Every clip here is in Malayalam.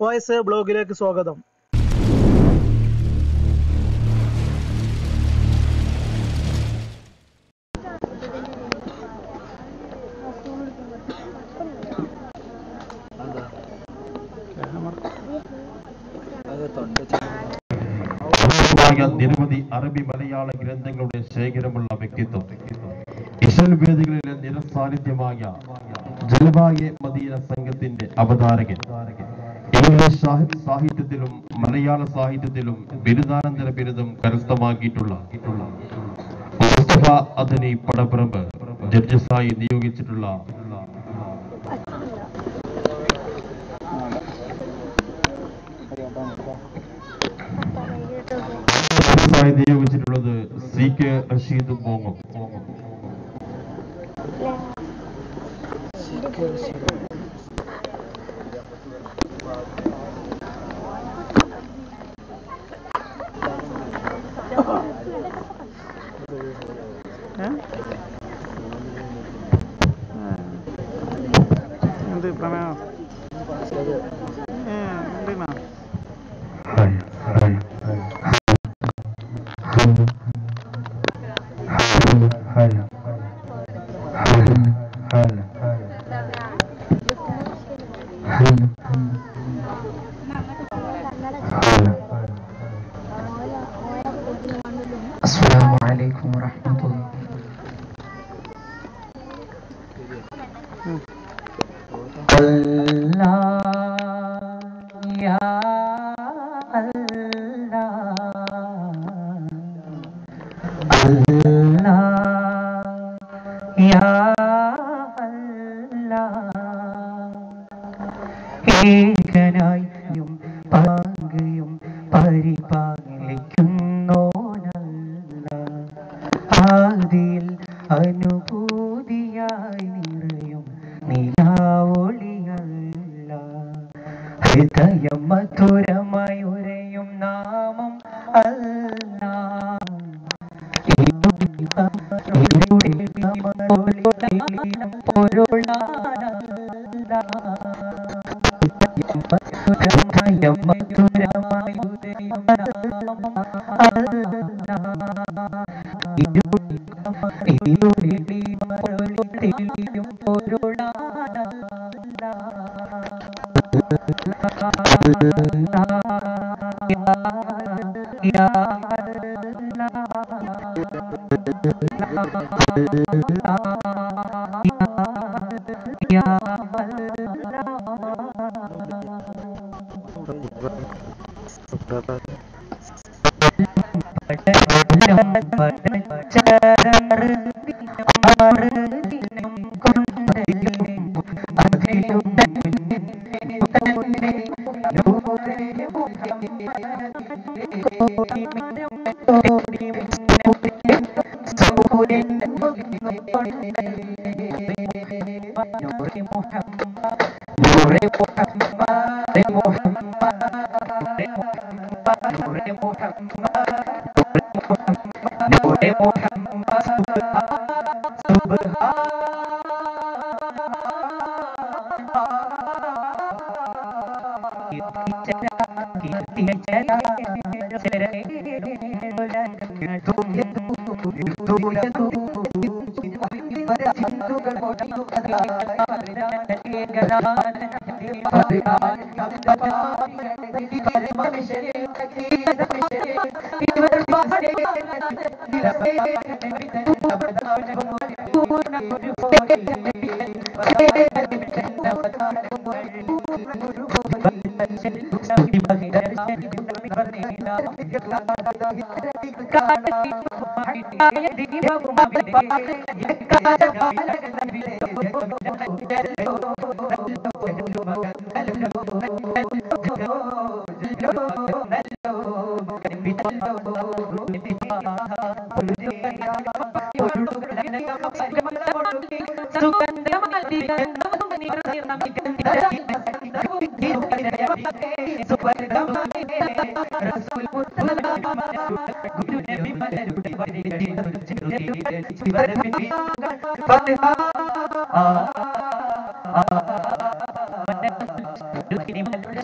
വോയിസ് ബ്ലോഗിലേക്ക് സ്വാഗതം ായ നിരവധി അറബി മലയാള ഗ്രന്ഥങ്ങളുടെ ശേഖരമുള്ള വ്യക്തിത്വം ഇഷൽ വേദികളിലെ നിരസാന്നിധ്യമായ ജലവായ മദീന സംഘത്തിന്റെ അവതാരകൻ ഇംഗ്ലീഷ് സാഹി- സാഹിത്യത്തിലും മലയാള സാഹിത്യത്തിലും ബിരുദാനന്തര ബിരുദം കരസ്ഥമാക്കിയിട്ടുള്ള മുസ്തഫ അദനി പടപ്പറമ്പ് ജഡ്ജസായി നിയോഗിച്ചിട്ടുള്ള ജഡ്ജസായി നിയോഗിച്ചിട്ടുള്ളത് സി കെ റഷീദ് മോങ്ങം എന്ത് പ്രമേയം എന്തിനാ السلام عليكم ورحمة الله الله يا الله الله يا الله ഏകനായും പങ്കയും പരിപാലിക്കുന്നോനല്ല ആദിയിൽ അനുഭൂതിയായി നിറയും നിലാവൊളിയല്ല ഹൃദയം മധുരമായി ഉരയും നാമം അല്ല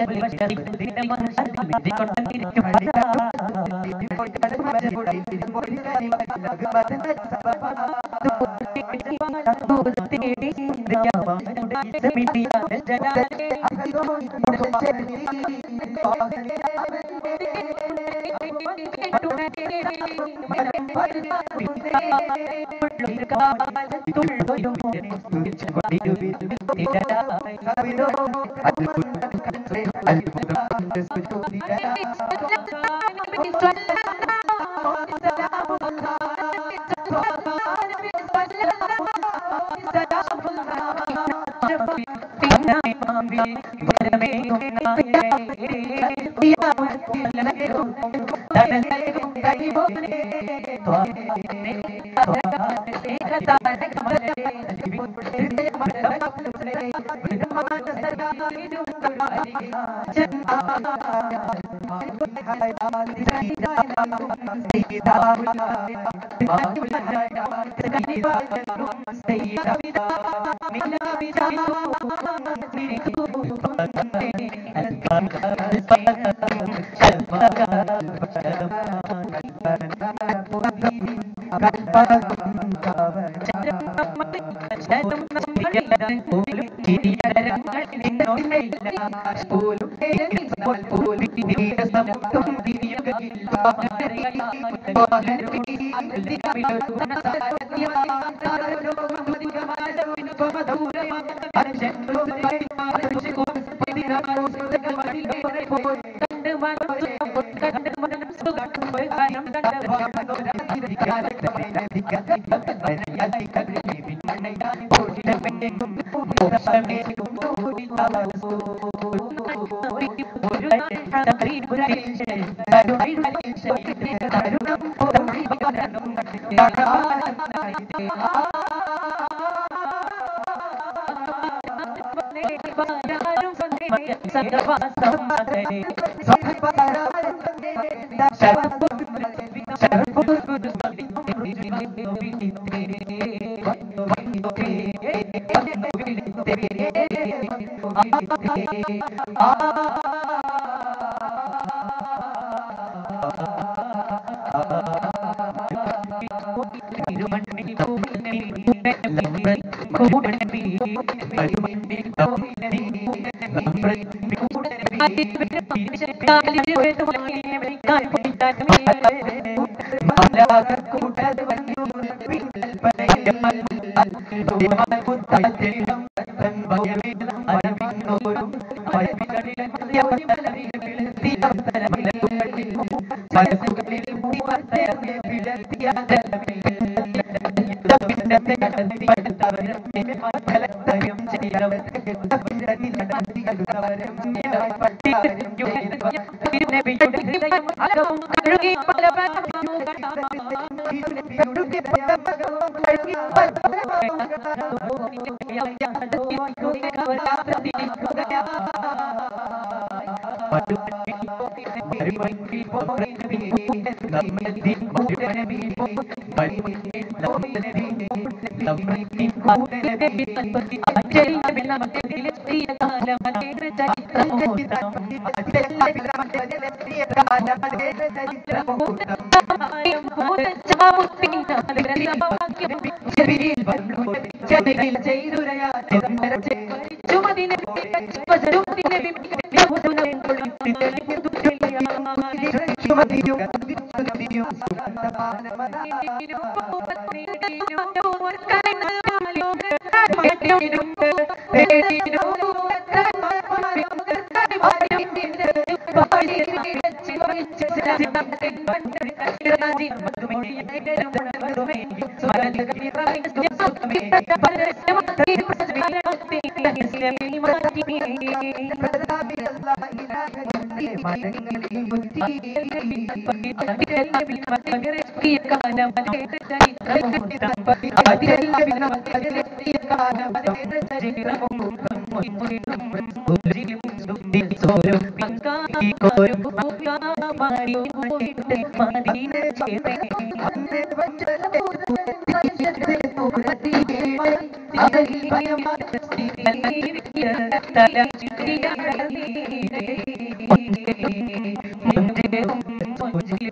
തല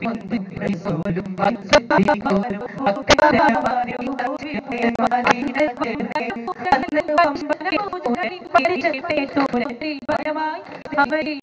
റസൂലും വത്സലീകോരും അക്കരമാരും മദീനത്തെ അന്ന് പമ്പരമൂരിൽ പരിചത്തെ തൂരത്തിൽ ഭയമായി അവരിൽ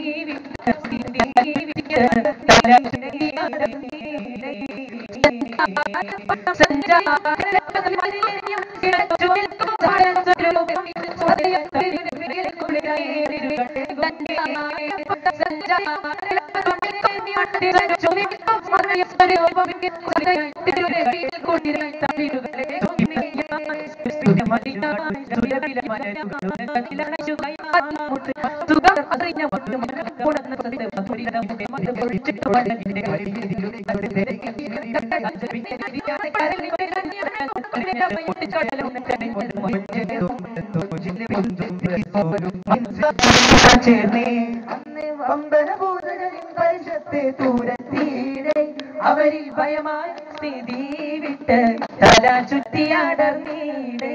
ചേർന്നേ അന്ന് വമ്പനഭൂതകളിൽ പരിശത്തെ തൂരത്തീരെ അവരിൽ ഭയമായി സ്ഥിതി വിട്ട് തല ചുറ്റിയാടർന്നീടേ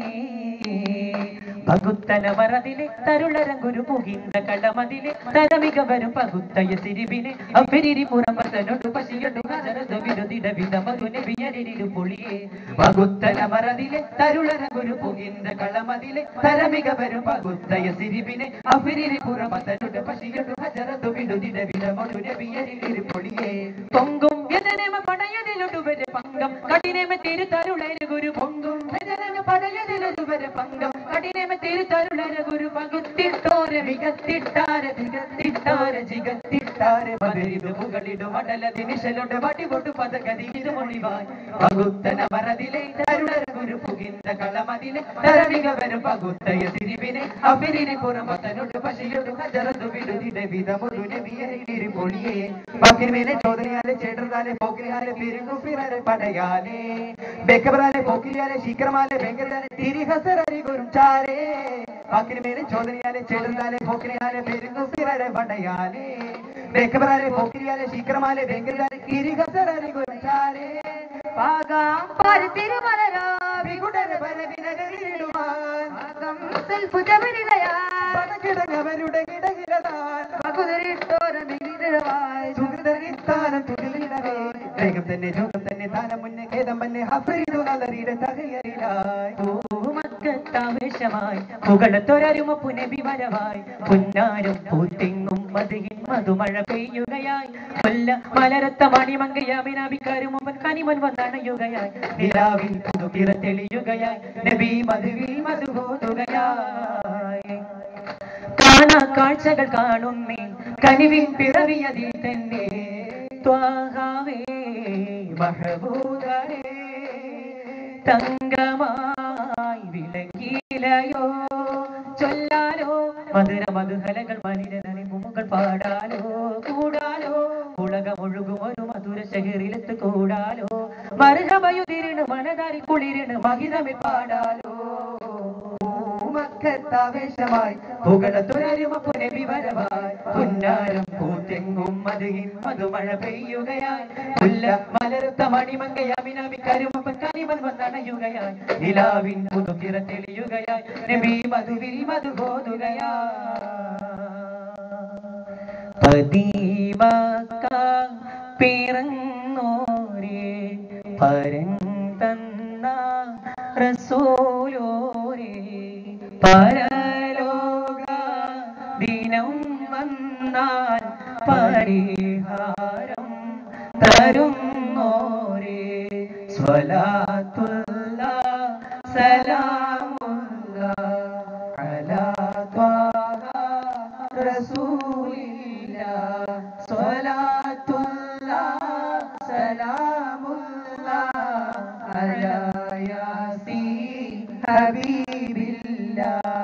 പകുത്തന മറതിലെ തരുളരങ്കുരു മുഹിന്ദ കളമതിലെ തരമിക വരും പകുത്തയ സിരിവിനെ അഫിരിരി പുറമത്തനൊടു പശിയൊടു ഹജരതു വിരുദിട വിധമതുനെ വിയരിരു പൊളിയെ പകുത്തന മറതിലെ തരുളരങ്കുരു മുഹിന്ദ കളമതിലെ തരമിക വരും പകുത്തയ സിരിവിനെ അഫിരിരി പുറമത്തനൊടു പശിയൊടു ഹജരതു വിരുദിട വിധമതുനെ വിയരിരു പൊളിയെ പൊങ്കും വ്യതനമ പടയതിലൊടുവരെ പങ്കം കഠിനമ തിരുത്തരുളര ഗുരു പൊങ്കും വ്യതനമ പടയതിലൊടുവരെ പങ്കം കഠിനമ തിരുത്തരുളര ഗുരു പകുത്തിട്ടോര വികത്തിട്ടാര വികത്തിട്ടാര ജിഗത്തിട്ടാര പകരിതു മുകളിടു മടല ദിനിശലൊട് വടികൊടു പദഗതി ഇത് മൊഴിവായി പകുത്തന മറതിലെ തരുളര ഗുരു പുകിന്ത കളമതിലെ തരമിക വരും പകുത്തയ തിരിവിനെ അഫിരിനെ പുറമത്തനൊട് പശിയൊടു ഹജറതു വിടുതിട വിധമൊടുനെ വിയരിലിരി പൊളിയെ പക്കിരിമേലെ ചോദനയാലെ ചേട്ടർതാലെ പോക്കിരിയാലെ പെരുങ്കുപ്പിറാലെ പടയാലെ ബെക്കബറാലെ പോക്കിരിയാലെ ശീക്രമാലെ ഭയങ്കരതാലെ തിരിഹസരരി ഗുരും ചാരേ പക്കിരിമേലെ ചോദനയാലെ ചേട്ടർതാലെ പോക്കിരിയാലെ പെരുങ്കുപ്പിറാലെ പടയാലെ ബെക്കബറാലെ പോക്കിരിയാലെ ശീക്രമാലെ ഭയങ്കരതാലെ തിരിഹസരരി ഗുരും ചാരേ പാകാം പരത്തിരുമലരാ വികുടര പരവിനരിടുവാൻ പാകം സെൽഫുജമരിലയാ പടകിടങ്ങവരുടെ കിടകിടതാൻ പകുതിരിട്ടോരമിരിടവാൻ സുഹൃതരിത്താനം തുകിലിടവേ വേഗം തന്നെ ജോഗം തന്നെ താനം മുന്നേ ഖേദം തന്നെ ഹഫരിതു നലറിയുടെ തകയറിലായി പൂമക്കത്താവേശമായി പുകളത്തൊരരുമ പുനബി വരവായി പുന്നാരും പൂത്തിങ്ങും മതിയും മധുമഴ പെയ്യുകയായി കൊല്ല മലരത്ത മണിമങ്കയാമിനാവിക്കാരും അവൻ കനിമൻ വന്നണയുകയായി നിലാവിൽ പുതുപിറ തെളിയുകയായി നബി മധുവിൽ മധുബോധുകയായി കാണാ കാഴ്ചകൾ കാണുന്നേ കനിവിൻ പിറവിയതിൽ തന്നെ ത്വാഹാവേ മഹബൂദരേ തങ്കമായി വിളങ്ങിയിലയോ ചൊല്ലാലോ മധുര മധുഹലകൾ മനിരനറിമുകൾ പാടാലോ കൂടാലോ ഉലകമൊഴുകും ഒരു മധുര ശഹരിലെത്ത് കൂടാലോ മറുകമയുതിരിണ് മനതാരി കുളിരിണ് മഹിതമിൽ പാടാലോ മക്കത്താവേശമായി പുകളത്തുരരുമ പുനവി വരവായി പുന്നാരം പൂത്തെങ്ങും മതുകിൻ മധുമഴ പെയ്യുകയായി പുല്ല മലർത്ത മണിമങ്കയാമിനാമി കരുമപ്പൻ കനിമൻ വന്നണയുകയായി നിലാവിൻ പുതുക്കിറ തെളിയുകയായി നബി മധുവിൽ മധുബോധുകയായി പതിമക്ക പിറന്നോരേ പരൻ തന്ന റസൂലോരേ പരലോക ദിനം വന്നാൽ പരിഹാരം തരുന്നോരേ സ്വലാത്തുള്ള സലാമുള്ള അലാ ത്വാഹ റസൂലില്ല സ്വലാത്തുള്ള സലാമുള്ള അലാ യാസീൻ ഹബീബില്ല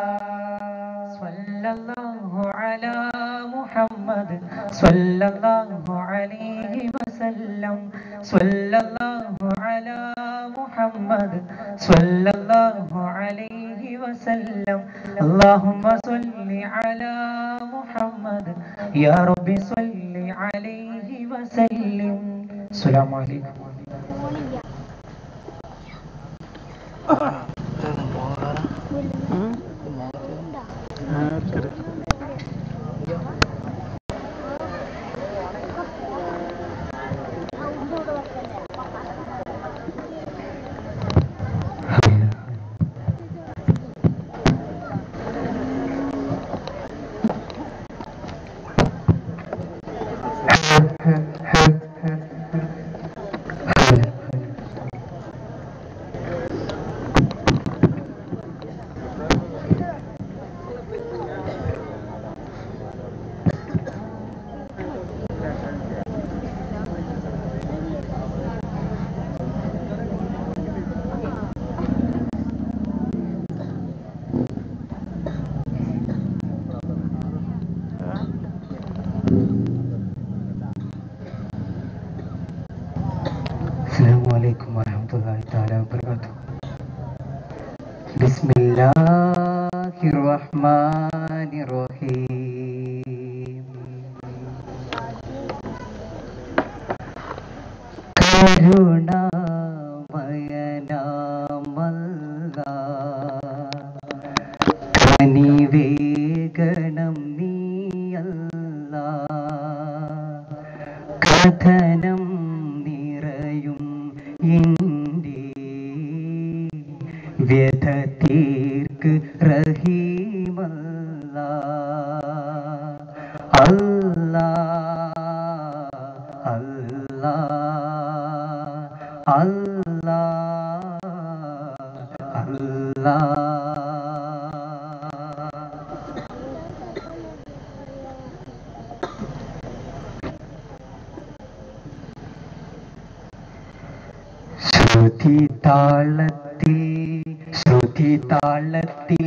സ്വല്ലല്ലാഹു അലാ മുഹമ്മദ് സ്വല്ലല്ലാഹു അലൈഹി വസല്ലം സ്വല്ലല്ലാഹു അലാ മുഹമ്മദ് സ്വല്ലല്ലാഹു അലൈഹി വസല്ലം اللهم صل على محمد يا رب صل عليه وسلم السلام عليكم الرحمن الرحيم കരുണാമയനാമല്ല കനിവേഗണം നീയല്ല കഥനം നിറയും എൻ്റെ വ്യഥ തീർക്ക് റഹീമല്ല അല്ലാ അല്ലാ അല്ലാ അല്ലാ ശ്രുതി താളത്തിൽ ശ്രുതി താളത്തിൽ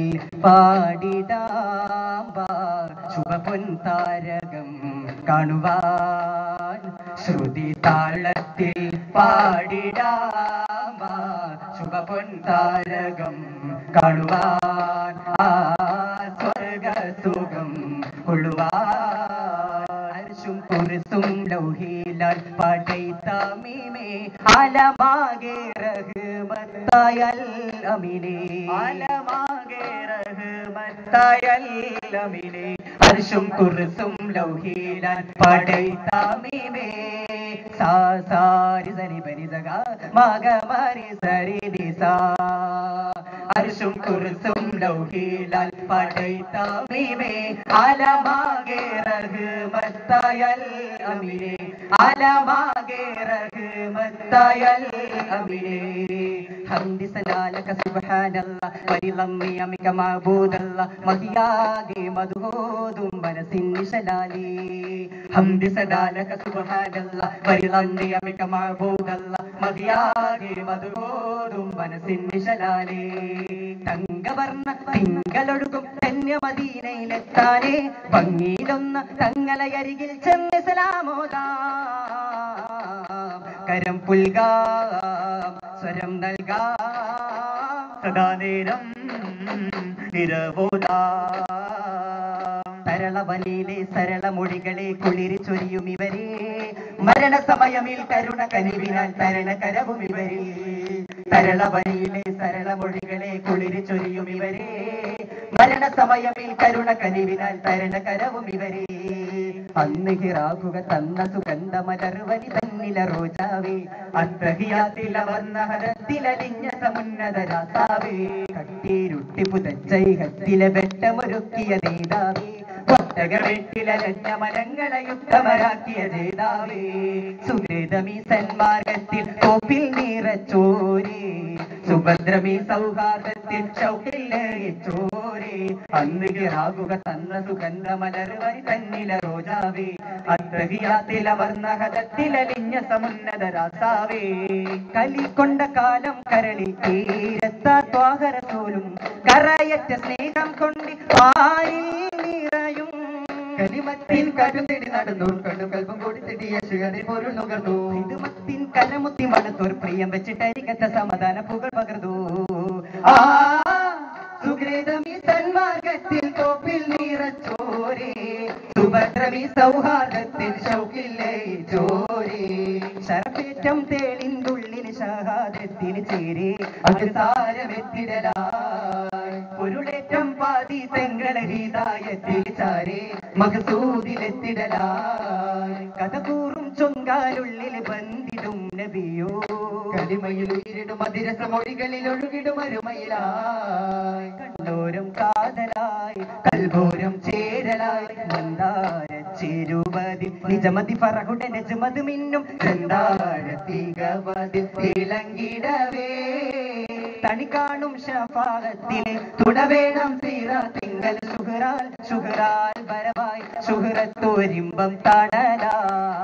പാടിടാം ശുഭപൊൻ താരകം കാണുവാൻ ശ്രുതി താളത്തിൽ പാടിടാം ശുഭപൊൻ താരകം കാണുവാൻ ആ സ്വർഗസുഖം കൊള്ളുവാൻ അർശും കുരിസും ലൗഹീലാൽ പടൈത്താമിമേ ആലമാകെ റഹ്മത്തായൽ അമിനെ ആലമാകെ റഹ്മത്തായൽ അമിനെ അർശും കുരിസും ലൗഹീലാൽ പടൈത്താമിമേ സാ സാരി സരി ബരി സഗ മഗ മരി സരി നി സാ അർശും കുരിസും ലൗഹീലാൽ പടൈത്താമിമേ ആലമാകെ റഹ്മത്തായൽ അമിനെ ആലമാകെ റഹ്മത്തായൽ അമിനെ ഹംദി സലാലക സുബ്ഹാനല്ലാ പരിലമ്മി അമിക മഅബൂദല്ലാ മഹിയാകെ മധുഹോതും മനസ്സിൻ നിശലാലി ഹംദി സലാലക സുബ്ഹാനല്ലാ പരിലമ്മി അമിക മഅബൂദല്ലാ മഹിയാകെ മധുഹോതും മനസ്സിൻ നിശലാലി തങ്കവർണ്ണ തിങ്കളൊഴുകും ധന്യമദീനയിലെത്താനേ ഭംഗിയിലൊന്ന തങ്ങളയരികിൽ ചെന്ന് സലാമോദാം കരം പുൽകാം സ്വരം നൽകാം സദാ നേരം നിരവോദാം തരളവനിയിലെ സരള മൊഴികളെ കുളിരി ചൊരിയും ഇവരെ മരണസമയമിൽ കരുണ കനിവിനാൽ തരണ കരവും ഇവരിൽ തരളവനിയിലെ സരള മൊഴികളെ കുളിരി ചൊരിയും ഇവരെ മരണസമയമിൽ കരുണ കനിവിനാൽ തരണ കരവും ഇവരെ അന്ന് ഹിറാകുക തന്ന സുഗന്ധ മലർവനി തന്നില റോജാവേ അത്രഹിയാത്തില വർണ്ണ ഹരത്തിലലിഞ്ഞ സമുന്നത രാസാവേ കട്ടീരുട്ടി പുതച്ചൈ ഹത്തിലെ വെട്ടമൊരുക്കിയ നേതാവേ ഒട്ടകവെട്ടിലഞ്ഞ മരങ്ങളെ യുക്തമരാക്കിയ ജേതാവേ സുഹൃതമീ സന്മാർഗത്തിൽ കോപ്പിൽ നിറച്ചോരേ സുഭദ്രമീ സൗഹാർദ്ദത്തിൽ ഷൗക്കിൽ ചോരേ അന്ന് കിറാകുക തന്ന സുഗന്ധ മലർവരി തന്നില റോജാവേ അത്രഹിയാത്തില വർണ്ണഹതത്തിലലിഞ്ഞ സമുന്നത രാസാവേ കലിക്കൊണ്ട കാലം കരളിൽ തീരത്താത്വാഹരസോലും കറയറ്റ സ്നേഹം കൊണ്ട് പാരിൽ നിറയും കലിമത്തിൻ കരുത്തിടി നടന്നു കണ്ടു കൽപ്പം കൂടി തെടിയ ശിഖരി പൊരുൾ നുകർന്നു ഹിതുമത്തിൻ കരമുത്തി മണത്തോർ പ്രിയം വെച്ചിട്ടരികത്ത സമാധാന പുകൾ പകർന്നു ആ സുഗ്രേതമീ സന്മാർഗത്തിൽ കോപ്പിൽ നിറച്ചോരേ സുഭദ്രമീ സൗഹാർദ്ദത്തിൽ ഷൗക്കില്ലേ ചോരേ ശരപ്പേറ്റം തേളിന്തുള്ളിന് ഷഹാദത്തിന് ചേരേ അത് സാരമെത്തിടലായി പൊരുളേറ്റം പാതി തെങ്കള ഹീതായത്തിൽ ചാരേ മകസൂതിലെത്തിടലായി കഥ കൂറും ചൊങ്കാലുള്ളിൽ ബന്ധിടും നബിയോ കലിമയിൽ ഉയരിടും അതിരസമൊഴികളിൽ ഒഴുകിടും അരുമയിലായി കണ്ടോരം കാതലായി കൽഭോരം ചേരലായി മന്ദാര ചേരുവതി നിജമതി ഫറഹുടെ നജമത് മിന്നും ചെന്താഴ തീകവതിൽ തിളങ്ങിടവേ തണി കാണും ഷഫാഹത്തിലെ തുടവേണം തീര തിങ്കൽ സുഹറാൽ സുഹറാൽ വരവായി സുഹറത്തോരിമ്പം തണലാ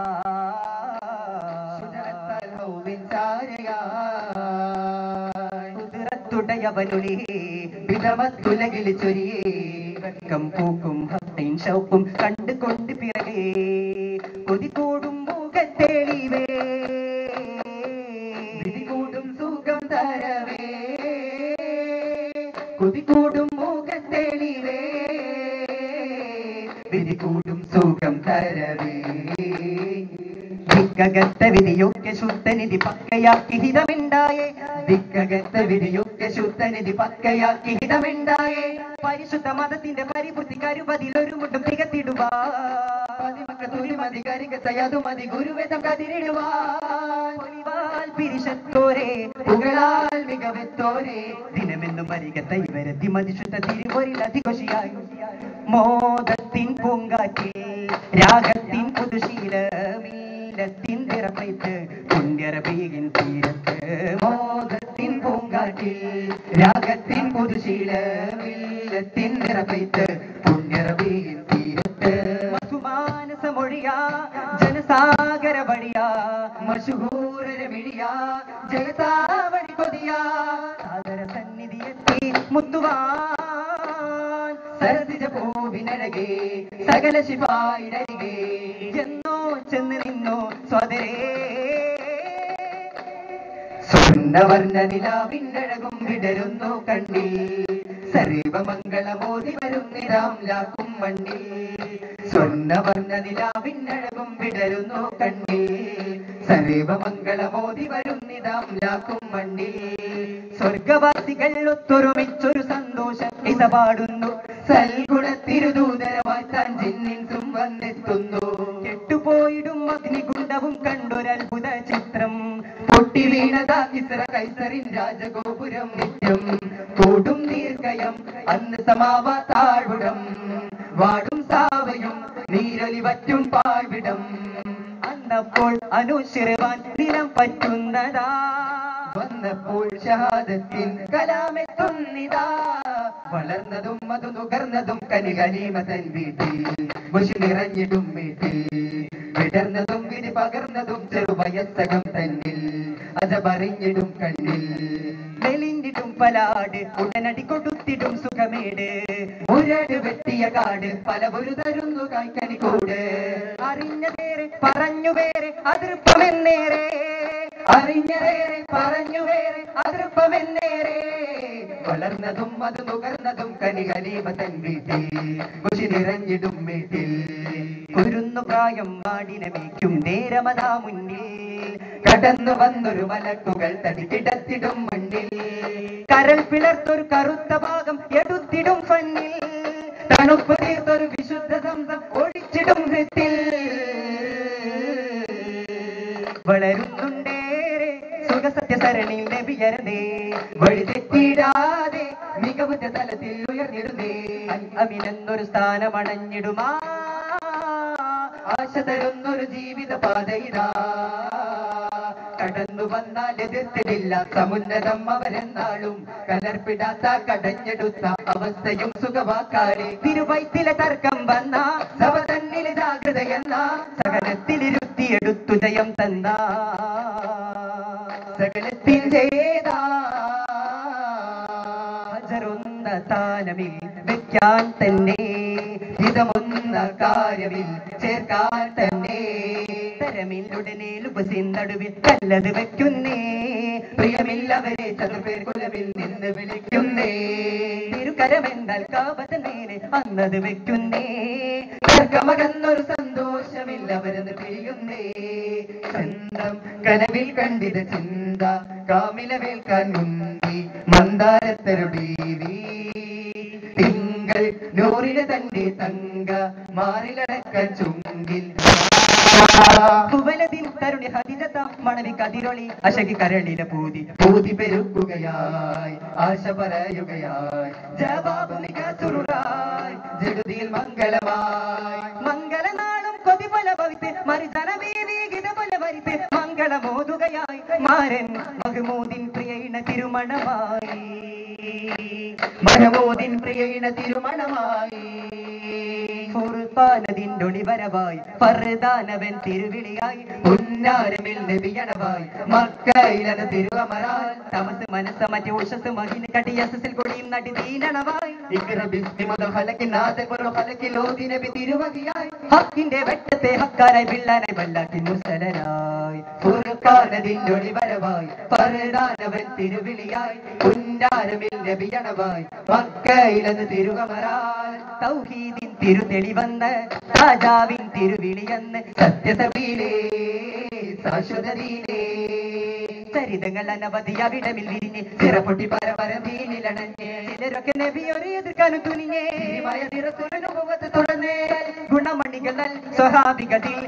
കുതിരത്തുടയവനുളി വിധമത്തുലകിൽ ചൊരിയേ വെക്കം പൂക്കും ഹസ്തൈൻ ഷൗക്കും കണ്ടുകൊണ്ട് പിറകേ കൊതികൂടും മുഖത്തെളിവേ വിധികൂടും സുഖം തരവേ കൊതികൂടും മുഖത്ത് തെളിവേ വിധി കൂടും സുഖം തരവേ ദിക്കകത്ത വിധിയൊക്കെ ശുദ്ധനിധി പക്കയാക്കി ഹിതമുണ്ടായേ ദിക്കകത്ത വിധിയൊക്കെ ശുദ്ധനിധി പക്കയാക്കി ഹിതമുണ്ടായേ പരിശുദ്ധ മതത്തിന്റെ പരിപൂർത്തി കരുപതിലൊരു മുണ്ടും തികത്തിടുവാ തുരിമതി കരികത്തയതുമതി ഗുരുവേദം കതിരിടുവാൻ പൊലിവാൽ പിരിശത്തോരെ പുകളാൽ മികവത്തോരെ ദിനമെന്നും മരികത്ത ഇവരെത്തി മതിശുദ്ധ തിരുവൊരിലധികൊശിയായി മോദത്തിൻ പൂങ്കാറ്റിൽ രാഗത്തിൻ പുതുശീലമീലത്തിൻ തിറപ്പൈത്ത് പുണ്യറബീകിൻ തീരത്ത് മോദത്തിൻ പൂങ്കാറ്റിൽ രാഗത്തിൻ പുതുശീലമീലത്തിൻ തിറപ്പൈത്ത് പുണ്യറബീകിൻ തീരത്ത് മധുമാനസമൊഴിയാ ജനസാഗര വഴിയാ മഷൂരമിഴിയാ ജഗതാവഴി കൊതിയാ സാഗര സന്നിധിയെത്തി മുത്തുവാൻ സരസിജ പൂവിനഴകേ സകല ശിവായിരകേ എന്നോ ചെന്ന് നിന്നോ സ്വതരേ സ്വർണ്ണവർണ്ണ നിലാവിൻ്റഴകും വിടരുന്നു കണ്ണിൽ സർവമംഗളമോതി വരുന്നിതാം ലാക്കും മണ്ണിൽ സ്വർണ്ണവർണ്ണ നിലാവിൻ്റഴകും വിടരുന്നു കണ്ണിൽ സർവമംഗളമോതി വരുന്നിതാം ലാക്കും മണ്ണിൽ സ്വർഗവാസികൾ ഒത്തൊരുമിച്ചൊരു സന്തോഷം ഇസ പാടുന്നു സൽഗുണത്തിരുദൂതരമായി താൻ ജിന്നിൻസും വന്നെത്തുന്നു കെട്ടുപോയിടും അഗ്നികുണ്ഡവും കണ്ടൊരത്ഭുത ചിത്രം പൊട്ടി വീണതാ ഇസ്ര കൈസറിൻ രാജഗോപുരം നിത്യം കൂടും ദീർഘയം അന്ന് സമാവ താഴ്വിടം വാടും സാവയും നീരലി വറ്റും പാഴ്വിടം അന്നപ്പോൾ അനുശിറുവാൻ നിലം പറ്റുന്നതാ വന്നപ്പോൾ ഷഹാദത്തിൻ കലാമെത്തുന്നിതാ വളർന്നതും അത് നുകർന്നതും കനികനീമതൻ വീട്ടിൽ മുഷി നിറഞ്ഞിടും വീട്ടിൽ വിടർന്നതും വിധി പകർന്നതും ചെറുവയസ്സകം തന്നിൽ അജപറിഞ്ഞിടും കണ്ണിൽ മെലിഞ്ഞിടും പലാട് ഉടനടി കൊടുത്തിടും സുഖമേട് മുരട് വെട്ടിയ കാട് പല ഒരു തരുന്നു കായ്ക്കനിക്കൂട് അറിഞ്ഞതേറെ പറഞ്ഞു വേറെ അതിർപ്പമെന്നേറെ അറിഞ്ഞതേറെ പറഞ്ഞു വേറെ അതിർപ്പമെന്നേറെ വളർന്നതും അത് നുകർന്നതും കനികനീമതൻ വീട്ടിൽ കുശി നിറഞ്ഞിടും വീട്ടിൽ കുരുന്നു പ്രായം മാടിനമേക്കും നേരമതാ മുന്നിൽ കടന്നു വന്നൊരു മലക്കുകൾ തടിക്കിടത്തിടും മണ്ണിൽ കരൾ പിളർത്തൊരു കറുത്ത ഭാഗം എടുത്തിടും ഫണ്ണിൽ തണുപ്പ് തീർത്തൊരു വിശുദ്ധ സംസം ഒഴിച്ചിടും ഹൃത്തിൽ വളരുന്നുണ്ടേറെ സുഖസത്യസരണിയിൽ നബിയരതേ വഴി തെറ്റിടാതെ മികവുറ്റ തലത്തിൽ ഉയർന്നിടുന്നേ അമിനെന്നൊരു സ്ഥാനമണഞ്ഞിടുമാ ആശ തരുന്നൊരു ജീവിത പാതയിതാ കടന്നു വന്നാൽ എതിർത്തിടില്ല സമുന്നതം അവരെന്നാളും കലർപ്പിടാത്ത കടഞ്ഞെടുത്ത അവസ്ഥയും സുഖമാക്കാതെ തിരുവൈത്തിലെ തർക്കം വന്ന സഭ തന്നിൽ ജാഗ്രതയെന്ന സകലത്തിലിരുത്തിയെടുത്തു ജയം തന്ന സകലത്തിൽ ചെയ്താ ഹജറൊന്ന താനമിൽ വെക്കാൻ തന്നെ ഹിതമൊന്ന കാര്യമിൽ ചേർക്കാൻ തന്നെ തരമിൽ ഉടനെ ലുപസിൻ നടുവിൽ നല്ലത് വെക്കുന്നേ പ്രിയമില്ലവരെ ചതുർപേർ കുലവിൽ നിന്ന് വിളിക്കുന്നേ തിരുക്കരമെന്നാൽ കാപത്ത് നേരെ അന്നത് വെക്കുന്നേ തർക്കമകന്നൊരു സന്തോഷമില്ലവരെന്ന് പിരിയുന്നേ ചന്തം കനവിൽ കണ്ടിത് ചിന്ത കാമിലവേൽക്കാൻ മുന്തി മന്ദാരത്തരുടീവി തിങ്കൾ നൂറിലെ തന്റെ തങ്ക മാറിലടക്ക ചുങ്കിൽ കുവലതിൻ തരുണി ഹരിജത മണവി കതിരൊളി അശകി കരളിലെ പൂതി പൂതി പെരുക്കുകയായി ആശ പറയുകയായി ജവാബ് മികച്ചുറായി ജഗതിയിൽ മംഗളമായി മംഗളനാളും കൊതി പോലെ ഭവിത്ത് മറിജനവീതി ഗിത പോലെ വരിത്ത് മംഗളമോതുകയായി മാരൻ മഹമൂദിൻ പ്രിയയിണ തിരുമണമായി മഹമൂദിൻ പ്രിയയിണ തിരുമണമായി ഫുർഖാനതിൻ്റെ ഒളിവരവായി ഫർദാനവൻ തിരുവിളിയായി ഉന്നാരമിൽ നബിയണവായി മക്കയിലത് തിരുവമറാൽ തമസ് മനസ്സ് മറ്റു ഉഷസ് മഹിന് കടിയസിൽ കൊടിയും നടി ദീനണവായി ഇക്ര ബിസ്മി മുതൽ ഹലക്കി നാദൽ ഒരു ഹലക്കി ലോതി നബി തിരുവകിയായി ഹക്കിന്റെ വെട്ടത്തെ ഹക്കാനായി പിള്ളാനായി വല്ലാത്തിൻ മുസലനായി ഫുർഖാനതിന്റെ ഒളിവരവായി പരദാനവൻ തിരുവിളിയായി പുന്നാരമിൽ നബിയണവായി മക്കയിലത് തിരുകമറാൽ തൗഹീദിൻ തിരുതെളിവന്ന് രാജാവിൻ തിരുവിളിയെന്ന് സത്യസഭയിലേ ശാശ്വതീലേ ചരിതങ്ങൾ അനവധി അവിടമിൽ വിരിഞ്ഞ് ചിറപ്പൊട്ടി പരപരം വീണിലണഞ്ഞ് ചിലരൊക്കെ നബിയൊരു എതിർക്കാനും തുനിഞ്ഞേ നിറത്തുനുഭവത്ത് തുടർന്ന് ഗുണമണികൾ നൽ സ്വഹാബികളിൽ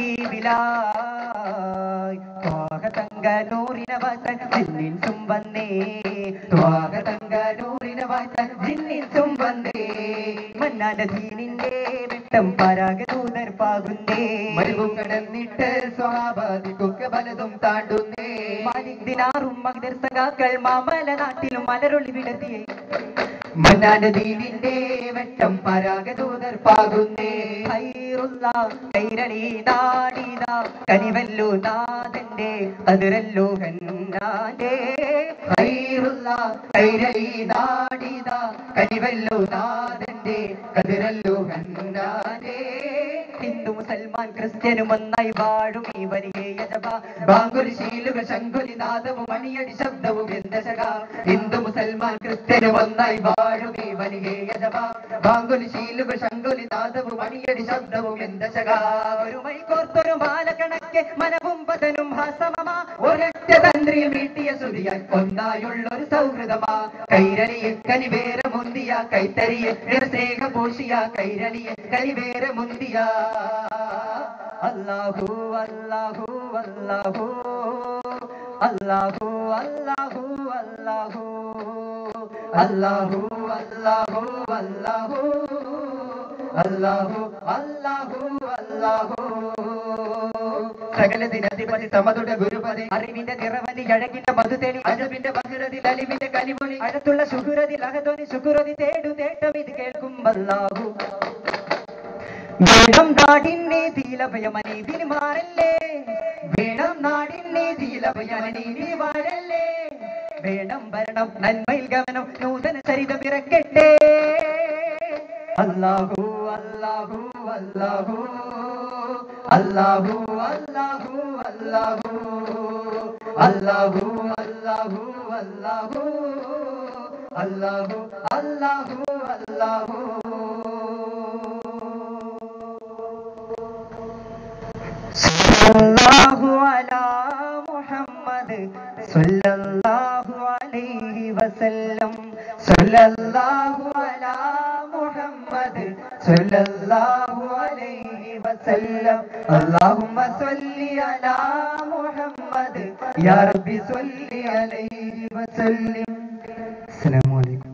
ഹബീബിലായി ത്വാഗതങ്ക നൂറിന വാഴ്ത്താൻ ജിന്നിൻ ചുംബന്നേ ത്വാഗതങ്ക നൂറിന വാഴ്ത്താൻ ജിന്നിൻ ചുംബന്നേ മന്നാല ദീനിന്റെ വെട്ടം പരാഗദൂതർ പാകുന്നേ മരുവും കടന്നിട്ട് സ്വഭാവതിക്കൊക്കെ പലതും താണ്ടുന്നേ മാലിക് ദിനാറും മഗ്ദർ സഖാക്കൾ മാമല നാട്ടിലും മലരൊളി വിടത്തിയേ മന്നാന്റെ ദീനിന്റെ വെട്ടം പരാഗദൂതർ പാകുന്നേ ഹൈറുള്ള കൈരളി നാടിത കനിവല്ലു നാഥന്റെ അതിരല്ലു ഹന്നാന്റെ ഹൈറുള്ള കൈരളി നാടിത കനിവല്ലു നാഥന്റെ കതിരല്ലു ഹന്നാന്റെ ഹിന്ദു മുസൽമാൻ ക്രിസ്ത്യനും ഒന്നായി വാഴും ഈ വരികെ യജബ ബാങ്കുലി ശീലുക ശങ്കുലി നാദവും മണിയടി ശബ്ദവും എന്തശക ഹിന്ദു മുസൽമാൻ ക്രിസ്ത്യനും ഒന്നായി വാഴും ഈ വരികെ യജബ ബാങ്കുലി ശീലുക ശങ്കുലി നാദവും മണിയടി ശബ്ദവും എന്തശക ഒരുമൈ കോർത്തൊരു മാലകണക്കെ മനവും പതനും ഹാസമമ ഒരൊറ്റ തന്ത്രിയും വീട്ടിയ സുതിയാൻ ഒന്നായുള്ളൊരു സൗഹൃദമാ കൈരളിയെ കനിവേര മുന്തിയ കൈത്തരിയെ സ്നേഹ പോഷിയ കൈരളിയെ കനിവേര മുന്തിയ അല്ലാഹു അല്ലാഹു അല്ലാഹു അല്ലാഹു അല്ലാഹു അല്ലാഹു അല്ലാഹു അല്ലാഹു അല്ലാഹു അല്ലാഹു അല്ലാഹു അല്ലാഹു സകലതിനധിപതി സമതുടെ ഗുരുപതി അറിവിന്റെ നിറവതി അഴകിന്റെ മധുതെളി അഴവിന്റെ ബഹുരതി അലിവിന്റെ കനിമൊഴി അടുത്തുള്ള ശുഹുരതി ലഹധ്വനി ശുഹുരതി തേടു തേട്ടം ഇത് കേൾക്കും അല്ലാഹു വേണം നാടിന്റെ തീലഭയമനീതിന് മാറല്ലേ വേണം നാടിന്റെ തീലഭയമനീതി വാഴല്ലേ വേണം ഭരണം നന്മയിൽ ഗമനം നൂതന ചരിതം ഇറക്കട്ടെ അല്ലാഹു അല്ലാഹു അല്ലാഹു അല്ലാഹു അല്ലാഹു അല്ലാഹു അല്ലാഹു അല്ലാഹു അല്ലാഹു അല്ലാഹു അല്ലാഹു അല്ലാഹു സല്ലല്ലാഹു അലാ മുഹമ്മദ് സല്ലല്ലാഹു അലൈഹി വസല്ലം സല്ലല്ലാഹു അലാ മുഹമ്മദ് സല്ലല്ലാഹു അലൈഹി വസല്ലം اللهم صل على محمد يا رب صل عليه وسلم السلام عليكم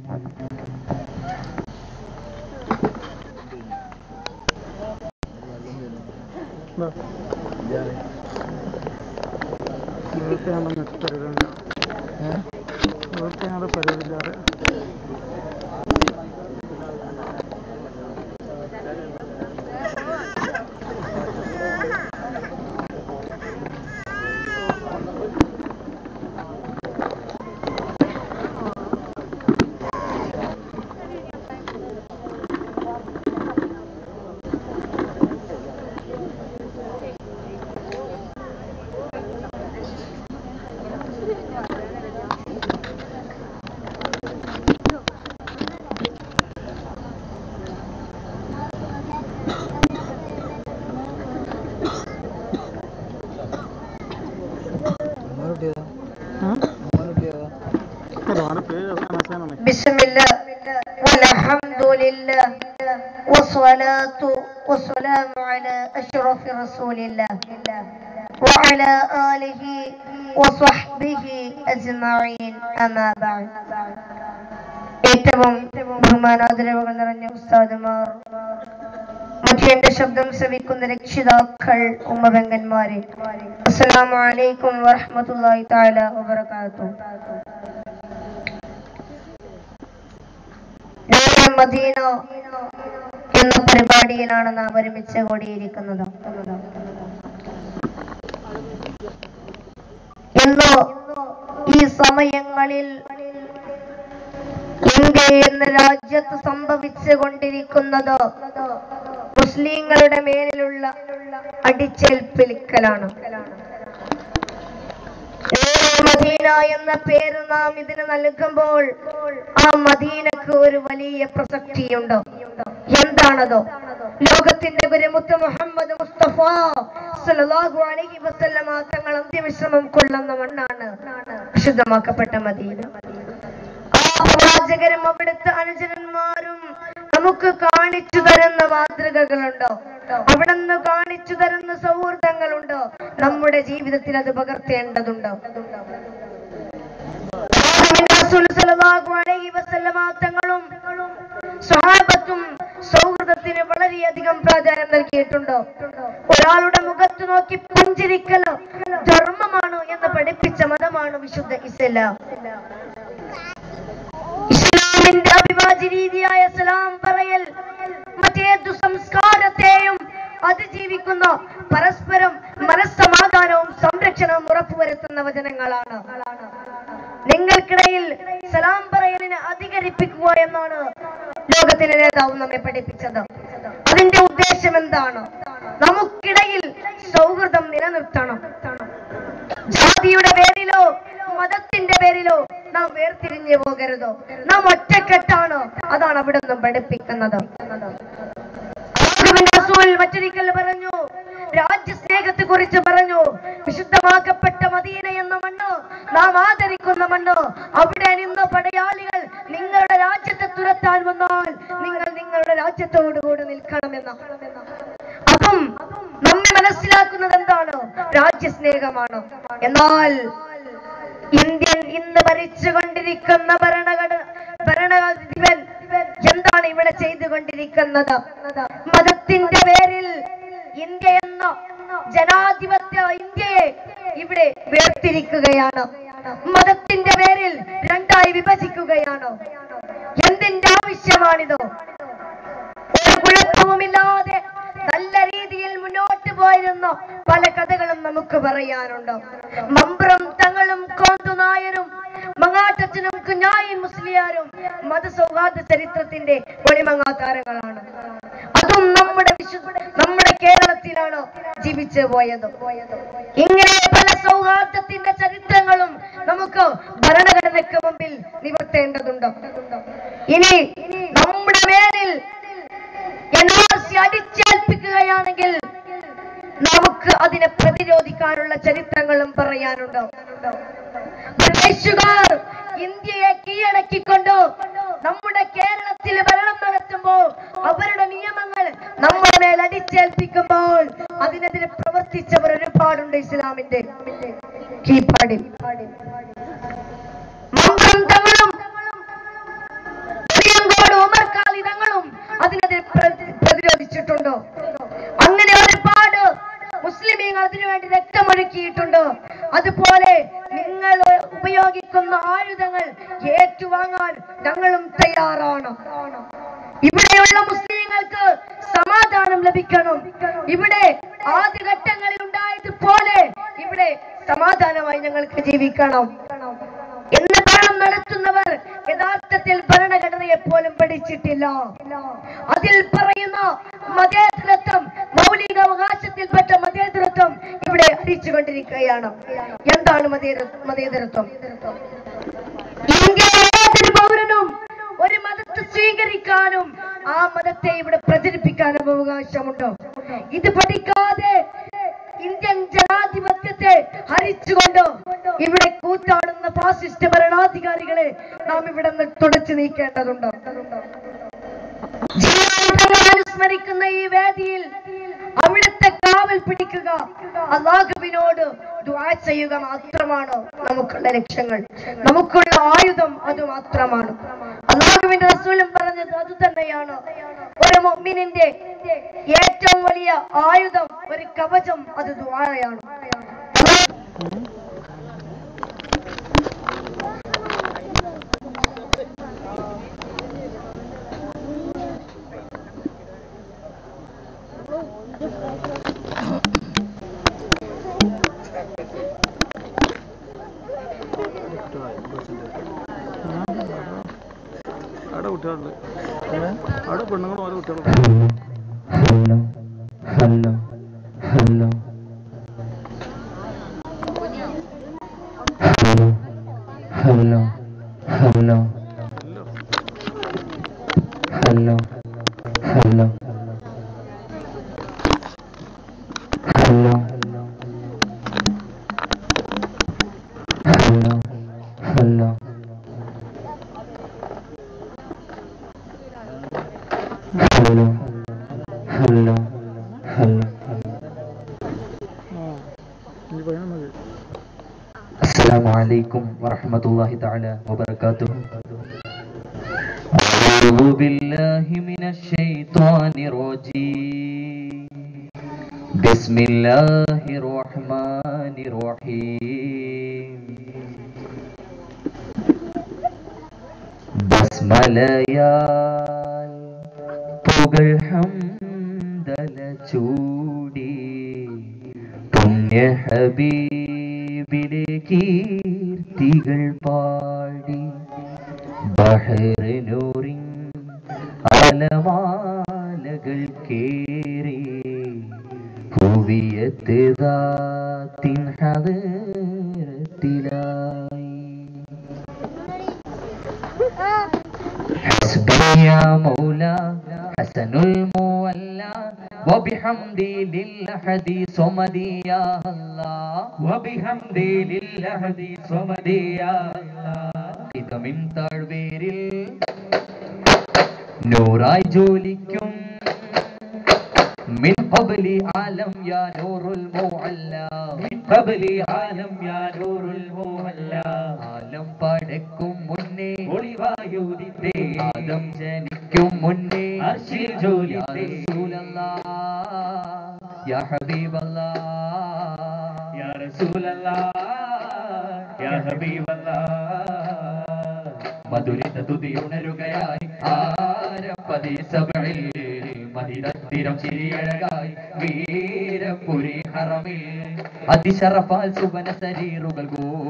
ಇವತ್ತು ನಮ್ಮ ಪರಿಗಣನೆ ಇವತ್ತು ಏನಾದ್ರು ಪರಿಗಣಿದ್ದಾರೆ بسم الله والحمد لله والصلاة والسلام على أشرف رسول الله وعلى آله وصحبه أجمعين أما بعد ഏറ്റവും ബഹുമാനാദരവുകൾ നിറഞ്ഞ ഉസ്താദുമാർ മറ്റു എന്റെ ശബ്ദം ശ്രവിക്കുന്ന രക്ഷിതാക്കൾ ഉമ്മബെങ്കന്മാരെ അസ്സലാമു അലൈക്കും വറഹ്മത്തുള്ളാഹി തആല വബറകാതുഹു നൂറെ മദീന എന്ന പരിപാടിയിലാണ് നാം ഒരുമിച്ച് കൂടിയിരിക്കുന്നത് ഇന്ന് ഈ സമയങ്ങളിൽ ഇന്ത്യ എന്ന രാജ്യത്ത് സംഭവിച്ചു കൊണ്ടിരിക്കുന്നത് മുസ്ലിം മുസ്ലിങ്ങളുടെ മേലിലുള്ള അടിച്ചേൽപ്പിക്കലാണ് മദീന എന്ന പേര് നാം ഇതിന് നൽകുമ്പോൾ ആ മദീനക്ക് ഒരു വലിയ പ്രസക്തിയുണ്ട് എന്താണതോ ലോകത്തിന്റെ ഗുരുമുത്ത് മുഹമ്മദ് മുസ്തഫ സല്ലല്ലാഹു അലൈഹി വസല്ലമ തങ്ങൾ അന്ത്യവിശ്രമം കൊള്ളുന്ന മണ്ണാണ് വിശുദ്ധമാക്കപ്പെട്ട മദീന ആ പ്രവാചകരും അവിടുത്തെ അനുചരന്മാരും നമുക്ക് കാണിച്ചു തരുന്ന മാതൃകകളുണ്ടോ അവിടെ നിന്ന് കാണിച്ചു തരുന്ന സൗഹൃദങ്ങളുണ്ടോ നമ്മുടെ ജീവിതത്തിൽ അത് പകർത്തേണ്ടതുണ്ടോ റസൂൽ സല്ലല്ലാഹു അലൈഹി വസല്ലമ തങ്ങളും സ്വഹാബത്തും സൗഹൃദത്തിന് വളരെയധികം പ്രാധാന്യം നൽകിയിട്ടുണ്ടോ ഒരാളുടെ മുഖത്ത് നോക്കി പുഞ്ചിരിക്കൽ ധർമ്മമാണ് എന്ന് പഠിപ്പിച്ച മതമാണ് വിശുദ്ധ ഇസ്ലാം ഇസ്ലാമിന്റെ അഭിവാജ്യ രീതിയായ സലാം പറയൽ മറ്റേതു സംസ്കാരത്തെയും അതിജീവിക്കുന്ന പരസ്പരം മനസ്സമാധാനവും സംരക്ഷണവും ഉറപ്പുവരുത്തുന്ന വചനങ്ങളാണ് നിങ്ങൾക്കിടയിൽ സലാം പറയലിനെ അധികരിപ്പിക്കുക എന്നാണ് ലോകത്തിലെ നേതാവ് നമ്മെ പഠിപ്പിച്ചത് അതിന്റെ ഉദ്ദേശം എന്താണ് നമുക്കിടയിൽ സൗഹൃദം നിലനിർത്തണം ജാതിയുടെ പേരിലോ മതത്തിന്റെ പേരിലോ നാം വേർതിരിഞ്ഞു പോകരുതോ നാം ഒറ്റക്കെട്ടാണ് അതാണ് അവിടെ നിന്നും പഠിപ്പിക്കുന്നത് അള്ളാഹുവിന്റെ റസൂൽ മറ്റൊരിക്കൽ പറഞ്ഞു രാജ്യസ്നേഹത്തെ കുറിച്ച് പറഞ്ഞു വിശുദ്ധമാക്കപ്പെട്ട മദീന എന്ന മണ്ണ് നാം ആദരിക്കുന്ന മണ്ണ് അവിടെ നിന്ന് പടയാളികൾ നിങ്ങളുടെ രാജ്യത്തെ തുരത്താൻ വന്നാൽ നിങ്ങൾ നിങ്ങളുടെ രാജ്യത്തോടുകൂടി നിൽക്കണമെന്ന് അപ്പം നമ്മെ മനസ്സിലാക്കുന്നത് എന്താണ് രാജ്യസ്നേഹമാണ് എന്നാൽ ഇന്ത്യൻ ഇന്ന് ഭരിച്ചുകൊണ്ടിരിക്കുന്ന ഭരണഘടന ഭരണാധിപൻ എന്താണ് ഇവിടെ ചെയ്തുകൊണ്ടിരിക്കുന്നത് മതത്തിന്റെ പേരിൽ ഇന്ത്യ എന്ന ജനാധിപത്യ ഇന്ത്യയെ ഇവിടെ വേർതിരിക്കുകയാണ് മതത്തിന്റെ പേരിൽ രണ്ടായി വിഭജിക്കുകയാണ് എന്തിന്റെ ആവശ്യമാണിതോ ഒരു കുഴപ്പവുമില്ലാതെ നല്ല രീതിയിൽ മുന്നോട്ട് പോയിരുന്ന പല കഥകളും നമുക്ക് പറയാനുണ്ട് മമ്പ്രം തങ്ങളും കോന്തുനായരും മങ്ങാട്ടച്ചനും കുഞ്ഞായി മുസ്ലിയാരും മതസൗഹാർദ്ദ ചരിത്രത്തിന്റെ ഒളിമങ്ങാത്താരങ്ങളാണ് അതും നമ്മുടെ വിശുദ്ധ നമ്മുടെ കേരളത്തിലാണ് ജീവിച്ചു പോയത് ഇങ്ങനെ പല സൗഹാർദ്ദത്തിന്റെ ചരിത്രങ്ങളും നമുക്ക് ഭരണഘടനയ്ക്ക് മുമ്പിൽ നിവർത്തേണ്ടതുണ്ട് ഇനി നമ്മുടെ മേലിൽ എൻആർസി അടിച്ചേൽപ്പിക്കുകയാണെങ്കിൽ നമുക്ക് അതിനെ പ്രതിരോധിക്കാനുള്ള ചരിത്രങ്ങളും പറയാനുണ്ട് ബ്രിട്ടീഷുകാർ ഇന്ത്യയെ കീഴടക്കിക്കൊണ്ട് നമ്മുടെ കേരളത്തിൽ ഭരണം നടത്തുമ്പോ അവരുടെ നിയമങ്ങൾ നമ്മുടെ മേൽ അടിച്ചേൽപ്പിക്കുമ്പോൾ അതിനെതിരെ പ്രവർത്തിച്ചവർ ഒരുപാടുണ്ട് ഇസ്ലാമിന്റെ കീഴ്പാടിൽ മന്ത്രം തങ്ങളും പ്രിയങ്കോട് ഉമർ കാലിതങ്ങളും അതിനെതിരെ പ്രതി- പ്രതിരോധിച്ചിട്ടുണ്ട് അങ്ങനെ ഒരുപാട് മുസ്ലിമീങ്ങൾ അതിനുവേണ്ടി രക്തമൊഴുക്കിയിട്ടുണ്ട് അതുപോലെ നിങ്ങൾ ഉപയോഗിക്കുന്ന ആയുധങ്ങൾ ഏറ്റുവാങ്ങാൻ ഞങ്ങളും തയ്യാറാണ് ഇവിടെയുള്ള മുസ്ലിങ്ങൾക്ക് സമാധാനം ലഭിക്കണം ഇവിടെ ആദ്യഘട്ടങ്ങളിൽ ഉണ്ടായതുപോലെ ഇവിടെ സമാധാനമായി ഞങ്ങൾക്ക് ജീവിക്കണം എന്ന് ഭരണം നടത്തുന്നവർ യഥാർത്ഥത്തിൽ ഭരണഘടനയെ പോലും പഠിച്ചിട്ടില്ല അതിൽ പറയുന്ന മതേതരത്വം മൗലിക അവകാശത്തിൽപ്പെട്ട മതേതരത്വം ഇവിടെ അടിച്ചുകൊണ്ടിരിക്കുകയാണ് എന്താണ് മതേതര മതേതരത്വം ഇന്ത്യയിലെ ഏതൊരു പൗരനും ഒരു മതത്തെ സ്വീകരിക്കാനും ആ മതത്തെ ഇവിടെ പ്രചരിപ്പിക്കാനും അവകാശമുണ്ട് ഇത് പഠിക്കാതെ ഇന്ത്യൻ ജനാധിപത്യത്തെ ഹരിച്ചുകൊണ്ട് ഇവിടെ കൂത്താടുന്ന ഫാസിസ്റ്റ് ഭരണാധികാരികളെ നാം ഇവിടെ നിന്ന് തുടച്ചു നീക്കേണ്ടതുണ്ട് ജീവിതങ്ങൾ അനുസ്മരിക്കുന്ന ഈ വേദിയിൽ അവിടുത്തെ കാവൽ പിടിക്കുക അള്ളാഹുവിനോട് ദുആ ചെയ്യുക മാത്രമാണ് നമുക്കുള്ള ലക്ഷ്യങ്ങൾ നമുക്കുള്ള ആയുധം അത് മാത്രമാണ് അള്ളാഹുവിന്റെ റസൂലും പറഞ്ഞത് അത് തന്നെയാണ് ഒരു മുഅ്മിനിന്റെ ഏറ്റവും വലിയ ആയുധം ഒരു കവചം അത് ദുആയാണ് അവിടെ കുട്ടികളുണ്ട് അവിടെ പെണ്ണുങ്ങളും ഓരോ കുട്ടികളും hello hello hello hello hello hello hello hello hello hello hello hello hello ആ ഇനി പയ്യൻ മതി السلام عليكم ورحمة الله تعالى وبركاته أعوذ بالله من الشيطان الرجيم بسم الله الرحمن الرحيم ബസ്മലയാൽ പുകൾ ഹംദല ചൂടി പുണ്യ ഹബീബിലെ കീർത്തികൾ പാടി ബഹറിനൂറിൻ അലമാലകൾ കേറി ഹുവിയത്ത് ദാത്തിൻ ഹദറത്തിലായി حسبي يا مولا حسن المولى وبحمدي للأحد صمدي يا الله وبحمدي للأحد صمدي يا الله ഇത് മിൻ താഴ്വേരിൽ നൂറായി ജോലിക്കും من قبل عالم يا نور المعلى من قبل عالم يا نور المعلى ആലം പടക്കും മുന്നേ ഒളിവായുദിത്തേ ആദം ജനിക്കും മുന്നേ അർശിൽ ജോലിത്തേ യാ ഹബീബല്ലാ യാ റസൂലല്ലാ യാ ഹബീബല്ലാ മധുരിത തുതിയുണരുകയായി ആരപ്പതി സഭയിൽ മഹിതത്തിരം ചിരിയഴകായി വീരപുരി ഹറമിൽ അതിശറഫാൽ സുവന ശരീറുകൾ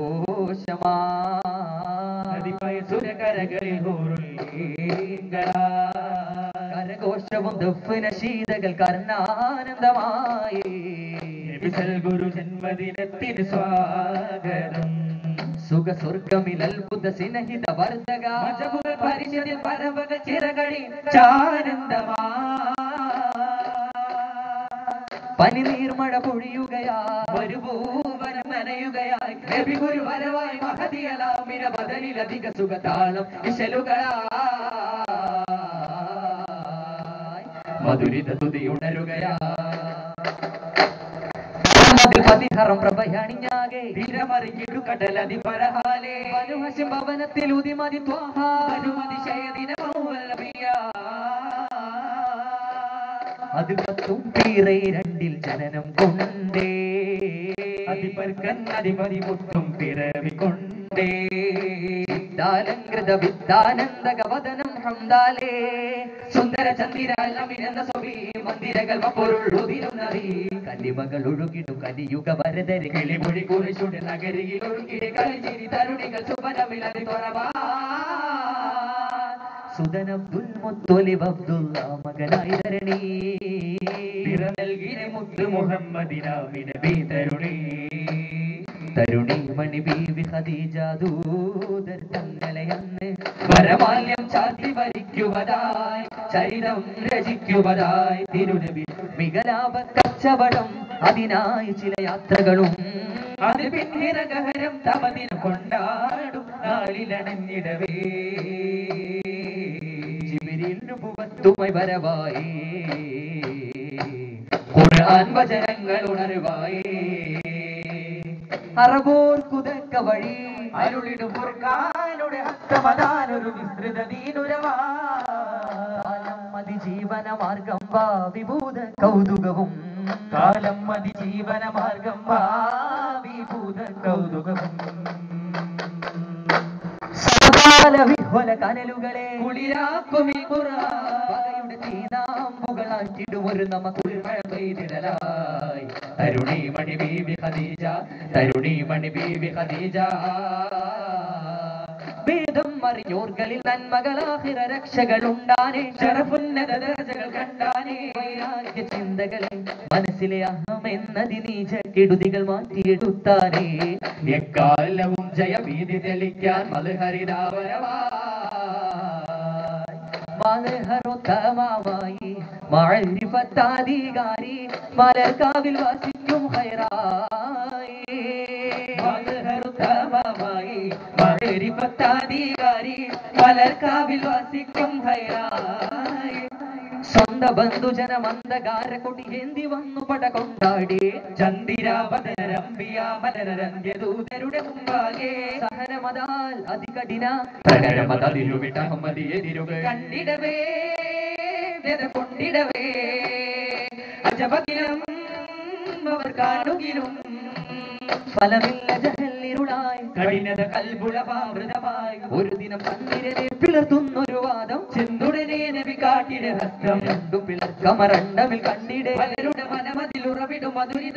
ഘോഷമാരകളിൽ കരഘോഷവും ദഫിന ശീതകൾ കർണാനന്ദമായി ഗുരു ജന്മദിനത്തിന് സ്വാഗതം സുഖ സ്വർഗമിൽ അത്ഭുത സിനഹിത വർദ്ധക മജബുകൾ പരിചതിൽ പരവക ചിറകളിൽ ചാനന്ദമാ പനിനീർമഴ പൊഴിയുകയാ ഒരു ഭൂവനം നനയുകയായി നബി ഗുരു വരവായി മഹതിയലാമിന ബദലിലധിക സുഖതാളം ഇശലുകളായി മധുരിത തുതിയുണരുകയാ പതിഹറം പ്രഭയണിഞ്ഞാകെ തിരമറിഞ്ഞിടു കടലതി പരഹാലേ അനുഹശം ഭവനത്തിൽ ഉദിമതി ത്വാഹ അനുമതിശയദിന അത് പത്തും പീറേ രണ്ടിൽ ജനനം കൊണ്ടേ അതിപർക്കൻ അധിപതി മുട്ടും പിറവി കൊണ്ടേ വിദ്യാലങ്കൃത വിദ്യാനന്ദ ഗവദനം ഹംദാലേ സുന്ദര ചന്ദ്രാലമിനെന്ന സ്വീ മന്ദിരകൾ പൊരുളുതിരുന്നറി കല്ലിമകൾ ഒഴുകിടും കലിയുഗ വരതരി കിളിമൊഴി കുറിച്ചുണ്ട് നഗരിയിൽ ഒഴുകിടെ കളിച്ചിരി തരുണികൾ സുബനമിലതി തുറവാ സുദൻ അബ്ദുൽ മുത്തൊലിബ് അബ്ദുള്ള മകനായി തരണി പിറ നൽകിയ മുത്ത് മുഹമ്മദിനാമി നബി തരുണി തരുണി മണി ബീവി ഖദീജ ദൂതർ തങ്ങളെയന്ന് വരമാല്യം ചാത്തി വരിക്കുവതായി ചരിതം രചിക്കുവതായി തിരുനബി മികലാപ കച്ചവടം അതിനായി ചില യാത്രകളും അത് പിന്നിര ഗഹരം തമതിന് കൊണ്ടാടും നാളിലണഞ്ഞിടവേ ജിബിരിൽ നുബുവത്തുമായി വരവായി ഖുർആൻ വചനങ്ങൾ ഉണർവായി അറബോർ കുതക്ക വഴി അരുളിടും ഫുർഖാനുടെ ഹസ്തമതാനൊരു വിസ്തൃത ദീനുരവാലം അതിജീവന മാർഗം വാ വിഭൂത കൗതുകവും കാലം അതിജീവന മാർഗം വാ വിഭൂത കൗതുകവും സകല വിഹ്വല കനലുകളെ കുളിരാക്കും ഈ ഖുർആൻ പകയുടെ തീനാമ്പുകളാറ്റിടും ഒരു നമ കുളിർമഴ പെയ്തിടലായി തരുണി മണി ബീവി ഖദീജ തരുണി മണി ബീവി ഖദീജ വേദം അറിഞ്ഞോർകളിൽ നന്മകളാഹിറ രക്ഷകളുണ്ടാനേ ശരഫുന്നത ദർജകൾ കണ്ടാനേ വൈരാഗ്യ ചിന്തകളെ മനസ്സിലെ അഹം എന്നതി നീച കെടുതികൾ മാറ്റിയെടുത്താനേ എക്കാലവും ജയഭീതി തെളിക്കാൻ മധുഹരിതാവരവായി മലഹറുത്തമമായി മഴരിപ്പത്താധികാരി മലർക്കാവിൽ വസിക്കും ഹൈറായി മലഹറുത്തമമായി മഴരിപ്പത്താധികാരി മലർക്കാവിൽ വസിക്കും ഹൈറായി സ്വന്ത ബന്ധുജന മന്ദകാര കൊടി ഏന്തി വന്നു പട കൊണ്ടാടി ചന്ദിരാപദരംബിയാമലരന്ത്യദൂതരുടെ മുമ്പാകെ സഹനമതാൽ അതികഠിന പ്രകരമതിരുവിട്ട എതിരുകൾ കണ്ടിടവേ വ്യത കൊണ്ടിടവേ അജപതിലും അവർ കാണുകിലും ഫലമില്ല ജഹല്ലിരുളായി കഠിനത കൽബുളപാമൃതമായി ഒരു ദിനം പന്തിരനെ പിളർത്തുന്നൊരു വാദം ചെന്നുടനെ നബി കാട്ടിട ഹസ്തം രണ്ടു പിളർ കമരണ്ടമിൽ കണ്ടിടെ പലരുടെ മനമതിൽ ഉറവിടും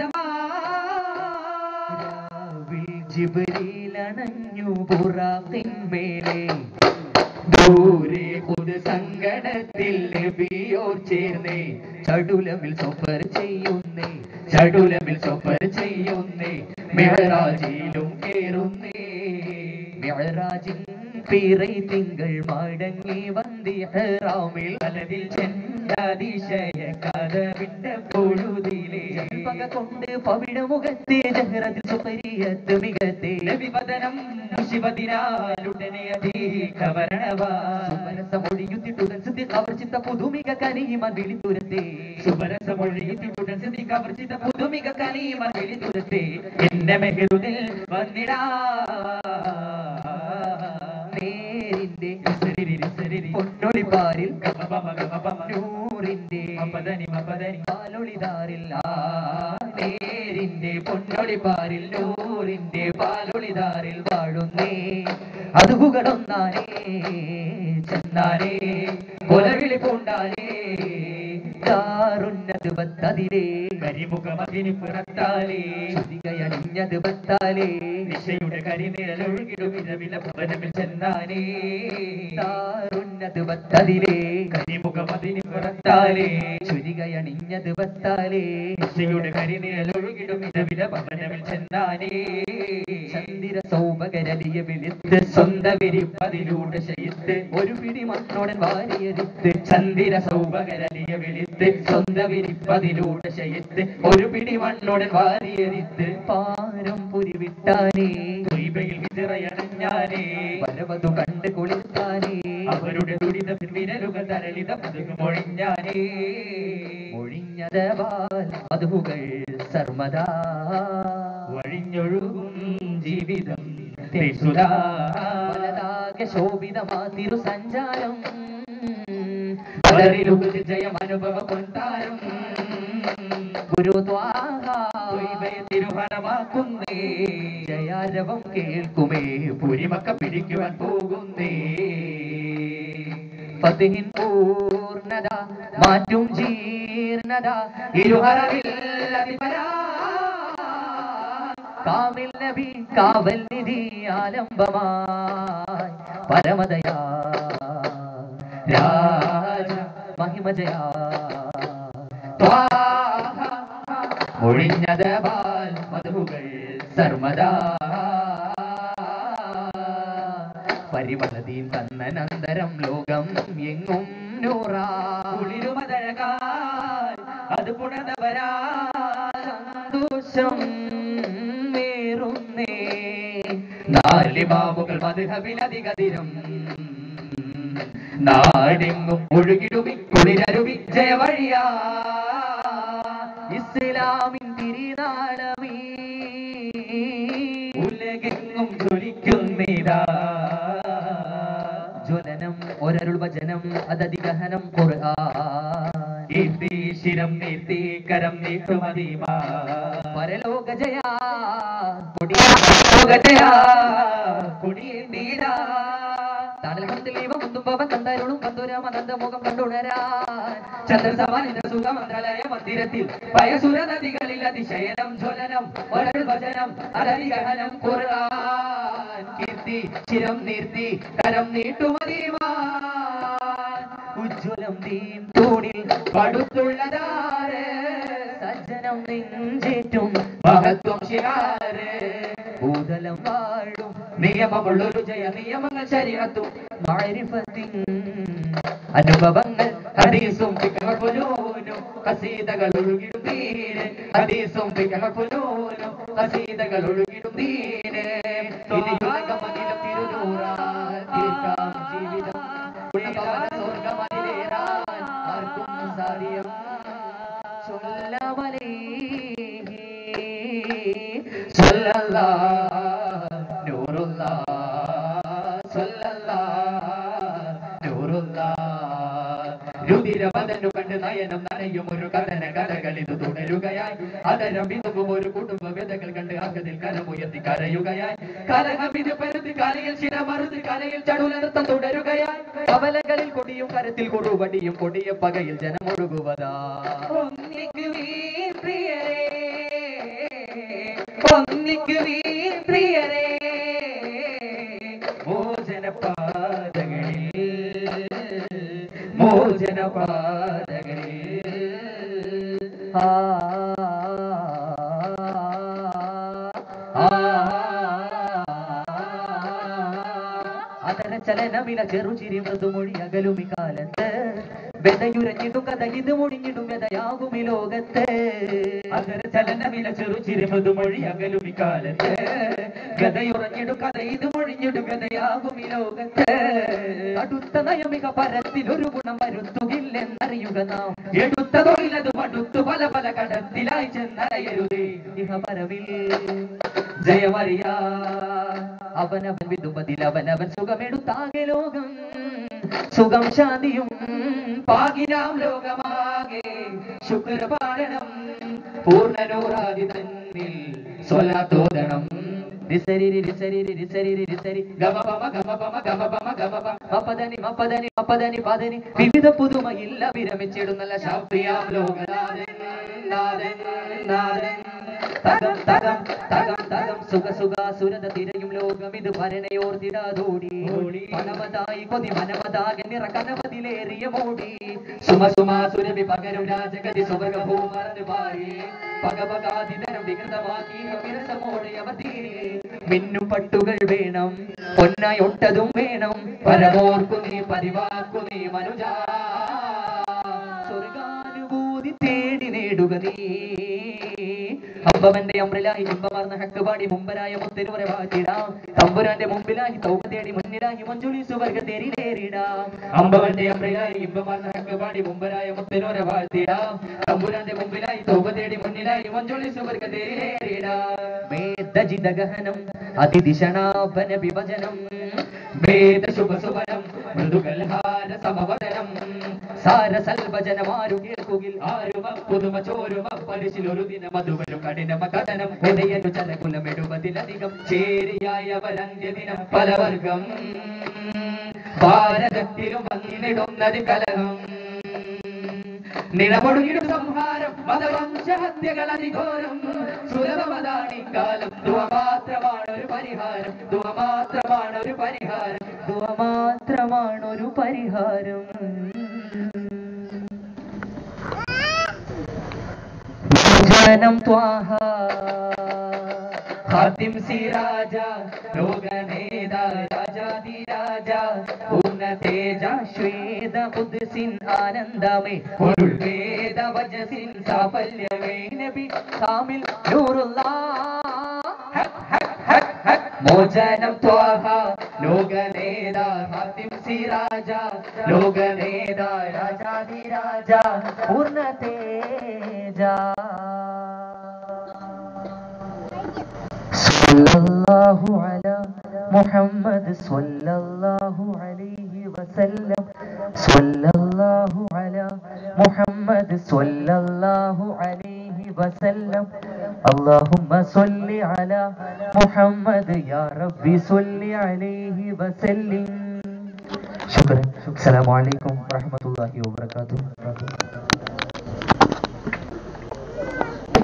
മധുരിതമാവിൽ ജിബരിലണഞ്ഞു പുറാത്തിന്മേലെ ദൂരെ പുതു സങ്കടത്തിൽ നബിയോർ ചേർന്നേ ചടുലമിൽ സൊപ്പർ ചെയ്യുന്നേ ചടുലമിൽ സൊപ്പർ ചെയ്യുന്നേ മെഹറാജിലും കേറുന്നേ മെഹറാജിൻ പിറൈ തിങ്കൾ മടങ്ങി വന്ദിഹറാമിൽ അലതിൽ ചെന്നാതിശയ കഥവിന്റെ പൊഴുതിലെ പക കൊണ്ട് പവിട മുഖത്തെ ജഹറത്തിൽ സുപരിയത്ത് മികത്തെ നബിപദനം ശിവദിനാലുടനെ അധീകവരണവാ സുമരസമൊഴിയുത്തിട്ടുടൻ സിദ്ധി കവർച്ചിത്ത പുതുമിക കനീമൻ വിളിത്തുരത്തെ സുമരസമൊഴിയുത്തിട്ടുടൻ സിദ്ധി കവർച്ചിത്ത പുതുമിക കനീമൻ വിളിത്തുരത്തെ എന്റെ മെഹറുദിൽ വന്നിടാ നേരിന്റെ പൊന്നൊളിപ്പാരിൽ നൂറിന്റെ പാലൊളിതാറിൽ ആ നേരിന്റെ പൊന്നൊളിപ്പാരിൽ നൂറിന്റെ പാലൊളിതാറിൽ വാഴുന്നേ അതുകുകളൊന്നാനേ ചെന്നാനേ കൊലവിളി പൂണ്ടാനേ കാറുന്നത് ബത്തതിരേ കരിമുഖമതിന് പുറത്താലേ ശ്രുതികയണിഞ്ഞത് ബത്താലേ ദിശയുടെ കരിനിഴലൊഴുകിടും ഇരവില ഭവനമിൽ ചെന്നാനേ കാറുന്നത് ബത്തതിരേ കരിമുഖമതിന് പുറത്താലേ ചുരികയണിഞ്ഞത് ബത്താലേ ദിശയുടെ കരിനിഴലൊഴുകിടും ഇരവില ഭവനമിൽ ചെന്നാനേ ചന്ദിര സൗഭകരലിയ വിളിത്ത് സ്വന്ത വിരിപ്പതിലൂടെ ശയിത്ത് ഒരു പിടി മണ്ണോടൻ വാരിയെടുത്ത് ചന്ദിര സൗഭകരലിയ വിളിത്ത് സ്വന്ത വിരിപ്പതിലൂടെ ശയിത്ത് ഒരു പിടി മണ്ണോടൻ വാരിയെടുത്ത് പാരം പുരിവിട്ടാനേ ദൈവയിൽ വിതറയണഞ്ഞാനേ വരവതു കണ്ട് കുളിർത്താനേ അവരുടെ ദുരിതത്തിൽ വിരലുകൾ തരളിത പതുകു മൊഴിഞ്ഞാനേ മൊഴിഞ്ഞതവാൽ മധുകൾ സർമദാ വഴിഞ്ഞൊഴുകും ജീവിതം പലതാകെ ശോഭിതമാതിരു സഞ്ചാരം പലരിലുപരി ജയം അനുഭവ കൊണ്ടാരും ഗുരുദ്വാഹയെ തിരുഹണമാക്കുന്നേ ജയാരവം കേൾക്കുമേ പുരിമക്ക പിടിക്കുവാൻ പോകുന്നേ ഫതിഹിൻ പൂർണ്ണത മാറ്റും ജീർണത ഇരുഹറവിൽ അതിപരാ കാവിൽ നബി കാവൽ നിധി ആലംബമായി പരമതയാ രാജ മഹിമജയാ ത്വാഹ ഒഴിഞ്ഞത് ബാൽ മധുകൾ സർമദാ പരിമളതീൻ തന്നനന്തരം ലോകം എങ്ങും നൂറാ കുളിരുമതഴകാൽ അത് പുണർന്നവരാ സന്തോഷം വേറുന്നേ നാലിമാവുകൾ മധുഹവിലധികതിരം നാടെങ്ങും ഒഴുകിടുമി കുളിരരുവി ജയവഴിയാ ഇസ്ലാമിൻ തിരിനാളമീ ഉലകെങ്ങും ജ്വലിക്കുന്നിതാ ജ്വലനം ഒരരുൾ വചനം അതധികഹനം ശിരം നീർത്തി കരം നീട്ടുമതിമാ പരലോക ജയാ കൊടിയ പരലോക ജയാ കൊടിയേണ്ടീടാ മുത്തുമ്പവൻ കണ്ടരുളും കന്തുരാമനന്ദ മുഖം കണ്ടുണരാൻ ചന്ദ്രസമാനിത സുഖമന്ത്രാലയ മന്ദിരത്തിൽ പയസുര നദികളിൽ അതിശയനം ജ്വലനം ഒരൾ വചനം അരവിഗഹനം ഖുർആൻ കീർത്തി നിർത്തി ചിരം നീർത്തി കരം നീട്ടുമതിവാൻ ഉജ്ജ്വലം നീം തൂണിൽ പടുത്തുള്ളതാര് സജ്ജനം നെഞ്ചേറ്റും മഹത്വം ശിഹാര് ഭൂതലം വാഴും നിയമമുള്ളൊരു ജയ നിയമങ്ങൾ ശരീരത്തും മാരിഫത്തിൻ അനുഭവങ്ങൾ ഹദീസും ഫിഖ്ഹുലൂനും കസീതകൾ ഒഴുകിടും ദീന് ഹദീസും ഫിഖ്ഹുലൂനും കസീതകൾ ഒഴുകിടും ദീന് ഇനി യുഗമതിലും തിരുനൂറാൽ തീർക്കാം ജീവിതം ഉള്ളഭവന സ്വർഗമതിലേറാൻ ആർക്കും സാധ്യം ചൊല്ലവലേ സല്ലല്ലാ നൂറുല്ലാ സല്ലല്ലാ നൂറുല്ലാ രുതിരവദനു കണ്ട് നയനം നനയും ഒരു കഥന കഥകളിത് തുടരുകയായി അതരം വിതുമ്പും ഒരു കുടുംബ വ്യതകൾ കണ്ട് അകതിൽ കരമുയർത്തി കരയുകയായി കലഹമിത് പരുത്തി കലയിൽ ശിരമറുതി കലയിൽ ചടുലനൃത്തം തുടരുകയായി കവലകളിൽ കൊടിയും കരത്തിൽ കൊടുവടിയും കൊടിയ പകയിൽ ജനമൊഴുകുവതാ ഒന്നിക്ക് വീർ പ്രിയരേ ഒന്നിക്ക് വീർ പ്രിയരേ മോചന പാതകളിൽ മോചന പാതകളിൽ ആ അതര ചലനമില ചെറുചിരി മൃദുമൊഴി അകലുമി കാലത്ത് വെതയുരഞ്ഞിടും കഥ ഇത് മുടിഞ്ഞിടും വെതയാകും ഈ ലോകത്ത് അതര ചലനമില ചെറുചിരി മൃദുമൊഴി അകലുമി കാലത്ത് ഗതയുറഞ്ഞിടും കഥ ഇത് മുഴിഞ്ഞിടും ഗതയാകും ഈ ലോകത്ത് അടുത്ത നയമിക പരത്തിൽ ഒരു ഗുണം വരുത്തുകില്ലെന്നറിയുക നാം എടുത്ത തൊഴിലത് മടുത്തു പല പല കടത്തിലായി ചെന്നറിയരുതേ ഇഹ പരവിൽ ജയമറിയ അവനവൻ വിതുമ്പതിൽ അവനവൻ സുഖമെടുത്താകെ ലോകം സുഖം ശാന്തിയും പാകിനാം ലോകമാകെ ശുക്ര പാടണം പൂർണ്ണനൂറാതി തന്നിൽ സ്വലാത്തോദണം രിസരിരി രിസരിരി രിസരിരി രിസരി ഗമപമ ഗമപമ ഗമപമ ഗമപ മപദനി മപദനി മപദനി പദനി വിവിധ പുതുമയില്ല വിരമിച്ചിടുന്നല്ല ശാസ്ത്രീയാം ലോകനാഥൻ നാഥൻ നാഥൻ തകം തകം തകം തകം സുഖ സുഖ സുരത തിരയും ലോകം ഇത് ഭരണയോർത്തിടാതോടി പണമതായി കൊതി മനമതാകെ നിറ കനവതിലേറിയ മോടി സുമ സുമാ സുരഭി പകരും രാജഗതി സുവർഗ ഭൂമറന്ന് പാടി പകപകാതിതരം വികൃതമാക്കി വിരസമോടെ അവർ തീരെ മിന്നും പട്ടുകൾ വേണം പൊന്നായി ഒട്ടതും വേണം പരമോർക്കു നീ പതിവാക്കു നീ മനുജാ സ്വർഗാനുഭൂതി തേടി നേടുക നീ അമ്പവന്റെ അമ്രിലായി ഇമ്പമാർന്ന ഹക്കുപാടി മുമ്പരായ മുത്തിനുവരെ വാറ്റിടാം തമ്പുരാന്റെ മുമ്പിലായി തൗബ തേടി മുന്നിലായി മഞ്ജുളി സുവർഗ തേരിലേറിടാം അമ്പവന്റെ അമ്രിലായി ഇമ്പമാർന്ന ഹക്കുപാടി മുമ്പരായ മുത്തിനുവരെ വാഴ്ത്തിടാം തമ്പുരാന്റെ മുമ്പിലായി തൗബ തേടി മുന്നിലായി മഞ്ജുളി സുവർഗ തേരിലേറിടാം വേദജിത ഗഹനം അതിദിശണാപന വിഭജനം വേദ ശുഭ സുവനം മൃദുകൽഹാര സമവദനം സാരസൽഭജനമാരു കേൾക്കുകിൽ ആരുമ പുതുമ ചോരുമ പരിശിലൊരു ദിനം അതുവരും കഠിനമ കഥനം കൊടയനു ചലകുലമെഴുപതിലധികം ചേരിയായവരന്ത്യദിനം പലവർഗം ഭാരതത്തിലും വന്നിടുന്നത് കലഹം നിലമൊടുങ്ങിടും സംഹാരം മതവംശഹത്യകൾ അതിഘോരം സുലഭമതാണി കാലം ദുവ മാത്രമാണ് ഒരു പരിഹാരം ദുവ മാത്രമാണ് ഒരു പരിഹാരം ദുവ മാത്രമാണ് ഒരു പരിഹാരം ജനം ത്വാഹ ഹാത്തിം സിരാജ ലോകനേത രാജാതി രാജ പൂർണ്ണ തേജ ശ്വേത കുദ്സിൻ ആനന്ദമേ പൊരുൾ വേദ വജസിൻ സാഫല്യമേ നബി കാമിൽ നൂറുള്ള മോചനം ത്വാഹ ലോകനേത ഹാത്തിം സിരാജ ലോകനേത രാജാതി രാജ പൂർണ്ണ തേജ صلى الله على محمد صلى الله عليه وسلم صلى الله على محمد صلى الله عليه وسلم اللهم صل على محمد يا ربي صل عليه وسلم شكرا السلام عليكم ورحمة الله وبركاته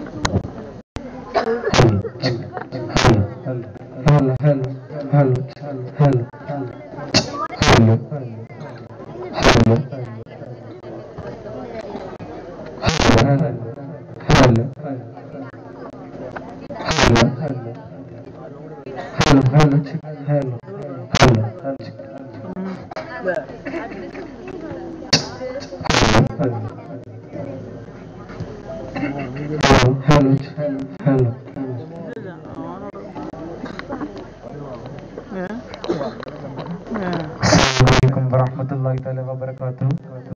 هلا هلا هلا هلا അസ്സലാമലൈക്കും വറഹ്മത്തുള്ളാഹി തആല വബറകാതുഹു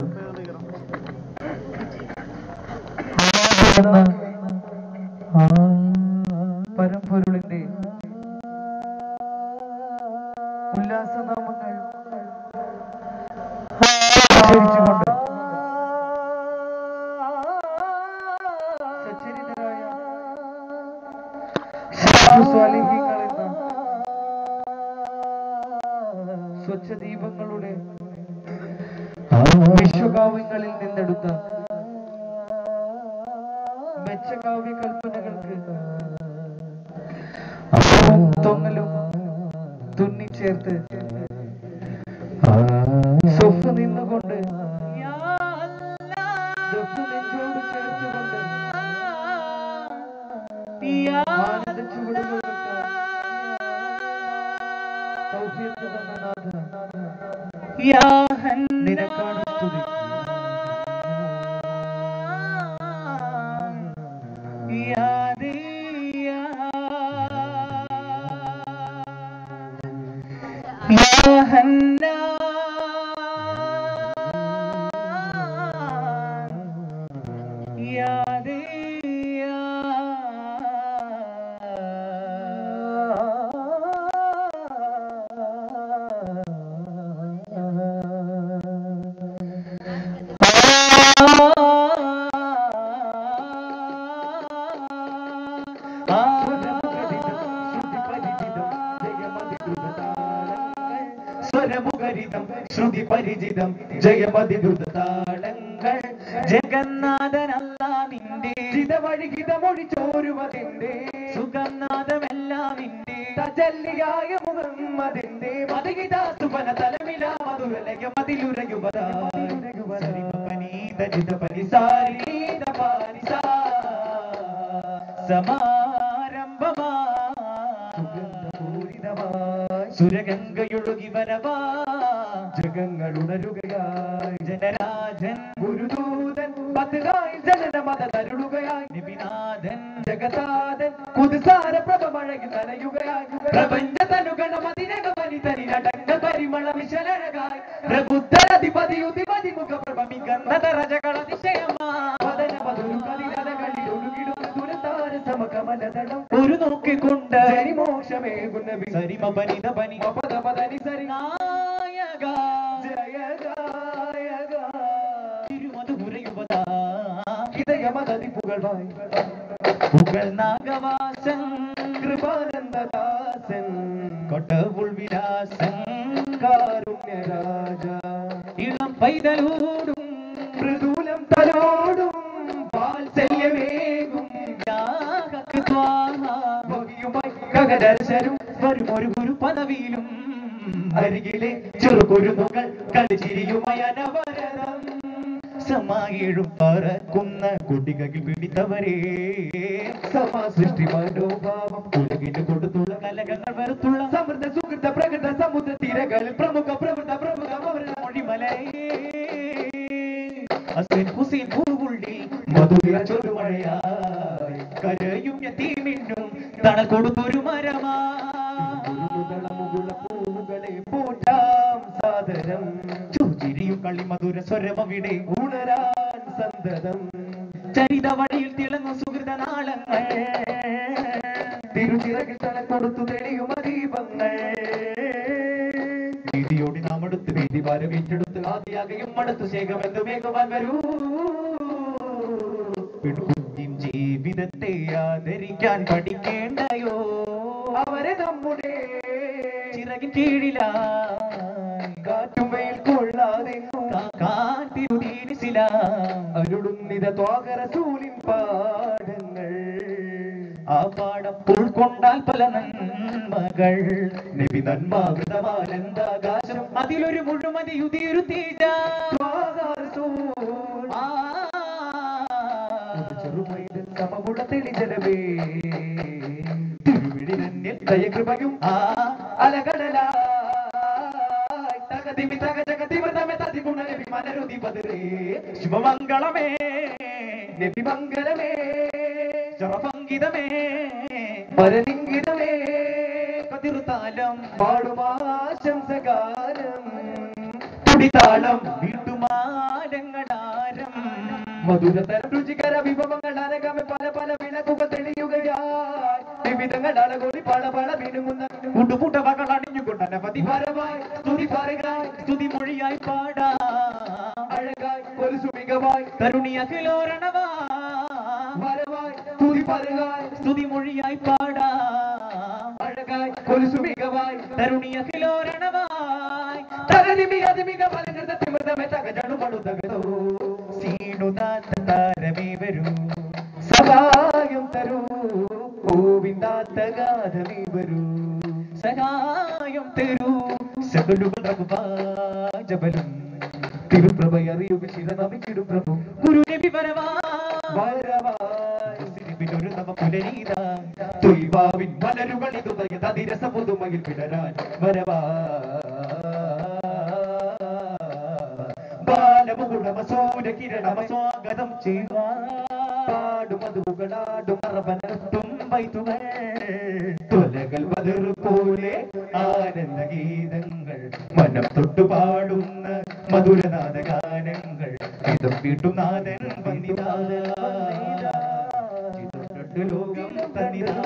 എന്ന ആ പരമ്പൊരുളിന്റെ ഉല്ലാസനാമങ്ങൾ ഉച്ചരിച്ചുകൊണ്ട് സച്ചരിതരായ സ്വാലിഹീങ്ങൾ എന്ന സ്വച്ഛദീപങ്ങളുടെ വിശ്വകാവ്യങ്ങളിൽ നിന്നെടുത്ത മെച്ചകാവ്യ കൽപ്പനകൾക്ക് അപ്പവും തൊങ്ങലും തുന്നിച്ചേർത്ത് സ്വഫ് നിന്നുകൊണ്ട് ദഫ് നെഞ്ചോട് ചേർത്തുകൊണ്ട് ആനന്ദ ചുവടുകൾ വെക്കാൻ തൗഫീഖ് തന്ന നാഥ നിനക്കാണ് സ്തുതി സ്വരമുഖരിതം ശ്രുതി പരിചിതം ജയമതിദ്രുതതാളങ്ങൾ ജഗന്നാഥനല്ല നിന്റെ ചിതവഴികിതമൊഴി ചോരുവതിന്റെ സുഗന്നാഥമെല്ലാം നിന്റെ തജല്ലിയായ മുഹമ്മദിന്റെ മതകിതാ സുബന തലമില മധുരലയ സമാരംഭമായി സുരഗംഗയൊഴുകി വരവാ ജഗങ്ങൾ ഉണരുകയായി ജനരാജൻ ഗുരുദൂതൻ പതുകായി ജനന മത തരുളുകയായി നിബിനാഥൻ ജഗതാഥൻ കുതുസാര പ്രഭമഴകി നനയുകയായി പ്രപഞ്ച തനുഗണം അതിനകമനി തനിനടങ്ക പരിമള വിശലഴകായി പ്രബുദ്ധരധിപതി ഉതിപതി മുഖപ്രഭ മികന്ന രജകളതിശയമാ വദന മധുരു കതിരലകളിൽ ഒഴുകിടും ദുരതാര സമകമലതടം ഒരു നോക്കിക്കൊണ്ട് ജനിമോക്ഷമേകുന്ന സരിമ പനിത പനി പദ പദനി സരി നായക ജയ ഗായക തിരുമധുരയുവതാ ഹൃദയമതി പുകഴ്വായി പുകൾ നാഗവാസൻ കൃപാനന്ദദാസൻ കൊട്ടവുൾ വിലാസൻ കാരുണ്യരാജ ഇളം പൈതലോടും മൃദൂലം തലോടും വാത്സല്യമേകും യാഗക്ക് സ്വാഹ ഭോഗിയുമായി ഗഗദർശരും വരും ഒരു ഗുരു പദവിയിലും അരികിലെ ചെറുകുരുന്നുകൾ കളിച്ചിരിയുമായ അനവരതം സമായിഴും പറക്കുന്ന കുട്ടികളിൽ പിടിത്തവരെ സമാ സൃഷ്ടി മനോഭാവം ഉലകിന് കൊടുത്തുള്ള കലകങ്ങൾ വരത്തുള്ള സമൃദ്ധ സുഹൃത പ്രകൃത സമുദ്ര തീരകളിൽ പ്രമുഖ പ്രവൃത്ത പ്രമുഖ അവരുടെ മൊഴിമലയേ അസ്ലിൻ ഹുസൈൻ പൂവുള്ളി മധുര ചൊരുമഴയായി കരയും യതീമിന്നും തണൽ കൊടുത്തൊരു മരമാ മുകുള പൂവുകളെ പോറ്റാം സാദരം ചുചിരിയും കളി മധുര സ്വരമവിടെ ഉണരാൻ സന്തതം ചരിത വഴിയിൽ തിളങ്ങും സുഹൃത നാളങ്ങൾ തിരുച്ചിറകിൽ തല കൊടുത്തു തെളിയും ദീപങ്ങൾ വീതിയോടി നാം എടുത്ത് വീതി ഭാരം ഏറ്റെടുത്ത് ആദ്യാകയും അടുത്ത് ശേഖമെന്ന് വേഗവാൻ വരൂ പെൺകുഞ്ഞിൻ ജീവിതത്തെ ആദരിക്കാൻ പഠിക്കേണ്ടയോ അവരെ നമ്മുടെ ചിറകിൻ കീഴിലായി കാറ്റുമേൽ കൊള്ളാതെ അരുളുന്നിത ത്വാകരസൂലിൻ പാഠങ്ങൾ ആ പാഠം ഉൾക്കൊണ്ടാൽ പല നന്മകൾ നബി നന്മാവൃതമാനന്ദാകാശം അതിലൊരു മുഴുമതി തെയ്യുതിയൊരു തീജ ആ. ചെറുപൈതൽ സമമുട തെളിജലവേ തിരുവിടിനന്യൻ ദയകൃപയും ആ. അലകടലായി തകതിമി തകജഗതിമൃതമെ തതിഗുണനബി മനരുതി പതിരേ ശുഭമംഗളമേ നബിമംഗലമേ ശരഭംഗിതമേ പരലിംഗിതമേ കതിർത്താലം പാടുമാശംസകാരം തുടിതാളം വീട്ടുമാലങ്ങളാരം മധുരതര രുചികര വിഭവങ്ങൾ അനകമെ പല പല വിളക്കുകൾ തെളിയുകയായി വിവിധങ്ങൾ അളകൊടി പല പല മിനുങ്ങുന്ന ഉടുപുടവകൾ അണിഞ്ഞുകൊണ്ട് അനവധി വരവായി സ്തുതി പറയുകായി സ്തുതി മൊഴിയായി പാടാ അഴകായി ഒരു സുമികവായി തരുണി അഖിലോരണവാ വരവായി സ്തുതി പറയുകായി സ്തുതി മൊഴിയായി പാടാ അഴകായി ഒരു സുമികവായി തരുണി അഖിലോരണവായി തകതിമി അതിമിക പലകൃത തിമൃതമെ തകജണു പടുതകതോ സീണുതാത്ത താരമേ വരൂ സഹായം തരൂ പൂവിന്താത്ത ഗാഥമേ വരൂ സഹായം തരൂ സകലുകൾ ജബലും തിരുപ്രഭ അറിയുക ചില നമിക്കിടും പ്രഭു ഗുരു നബി വരവാ വരവായി ഒരു നവ പുലരീത തുയ്വാവിൻ മലരുകളിതുതയ തതിരസ പുതുമയിൽ പിടരാൻ വരവാ ബാലമുകുളമസൂര കിരണമ സ്വാഗതം ചെയ്യുവാ പാടുമതുകളാടും അറബനത്തും വൈത്തുകൾ തുലകൾ പതിർ പോലെ ആനന്ദ ഗീതങ്ങൾ മനം തൊട്ടു പാടുന്ന മധുരനാഥ ഗാനങ്ങൾ ഇതം വീട്ടും നാഥൻ വന്നിതാ ഇതൊട്ടു ലോകം തന്നിതാ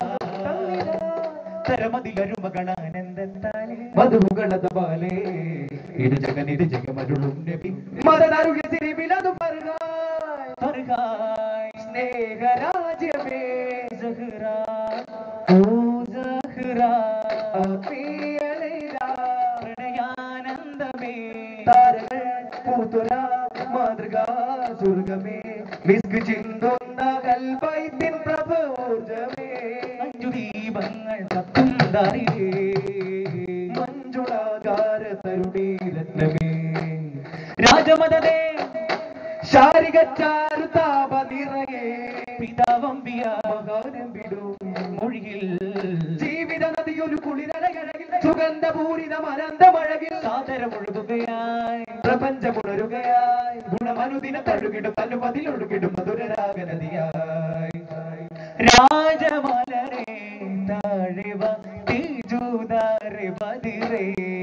തരമതിലരുമകളാനന്ദത്താലേ മധുകളത ബാലേ ഇത് ജഗനിത് ജഗമരുളും നബി മദനാരുക സിരിബിലതു പർഗായ് ഫർഹായ് സ്നേഹരാജ്യമേ സഹ്റ ഓ സഹ്റ പ്രിയലൈലാ പ്രണയാനന്ദമേ താരകൾ പൂത്തുര മാതൃക സ്വർഗമേ മിസ്ക് ചിന്തുന്ന കൽബൈത്തിൻ പ്രഭോജമേ അഞ്ചു ദീപങ്ങൾ കത്തും ദാരിലേ മഞ്ജുളാകാര തരുണീ രത്നമേ രാജമതേ ശാരിക ചാരുതാപ നിറയെ പിതാവമ്പിയ മകാരം വിടും മൊഴിയിൽ ജീവിത നദിയൊരു കുളിരഴകഴകിൽ സുഗന്ധപൂരിതം അനന്തമഴകിൽ സാദരമൊഴുകുകയായി പ്രപഞ്ചമുണരുകയായി ഗുണമനുദിന തഴുകിടും തനുപതിൽ ഒഴുകിടും മധുരരാഗ നദിയായി രാജമലരേ താഴിവ തേജൂതാരെ ബദിരേ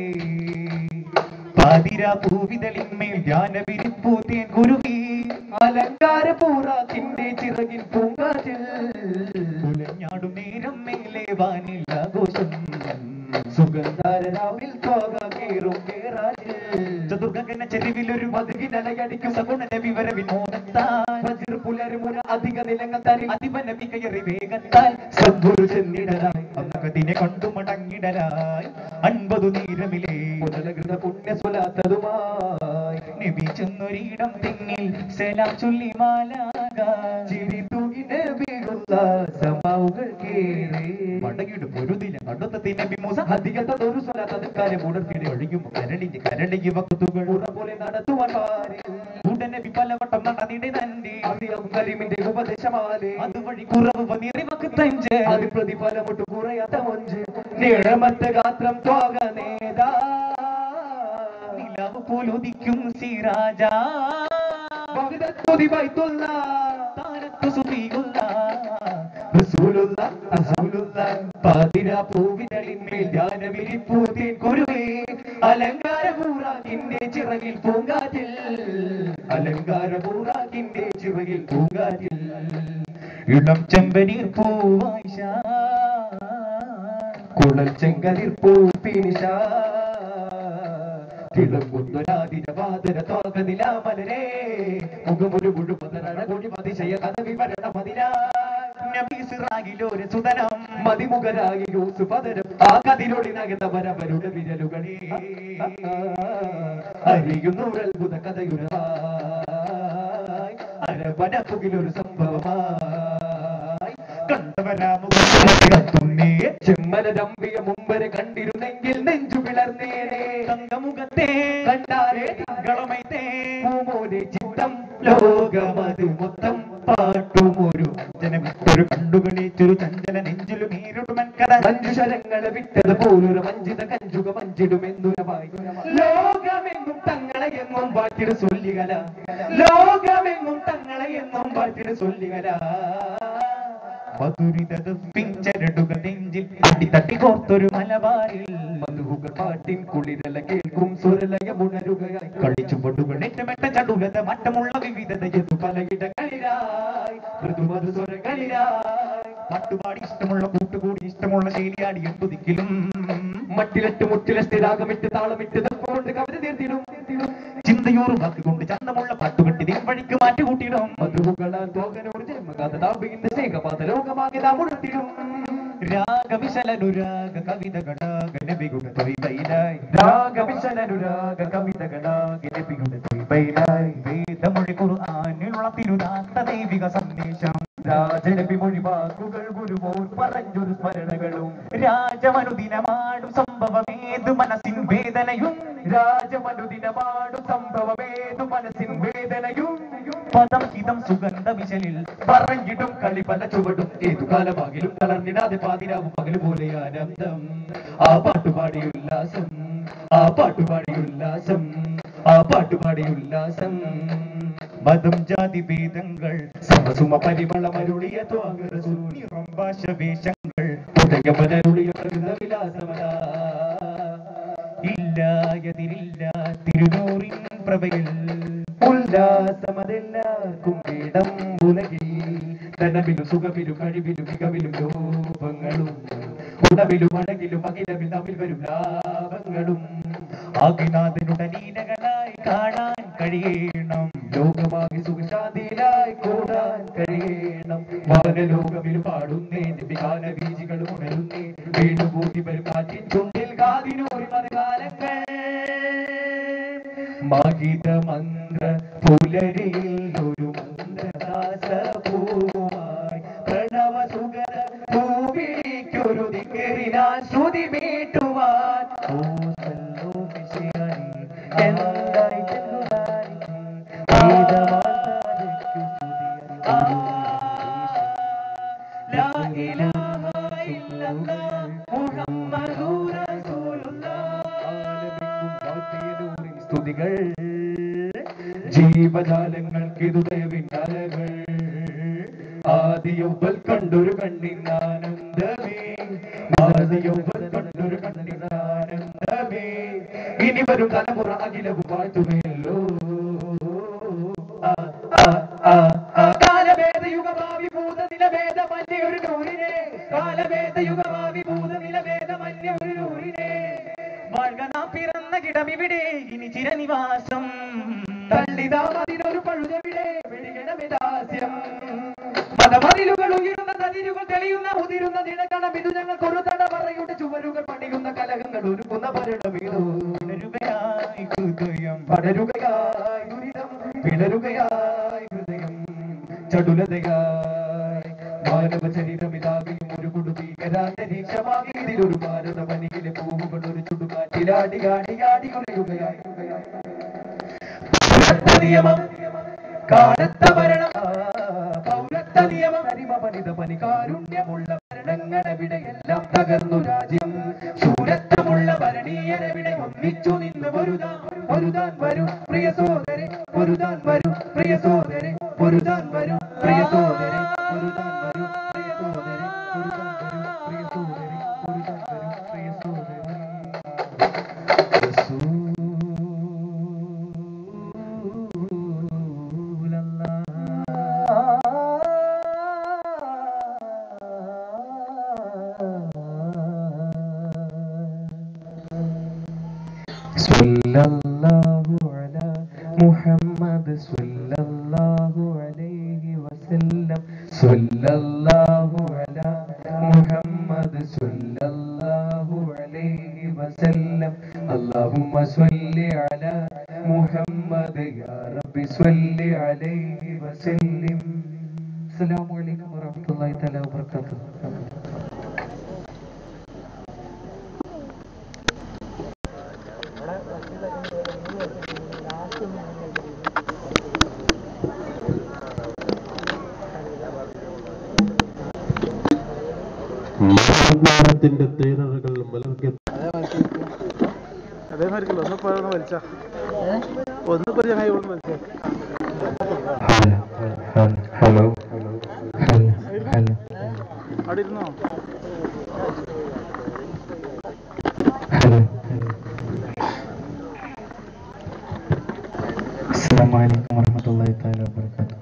പാതിര പൂവിതളിന്മേൽ ധ്യാനവിരിപ്പൂ തേൻ കുരുവി അലങ്കാര പൂറാക്കിന്റെ ചിറകിൻ പൂങ്കാറ്റിൽ ഉലഞ്ഞാടും നേരം മേലെ വാനിൽ ആഘോഷം സുഗന്ധാരനാവിൽ തോക കീറും കേറാറ്റിൽ ചതുർഗന ചെരുവിലൊരു മധുകിനലയടിക്കും സഗുണ വിവരവിൻ മോഹത്താൽ വജ്ര പുലരുമുന അധിക നിലങ്ങൾ തരി അതിവന വികയറി വേഗത്താൽ സദ്ഗുരു ചെന്നിടലായി അന്നകതിനെ കൊണ്ടു മടങ്ങിടലായി അൻപതു നീരമിലേ പുനലകൃത പുണ്യസുലാത്തതുമായി നബി ചെന്നൊരിടം തെങ്ങിൽ സലാം ചൊല്ലി മാലാക ചിരി തൂകിന് വീഴുന്ന സമാവുകൾ കേറി മടങ്ങിടും ഒരു ദിനം അടുത്ത നബി മൂസ അധികത്തൊരു സ്വലാത്തത് കാര്യം ഉടർക്കിടെ ഒഴിയും കരളിഞ്ഞ് കരളിഞ്ഞ് വക്കുത്തുകൾ ഉറ പോലെ നടത്തുവാൻ പാരി ഉടനെ പലവട്ടം നടന്നിടെ നന്ദി അധികം കലിമിന്റെ ഉപദേശമാലേ അതുവഴി കുറവ് വന്നിറി വക്ക് തഞ്ച് അത് പ്രതിഫലമൊട്ടു കുറയാത്ത മൊഞ്ച് നീളമത്ത ഗാത്രം തോക നേതാ നിലാവ് പോലുദിക്കും സിരാജ ഭഗതസ്തുതി ബൈത്തുള്ള താരത്തു സുഫിയുള്ള റസൂലുള്ള റസൂലുള്ള പാതിര പൂവിതളിന്മേൽ ധ്യാന വിരിപ്പൂത്തിൻ കുരുവേ അലങ്കാര പൂറാക്കിന്റെ ചിറകിൽ പൂങ്കാറ്റിൽ അലങ്കാര പൂറാക്കിന്റെ ചിറകിൽ പൂങ്കാറ്റിൽ ഇളം ചെമ്പനീർ പൂവായിഷ കുളൽ ചെങ്കതിർ പൂ പിനിഷ തിളങ്ങുന്നൊരാതിര വാതര തോക നിലാമലരേ മുഖമൊരു മുഴുപതരണ കൊടി മതിശയ കഥ വിവരണ മതിരാ നബി സിറാഗിലൊരു സുതനം മതിമുഖരായി യൂസു പതരം ആ കതിരൊളി നഗതവരവരുടെ വിരലുകളെ അറിയുന്നൊരത്ഭുത കഥയുരവായി അരവനപ്പുകിലൊരു സംഭവമായി കണ്ടവരാമുഖത്തുന്നേ ചെമ്മല രമ്പിയ മുമ്പരെ കണ്ടിരുന്നെങ്കിൽ നെഞ്ചു പിളർന്നേനെ തങ്കമുഖത്തെ കണ്ടാലേ തിങ്കളമൈത്തേ പൂമോനെ ചിത്തം ലോകമത് മൊത്തം പാട്ടുമൊരു ജനമിട്ടൊരു കണ്ടുകളിച്ചൊരു ചഞ്ചല നെഞ്ചിലു നീരുടുമൻ കഥ മഞ്ജുശരങ്ങളെ വിട്ടത് പോലൊരു മഞ്ചിത കഞ്ചുക മഞ്ചിടുമെന്നുരവായി ലോകമെങ്ങും തങ്ങളെ എങ്ങും പാട്ടിട് ചൊല്ലികല ലോകമെങ്ങും തങ്ങളെ എങ്ങും പാട്ടിട് ചൊല്ലികല മധുരിതത് പിഞ്ചരടുക നെഞ്ചിൽ അടിത്തട്ടി കോർത്തൊരു മലബാരിൽ മധുഹുകൾ പാട്ടിൻ കുളിരല കേൾക്കും സുരലയമുണരുകയായി കളിച്ചു പടുകൾ ഏറ്റമെട്ട ചടുലത മട്ടമുള്ള വിവിധതയതു പലയിടങ്ങളിലായി മൃദുമധു സ്വരങ്ങളിലായി പാട്ടുപാടി ഇഷ്ടമുള്ള കൂട്ടുകൂടി ഇഷ്ടമുള്ള ശൈലിയാടി എട്ടുദിക്കിലും മട്ടിലിട്ട് മുട്ടിലെ സ്ഥിരാകമിട്ട് താളമിട്ട് കൊണ്ട് കവിത തീർത്തിടും ചിന്തയൂറും വാക്കുകൊണ്ട് ചന്തമുള്ള പാട്ടുകെട്ടി നിൻ വഴിക്ക് മാറ്റുകൂട്ടിയിടും മധുകളാൽ തോകനോട് ജന്മഗാഥ താപിക്കുന്ന സ്നേഹപാത ലോകമാകെ നാം ഉണർത്തിടും രാഗവിശലനുരാഗ കവിതകളാക നബിയുടെ തൊയ്ബയിലായി രാഗവിശലനുരാഗ കവിതകളാക നബിയുടെ തൊയ്ബയിലായി വേദമൊഴി ഖുർആനിലുള്ള തിരുനാത്ത ദൈവിക സന്ദേശം രാജനബി മൊഴി വാക്കുകൾ ഗുരുവോർ പറഞ്ഞൊരു സ്മരണകളും രാജമനുദിനമാടും സംഭവമേതു മനസ്സിൻ വേദനയും രാജമനുദിനമാടും സംഭവമേതു മനസ്സിൻ വേദനയും പദം ഹിതം സുഗന്ധ വിശലിൽ പറഞ്ഞിടും കളി പല ചുവടും ഏതു കാലമാകിലും തളർന്നിടാതെ പാതിരാവും പകല് പോലെ ആനന്ദം ആ പാട്ടുപാടി ഉല്ലാസം ആ പാട്ടുപാടി ഉല്ലാസം ആ പാട്ടുപാടി ഉല്ലാസം മതം ജാതി ഭേദങ്ങൾ സമസുമ പരിമളമരുളിയ നിറം ഭാഷ വേഷങ്ങൾ ഉദയമനരുളിയ പ്രകൃത വിലാസമതാ ഇല്ലായതിരില്ല തിരുനൂറിൻ പ്രഭയിൽ ഉല്ലാസമതെല്ലാവർക്കും ഇടം ഉലകിൽ ധനവിലും സുഖവിലും കഴിവിലും മികവിലും ലോപങ്ങളും ഉടവിലും അഴകിലും അഖിലവിൽ തമ്മിൽ വരും ലാഭങ്ങളും ആകിനാഥനുടെ ലീലകളായി കാണാൻ കഴിയണം ലോകമാകെ സുഖശാന്തിയിലായി കൂടാൻ കഴിയണം വാനലോകമിൽ പാടുന്നേ വികാല ബീജികളും ഉണരുന്നേ വീണ്ടുകൂട്ടി വരും കാറ്റിൻ ചുണ്ടിൽ കാതിനൂറി മറുകാലങ്ങൾ മഹിത മന്ത്ര പുലരിൽ ഒരു മന്ത്രദാസപൂവായി പ്രണവ സുഗര ഭൂമിക്കൊരു ദിക്കരിനാൽ ശ്രുതി മീട്ടുവാൻ ഓ സല്ലോ മിശിഹായി എന്തായി ചെല്ലുവാൻ വേദവാർത്താരയ്ക്കു ലാ ഇലാഹ ഇല്ലല്ലാഹ് മുഹമ്മദുർ റസൂലുള്ളാഹ് ആലമെങ്ങും വാഴ്ത്തിയനൂറിൻ സ്തുതികൾ ജീവജാലങ്ങൾക്ക് ഇതുദയവിന്നലകൾ ആദിയൊവൽ കണ്ടൊരു കണ്ണിനാനന്ദമേ ആദിയൊവൽ കണ്ടൊരു കണ്ണിനാനന്ദമേ ഇനി വരും തലമുറ അഖിലവും വാഴ്ത്തുമല്ലോ ആ, ആ, ആ, ആ. കാലഭേദ യുഗഭാവി ഭൂത നിലഭേദ മന്യ ഒരു നൂറിനെ കാലഭേദ യുഗഭാവി ഭൂത നിലഭേദ മന്യ ഒരു നൂറിനെ വാഴ്ക നാം പിറന്ന കിടമിവിടെ ഇനി ചിരനിവാസം തള്ളിതാ അതിനൊരു പഴുതവിടെ വെടികിടമിതാസ്യം മതമതിലുകൾ ഉയരുന്ന നദിരുകൾ തെളിയുന്ന ഉതിരുന്ന നിഴക്കണം ഇത് ഞങ്ങൾക്ക് ഒരു തട പറയുണ്ട് ചുവരുകൾ പണിയുന്ന കലകങ്ങൾ ഒരുക്കുന്ന ഭരണമിതോ പിളരുകയായി ഹൃദയം പടരുകയായി ദുരിതം പിളരുകയായി ഹൃദയം ചടുലതയായി മാനവ ചരിതമിതാകെയും ഒരു കുടുംബീകരാന്തരീക്ഷമാകെ ഇതിലൊരു ഭാരത പനിയിലെ പൂവുകൾ ഒരു ചുടുകാറ്റിലാടി ആടി ആടി ഉലയുകയായി പൗരത്വ നിയമം കാലത്ത ഭരണം പൗരത്വ നിയമം അരിമപണിത പനി കാരുണ്യമുള്ള ഭരണങ്ങളെവിടെയെല്ലാം തകർന്നു രാജ്യം ശൂരത്വമുള്ള ഭരണീയരെവിടെ ഒന്നിച്ചു നിന്ന് പൊരുതാൻ പൊരുതാൻ വരും പ്രിയ സോദരെ പൊരുതാൻ വരും പ്രിയ സോദരെ പൊരുതാൻ വരും പ്രിയ സോദരെ പൊരുതാൻ വരും പ്രിയ സോദരെ പൊരുതാൻ വരും പ്രിയ സോദരെ പൊരുതാൻ വരും പ്രിയ സല്ലല്ലാഹു അലാ മുഹമ്മദ് സല്ലല്ലാഹു അലൈഹി വസല്ലം സല്ലല്ലാഹു അലാ മുഹമ്മദ് സല്ലല്ലാഹു അലൈഹി വസല്ലം അല്ലാഹുമ്മ സ്വല്ലി അലാ മുഹമ്മദ് യാ റബ്ബി സ്വല്ലി അലൈഹി വസല്ലം അസ്സലാമു അലൈക്കും വറഹ്മത്തുള്ളാഹി തആല വബറകാതുഹു ഇവിടെ സ്നേഹത്തിന്റെ തേനറുകൾ മലർക്കെ അതേമാതിരിക്കല്ലോ ഒന്ന് പോയി ഒന്ന് വലിച്ച ഒന്ന് പോയി ചങ്ങായി ഒന്ന് വലിച്ച ഹലോ ഹലോ അവിടെ ഇരുന്നോ ഹലോ അസ്സലാമു അലൈക്കും വറഹ്മത്തുള്ളാഹി തആല വബറകാതുഹു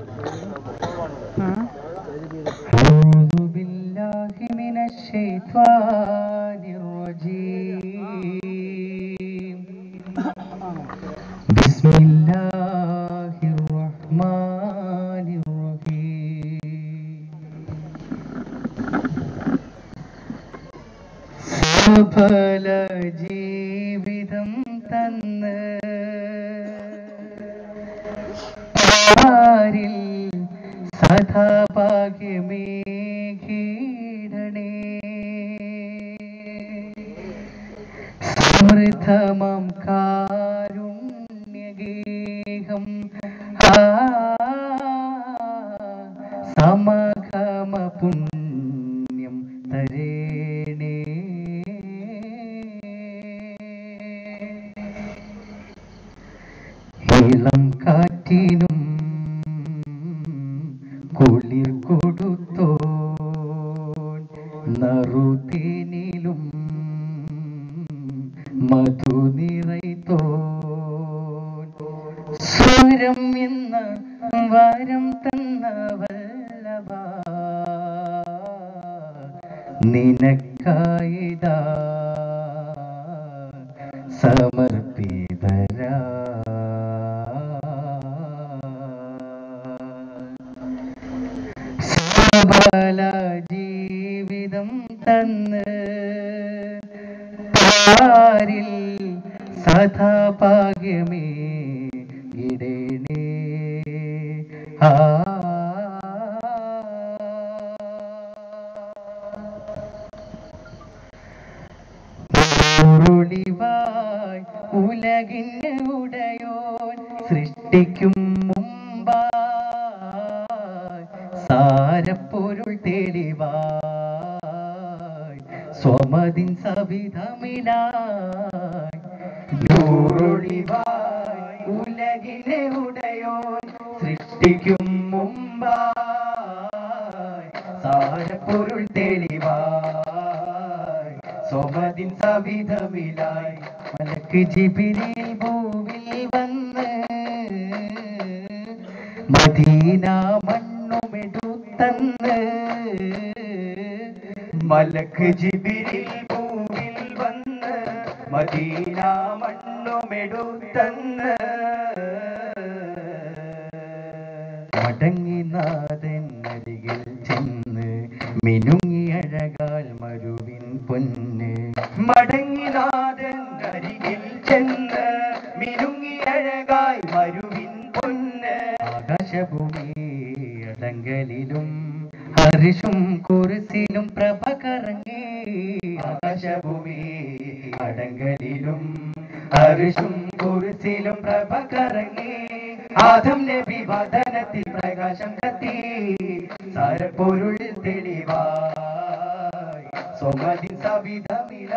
أعوذ بالله من الشيطان الرجيم بسم الله الرحمن الرحيم സഫല ജീവിതം തന്ന് ആരിൽ സദാ ഭാഗ്യമേ കീടണേ സമൃദ്ധമം കാരുണ്യഗേഹം ആ സമഗമ പുണ്യം തരേണേ ഇളം കാറ്റിനും കുളിർ കൊടുത്തോ നറുതേനിലും മധു നിറയ്ത്തോ സ്വരം എന്ന വരം തന്ന വല്ലഭ നിനക്കായിതാ സമർപ്പിതരാ സബല ജീവിതം തന്ന് പാരിൽ സദാ ഭാഗ്യമേ ഇടേണേ ആ പൊരുളിവായ് ഉലകിന് ഉടയോൻ സൃഷ്ടിക്കും മുമ്പായി സാരപ്പൊരുൾ തെളിവായി സ്വമതിൻ സവിധമിലായി നൂറൊളിവായ് ഉലകിനെ ഉടയോൻ സൃഷ്ടിക്കും മുമ്പായി സാരപ്പൊരുൾ തെളിവായി സ്വമതിൻ സവിധമിലായി മലക്ക് ജിബിരിൽ ഭൂവിൽ വന്ന് മദീന മണ്ണുമെടുത്തന്ന് മലക്ക് ജിബിരിൽ ഭൂവിൽ വന്ന് മദീന മണ്ണുമെടുത്തന്ന് മടങ്ങി നാഥൻ അരികിൽ ചെന്ന് മിനുങ്ങി അഴകാൽ മരുവിൻ പൊന്ന് മടങ്ങി നാഥൻ അരികിൽ ചെന്ന് മിനുങ്ങി അഴകായി മരുവിൻ പൊന്ന് ആകാശഭൂമി അടങ്കലിലും ഹർഷും കുറിസിലും പ്രഭ കറങ്ങി ആകാശഭൂമി അടങ്കലിലും ഹർഷും കുറിസിലും പ്രഭ കറങ്ങി ആദം നബി വദനത്തിൽ പ്രകാശം കത്തി സാരപ്പൊരുൾ തെളിവായി സ്വമതി സവിധമില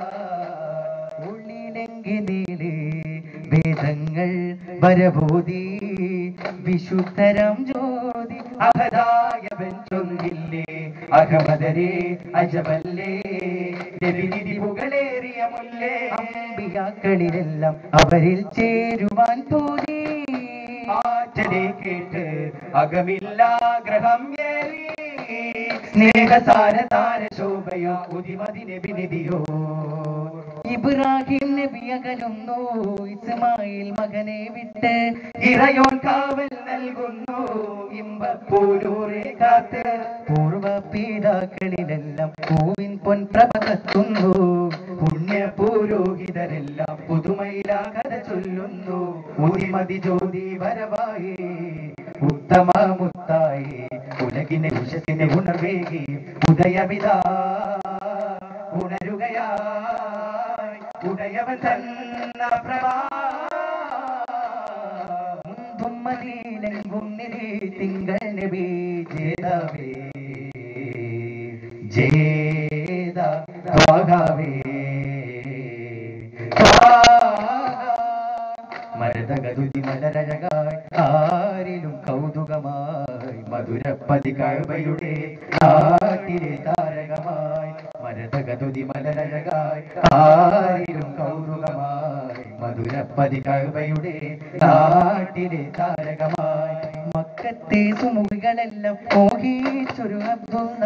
ഉള്ളിലെങ്കിലേ വേദങ്ങൾ വരബോധി വിശുദ്ധരം ജ്യോതി അഹദായവൻ ചൊന്നില്ലേ അഹമദരേ അജമല്ലേ നബിനിധി പുകളേറിയ മുല്ലേ അമ്പിയാക്കളിലെല്ലാം അവരിൽ ചേരുവാൻ തോന്നി ആറ്റനെ കേട്ട് അകമില്ലാഗ്രഹം ഏറി സ്നേഹസാര താര ശോഭയോ ഉദിമതി നബി നബിയോ ഇബ്രാഹിം നബി അകലുന്നു ഇസ്മായിൽ മകനെ വിട്ട് ഇറയോൻ കാവൽ നൽകുന്നു ഇമ്പപ്പൂരൂരെ കാത്ത് പൂർവ പീഡാക്കളിലെല്ലാം പൂവിൻ പൊൻപ്രഭ കത്തുന്നു പുണ്യ പുരോഹിതരെല്ലാം പുതുമയിലാ കഥ ചൊല്ലുന്നു ഉദിമതി ജ്യോതി വരവായി ഉത്തമ മുത്തായി ഉലകിനെ വിശസിന്റെ ഉണർവേകി ഉദയവിതാ ഉണരുകയായി ഉടയവൻ തന്ന പ്രഭാ മുന്തും മലീലെങ്കും നിരി തിങ്കൾ നബി ജേതാവേ ജേതാവേ മരതകതുതി മലരഴകായി ആരിലും കൗതുകമായി മധുരപ്പതി കഴവയുടെ കാട്ടിലെ താരകമായി മരതകതുതി മലരഴകായി ആരിലും കൗതുകമായി മധുരപ്പതി കഴവയുടെ കാട്ടിലെ താരകമായി മക്കത്തെ സുമുഖികളെല്ലാം മോഹിച്ചൊരു അബ്ദുള്ള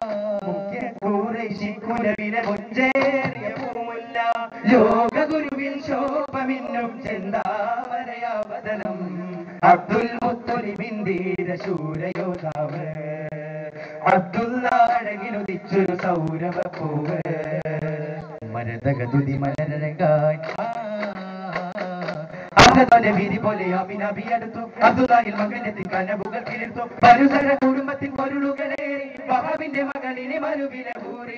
കുലവിലെ മുഞ്ചേറിയ പൂമുല്ല ലോകഗുരുവിൻ ശോഭമിന്നും ചെന്താമരയാവതനം അബ്ദുൽ മുത്തൊലിബിൻ ധീരശൂരയോധാവ് അബ്ദുള്ള അഴകിലുദിച്ചൊരു സൗരവ പൂവ് മരതകതുതി മലരകായി ആഹ്ലാദ വീതി പോലെ അമിനബി അടുത്തു അബ്ദുല്ലാഹിൽ മകനെത്തി കനവുകൾ കിളിർത്തു പരുസര കുടുംബത്തിൻ പൊരുളുകളേറി വഹാബിന്റെ മകളിനെ മനുവിലെ ഊറി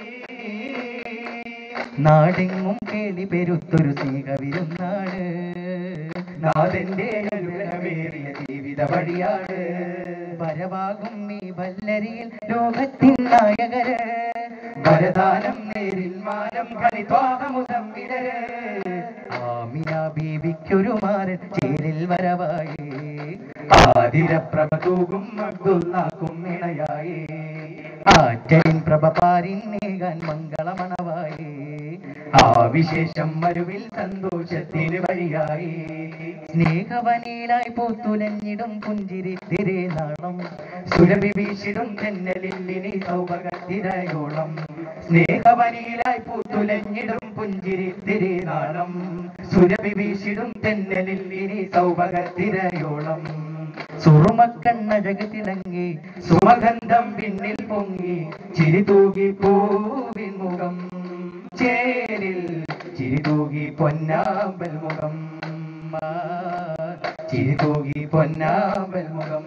നാടെങ്ങും കേളി പെരുത്തൊരു സ്നേഹവിരുന്നാണ് നാഥന്റെ അനുഗ്രഹമേറിയ ജീവിത വഴിയാണ് വരവാകും ഈ വല്ലരിയിൽ ലോകത്തിൻ നായകര് വരദാനം നേരിൽ മാനം കളിത്വാഹമുതമ്മിടര് ആമിന ബീവിക്കൊരു മാരൻ ചേരിൽ വരവായി ആതിരപ്രഭ തൂകും അബ്ദുല്ലാക്കും ഇണയായി ആറ്റലിൻ പ്രഭ പാരിന്നേകാൻ മംഗളമണവായി ആ വിശേഷം മരുവിൽ സന്തോഷത്തിന് വഴിയായി സ്നേഹവനിലായി പൂത്തുലഞ്ഞിടും പുഞ്ചിരി തിരേനാളം സുരഭി വീശിടും ചെന്നലില്ലിനി സൗഭഗത്തിരയോളം സ്നേഹവനിലായി പൂത്തുലഞ്ഞിടും പുഞ്ചിരി തിരേനാളം സുരഭി വീശിടും തെന്നലില്ലിനി സൗഭഗത്തിരയോളം സുറുമക്കണ്ണഴക് തിളങ്ങി സുമഗന്ധം പിന്നിൽ പൊങ്ങി ചിരി തൂകി പൂവിൻ മുഖം ചേരിൽ ചിരി തൂകി പൊന്നാമ്പൽ മുഖം ആ, ചിരി തൂകി പൊന്നാമ്പൽ മുഖം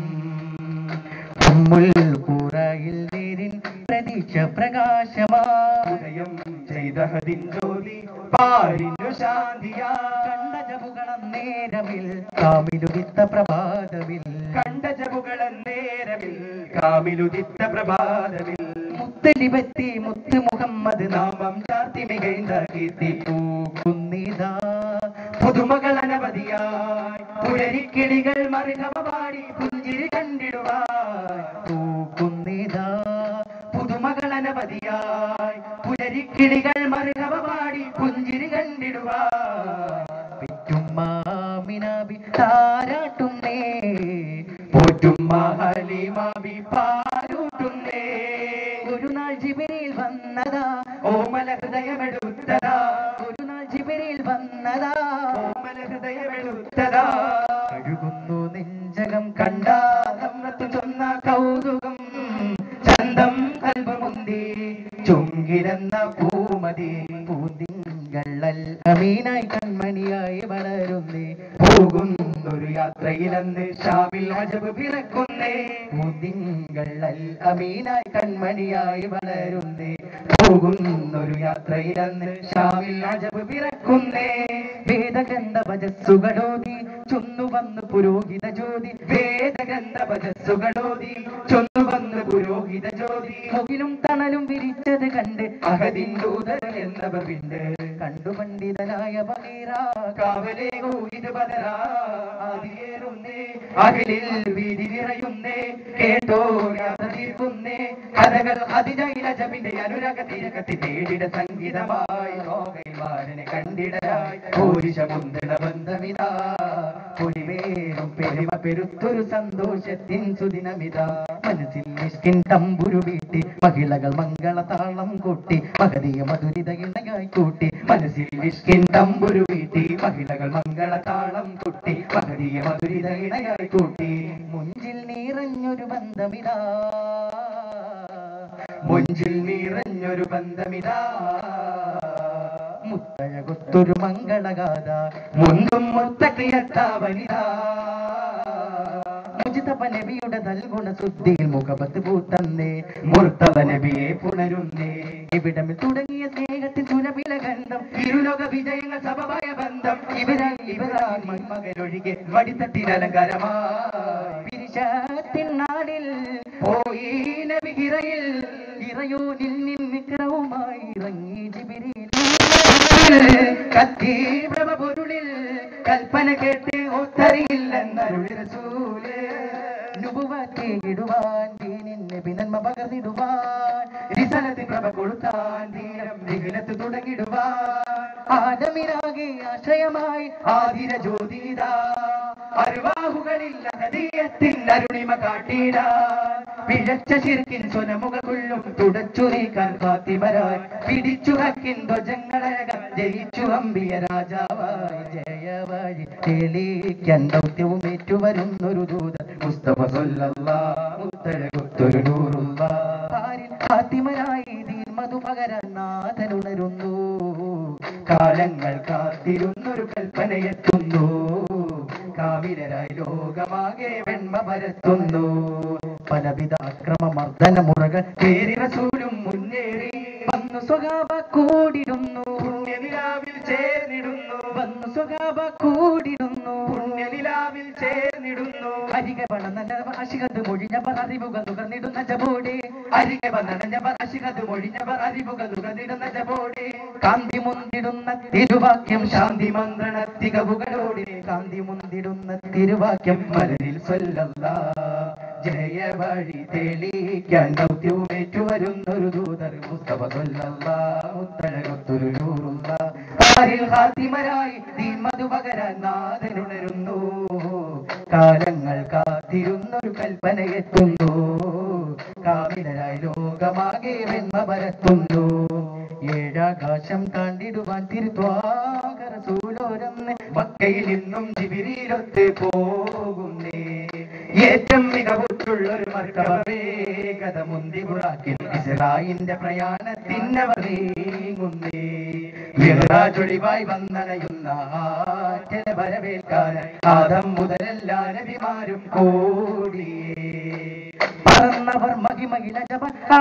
ഉമ്മുൽ കൂറയിൽ നീരിൻ പ്രതീക്ഷ പ്രകാശമാ ഉദയം ചെയ്ത ഹരിൻ ജ്യോതി പാരിനു ശാന്തിയാ കണ്ട ജപുകളം നേരമിൽ കാമിലുദിത്ത പ്രഭാതമിൽ കണ്ട ജപുകളം നേരമിൽ കാമിലുദിത്ത പ്രഭാതമിൽ മുത്തലിപത്തി മുത്ത് മുഹമ്മദ് നാമം ചാർത്തി മികൈന്ത കീർത്തി പൂക്കുന്നിതാ പുതുമകൾ അനവധിയായി പുലരിക്കിളികൾ മറികമ പാടി പുഞ്ചിരി കണ്ടിടുവാൻ പൂക്കുന്നിതാ പുതുമകൾ അനവധിയായി പുലരിക്കിളികൾ മറികമ പാടി പുഞ്ചിരി കണ്ടിടുവാൻ പെറ്റുമ്മാമിനാബി താരാട്ടുന്നേ പോറ്റുമ്മ ഹലിമാബി പാലൂട്ടുന്നേ ഒരു നാൾ ജിബിരിയിൽ വന്നതാ ഓമല ഹൃദയമെടുത്തതാ ഒരു നാൾ ജിബിരിയിൽ വന്നതാ ഓമല ഹൃദയമെടുത്തതാ കഴുകുന്നു നെഞ്ചകം കണ്ടാ നമ്മത്ത് ചൊന്ന കൗതുകം ചന്തം കൽബമുന്തി ചുങ്കിലെന്ന പൂമതി പൂന്തിങ്കളൽ അമീനായി കൺമണിയായി വളരുന്നേ പോകുന്നൊരു യാത്രയിലെന്ന് ഷാമിൽ അജബ് പിറക്കുന്നേ പൂന്തിങ്കളൽ അമീനായി കൺമണിയായി വളരുന്നേ പോകുന്നൊരു യാത്രയിലെന്ന് ഷാമിൽ അജബ് പിറക്കുന്നേ വേദഗ്രന്ഥ ഭജസ്സുകളോതി ചൊന്നു വന്ന് പുരോഹിത ജ്യോതി വേദഗ്രന്ഥ ഭജസ്സുകളോതി ചൊന്നു വന്ന് പുരോഹിത ജ്യോതി മുകിലും തണലും വിരിച്ചത് കണ്ട് അഹദിൻ ദൂതൻ എന്നവർ വിണ്ട് കണ്ടു പണ്ഡിതനായ ബഹീറ കാവലേ ഇത് ബദറാ ആദിയേറുന്നേ അകലിൽ വീതി നിറയുന്നേ കേട്ടോ യാത്ര തീർക്കുന്നേ കഥകൾ അതിജൈലജമിന്റെ അനുരക തിരകത്തി തേടിട സംഗീതമായി ലോകൈവാരനെ കണ്ടിടരായി പൂരിശമുന്തള ബന്ധമിതാ പൊലിവേറും പെരുമ പെരുത്തൊരു സന്തോഷത്തിൻ സുദിനമിതാ മനസ്സിൽ നിഷ്കിൻ തമ്പുരു വീട്ടി മഹിളകൾ മംഗളതാളം കൂട്ടി മഹതീയ മധുരിത ഇണയായി കൂട്ടി മനസ്സിൽ നിഷ്കിൻ തമ്പുരു വീട്ടി മഹിളകൾ മംഗളതാളം കൂട്ടി മഹതീയ മധുരിത ഇണയായി കൂട്ടി മുഞ്ചിൽ നിറഞ്ഞൊരു ബന്ധമിതാ മുഞ്ചിൽ നിറഞ്ഞൊരു ബന്ധമിതാ മുത്തഴകൊത്തൊരു മംഗളഗാഥ മുന്തും മുത്തക്കിയത്ത വനിത മുജിതപ്പ നബിയുടെ നൽകുണ ശുദ്ധിയിൽ മുഖപത്ത് പൂത്തന്നേ മുർത്തവ നബിയെ പുണരുന്നേ ഇവിടമിൽ തുടങ്ങിയ സ്നേഹത്തിൽ സുരഭില ഗന്ധം ഇരുലോക വിജയങ്ങൾ സമമായ ബന്ധം ഇവരാ ഇവരാ മകനൊഴികെ വടിത്തട്ടിൽ അലങ്കാരമായി പിരിശത്തിൻ നാടിൽ പോയി നബി ഇറയിൽ ഇറയോനിൽ നിന്നിഗ്രഹവുമായി ഇറങ്ങി ജിബിരിയിൽ കത്തി പ്രഭപൊരുളിൽ കൽപ്പന കേട്ട് ഒത്തറിയില്ലെന്നരുളി റസൂല് നുബുവത്തിടുവാൻ ദീനിന്റെ പിനന്മ പകർന്നിടുവാൻ റിസലത്ത് പ്രഭ കൊടുത്താൻ ദീനം നികിലത്ത് തുടങ്ങിടുവാൻ ആദമിനാകെ ആശ്രയമായി ആതിര ജ്യോതിത അരുവാഹുകളിൽ അഹദീയത്തിൻ അരുണിമ കാട്ടിടാൻ പിഴച്ച ശിർക്കിൻ സ്വനമുഖ കൊള്ളും തുടച്ചു നീക്കാൻ ഫാത്തിമരായി പിടിച്ചു ഹക്കിൻ ധ്വജങ്ങളഴകം ജയിച്ചു അമ്പിയ രാജാവായി ജയവഴി തെളിയിക്കാൻ ദൗത്യവും ഏറ്റുവരുന്നൊരു ദൂതൻ മുസ്തഫ മുത്തഴകൊത്തൊരു നൂറുള്ള ഫാത്തിമരായി ദീൻ മധു പകരാൻ നാഥനുണരുന്നു കാലങ്ങൾ കാത്തിരുന്നൊരു കൽപ്പനയെത്തുന്നു കാവിലരായി ലോകമാകെ വെണ്മ പരത്തുന്നു പലവിധ അക്രമമർദ്ദന മുറകൾ കേറി റസൂലും മുന്നേറി വന്നു സ്വഭാവ കൂടിടുന്നു പുണ്യനിലാവിൽ ചേർന്നിടുന്നു വന്നു സ്വഭാവ കൂടിടുന്നു പുണ്യനിലാവിൽ ചേർന്നിടുന്നു അരികെ പണനഞ്ഞ അശികത് മൊഴിഞ്ഞവർ അറിവുകൾ നുകർന്നിടുന്ന ജബോടെ അരികെ പണനഞ്ഞവർ അശികത് മൊഴിഞ്ഞവർ അറിവുകൾ നുകർന്നിടുന്ന ജബോടെ കാന്തി മുന്തിടുന്ന തിരുവാക്യം ശാന്തി മന്ത്രണ തികവുകളോടെ കാന്തി മുന്തിടുന്ന തിരുവാക്യം മലരിൽ സ്വല്ലല്ല ജയ വഴി തെളിയിക്കാൻ ദൗത്യവും ഏറ്റുവരുന്നൊരു ദൂതർ മുസ്തഫ സ്വല്ലല്ല മുത്തഴകൊത്തൊരു നൂറുള്ള ആരിൽ ഹാത്തിമരായി ദീൻ മധു പകരാൻ നാഥനുണരുന്നു കാലങ്ങൾ കാത്തിരുന്നൊരു കൽപ്പനയെത്തുന്നു കാവിലരായി ലോകമാകെ വെണ്മ പരത്തുന്നു ഏഴാകാശം താണ്ടിടുവാൻ തിരുത്വാകരസൂലോരന്ന് മക്കയിൽ നിന്നും ജിബിരിയിലൊത്ത് പോകുന്നേ ഏറ്റവും മികവുറ്റുള്ളൊരു മർക്കവ വേഗത മുന്തി പുറാക്കിൽ ഇസ്രായിന്റെ പ്രയാണത്തിനവർ നീങ്ങുന്നേ വിഹറാജൊളിവായി വന്നണയുന്ന ആറ്റല വരവേൽക്കാൻ ആദം മുതലെല്ലാ നബിമാരും കൂടിയേ പറന്നവർ മഹിമയില ജപ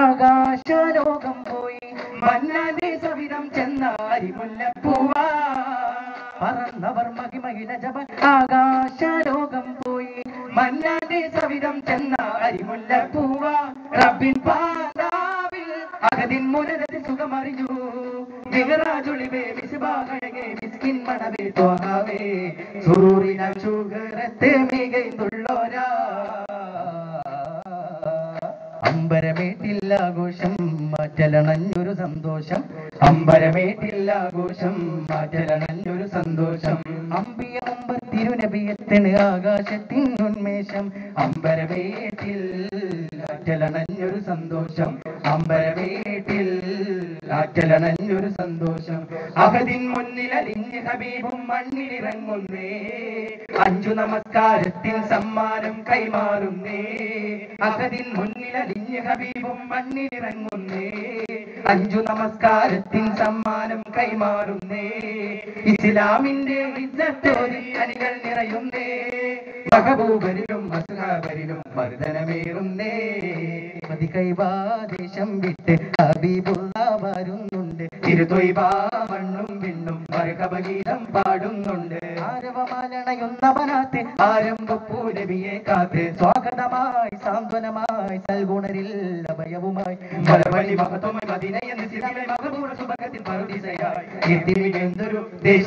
ആകാശലോകം പോയി മന്നാന്റെ സവിധം ചെന്നാരി മുല്ലപ്പൂവാ പറന്നവർ മഹിമയില ജപ ആകാശലോകം പോയി മന്നാന്റെ സവിധം ചെന്നാരി മുല്ലപ്പൂവ റബ്ബിൻ പാതാവിൽ അകതിൻ മുനരതി സുഖമറിഞ്ഞു വിഹറാജുളിവേ മിസ്ബാഹഴകെ മിസ്കിൻ മണവേ തോഹാവേ സുറൂറിന ചുകരത്തെ മികൈന്തുള്ളോരാ അമ്പരമേട്ടില്ലാഘോഷം മാറ്റലണഞ്ഞൊരു സന്തോഷം അമ്പരമേട്ടില്ലാഘോഷം മാറ്റലണഞ്ഞൊരു സന്തോഷം അമ്പിയ മുമ്പ് തിരുനബിയത്തിന് ആകാശത്തിൻ ഉന്മേഷം അമ്പരമേട്ടിൽ ആറ്റലണഞ്ഞൊരു സന്തോഷം അമ്പരമേട്ടിൽ ആറ്റലണഞ്ഞൊരു സന്തോഷം അഹദിൻ മുന്നിൽ അലിഞ്ഞ് ഹബീബും മണ്ണിലിറങ്ങുന്നേ അഞ്ചു നമസ്കാരത്തിൽ സമ്മാനം കൈമാറുന്നേ അഹദിൻ മുന്നിൽ അലിഞ്ഞ് ഹബീബും മണ്ണിലിറങ്ങുന്നേ അഞ്ചു നമസ്കാരത്തിൻ സമ്മാനം കൈമാറുന്നേ ഇസ്ലാമിന്റെ ഇജ്ജത്തോരി അണികൾ നിറയുന്നേ മഹബൂബരിലും മസ്ഹാബരിലും വർധനമേറുന്നേ മതി കൈവാദേശം വിട്ട് ഹബീബുള്ള വരുന്നുണ്ട് തിരുതൊയ്വാ മണ്ണും വിണ്ണും മർഹബഗീതം പാടുന്നുണ്ട് ആരവമാലണയുന്നവനാത്ത് ആരംഭപ്പൂരവിയെ കാത്ത് സ്വാഗതമായി സാന്ത്വനമായി സൽഗുണരിൽ അഭയവുമായി മലവഴി മഹത്വമായി മദിനയെന്ന് സിറിലെ മഹബൂറ സുഭഗത്തിൽ പറുദിസയായി കീർത്തിമികെന്തൊരു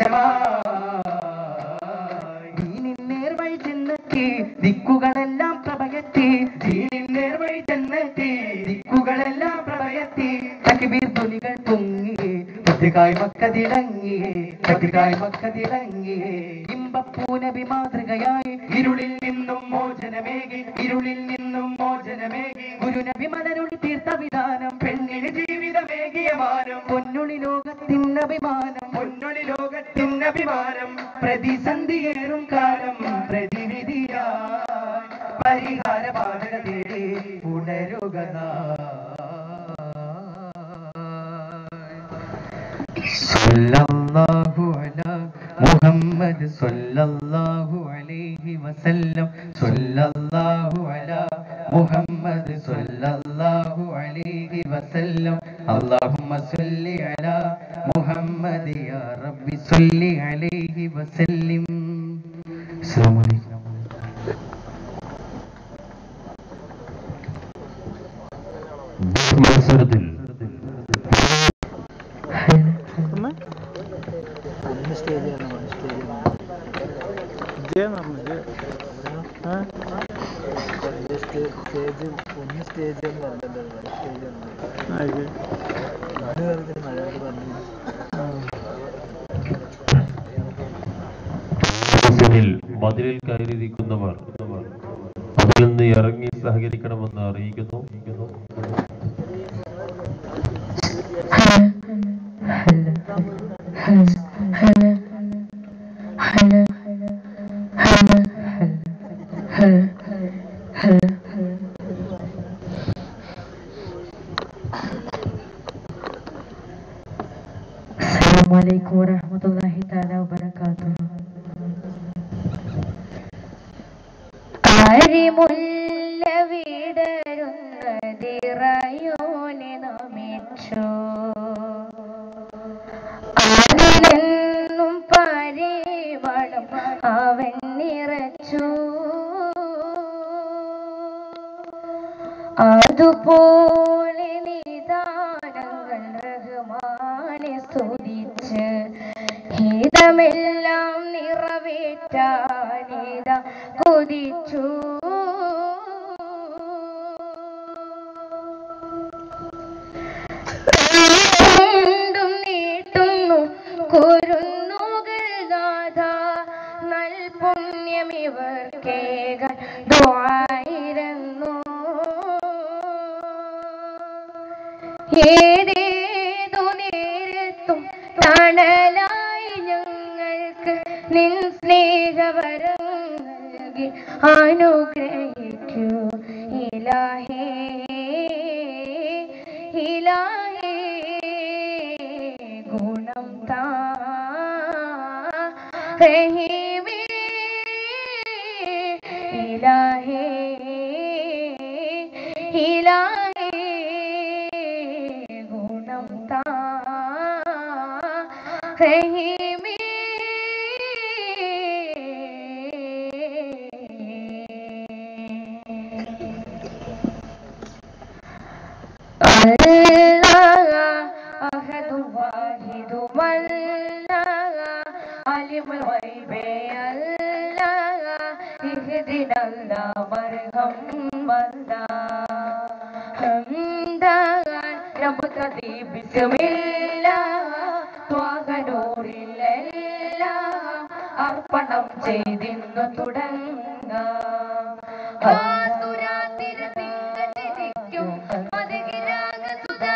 ദേശമായി ദീനിൻ നേർവഴി ചെന്നെത്തി ദിക്കുകളെല്ലാം പ്രഭയത്തി ദീനിൻ നേർവഴി ചെന്നെത്തി ദിക്കുകളെല്ലാം പ്രഭയത്തി തക്ബീർ ധ്വനികൾ പൊങ്ങി പത്തികായ് മക്കതിളങ്ങി പത്തികായ് മക്കതിളങ്ങി ഇമ്പപ്പൂനബി മാതൃകയായി ഇരുളിൽ നിന്നും മോചനമേകി ഇരുളിൽ നിന്നും മോചനമേകി ഗുരുനബി മലരുളി തീർത്ത വിധാനം പെണ്ണിന് ജീവിതമേകിയ മാനം പൊന്നുളി ലോകത്തിൻ അഭിമാനം പൊന്നുളി ലോകത്തിൻ അഭിമാനം പ്രതിസന്ധിയേറും കാലം പ്രതിവിധിയായി പരിഹാര പാതക തേടി ഉണരുക സല്ലല്ലാഹു അലാ മുഹമ്മദ് സല്ലല്ലാഹു അലൈഹി വസല്ലം സല്ലല്ലാഹു അലാ മുഹമ്മദ് സല്ലല്ലാഹു അലൈഹി വസല്ലം അല്ലാഹുമ്മ സല്ലി അലാ മുഹമ്മദ് യാ റബ്ബി സല്ലി അലൈഹി വസല്ലിം അസ്സലാമു അലൈക്കും മത്സരത്തിൽ ഒന്ന് സ്റ്റേജ് സ്റ്റേജ് സ്റ്റേജ് പറഞ്ഞത് ആ സ്റ്റേജ് ഒന്ന് സ്റ്റേജ് എന്ന് പറഞ്ഞിട്ടുണ്ട് സ്റ്റേജ് ഒന്ന് ആയിക്കോ. ഇന്ന് പറഞ്ഞിട്ട് മലയാളം പറഞ്ഞു ഹുസൈനിൽ മതിലിൽ കയറിയിരിക്കുന്നവർ അതിൽ നിന്ന് ഇറങ്ങി സഹകരിക്കണമെന്ന് അറിയിക്കുന്നു السلام عليكم ورحمة الله تعالى وبركاته ആരിമുല്ല വിടരുന്നതിറയോനെ നമിച്ചു ആരിലെന്നും പരിമളം അവൻ നിറച്ചു അതുപോലെ നിദാനങ്ങൾ റഹ്മാനെ സ്തുതിച്ച് ഹിതമെല്ലാം നിറവേറ്റാനിത കൊതിച്ചു വീണ്ടും നീട്ടുന്നു കുരുന്നുകൾ ഗാഥ നൽ പുണ്യം ഇവർക്കേകൾ ദ്വായിരുന്നു ഏതേതു നേരത്തും തണലായി ഞങ്ങൾക്ക് നിൻ സ്നേഹവരം നൽകി അനുഗ്രഹിക്കൂ ഇലാഹേ ഇലാഹേ ഗുണം താ റഹീമേ ഇലാഹേ ഇലാഹേ ഗുണം താ റഹീമേ الله أحد واحد والله عالم الغيب الله اهدنا الله مرهم الله حمدا نبتدي بسم الله ത്വാഹ നൂറിലെല്ലാം അർപ്പണം ചെയ്തിന്നു തുടങ്ങാം ആസുരാതിരതിങ്കത്തിരിക്കും മതകിരാഗസുധാ.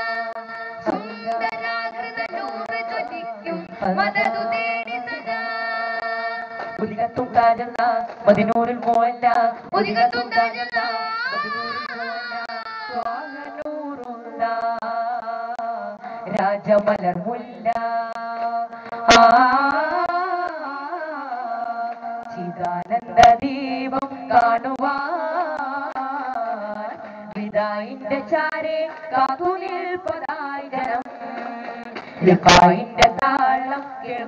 സുന്ദരാകൃത നൂറ് ജ്വലിക്കും മദതു തേടി സദാ. ഉദികത്തും താജല്ല മദിനൂരിൽ മോല്ല ഉദികത്തും താജല്ല, സ്വാഹനൂറുള്ള രാജമലർ മുല്ല ആ ചിദാനന്ദ ദീപം കാണുവാൻ വിദായിന്റെ ചാരെ കാത്തു നിൽപ്പതായി ജനം ലിഖായിന്റെ താളം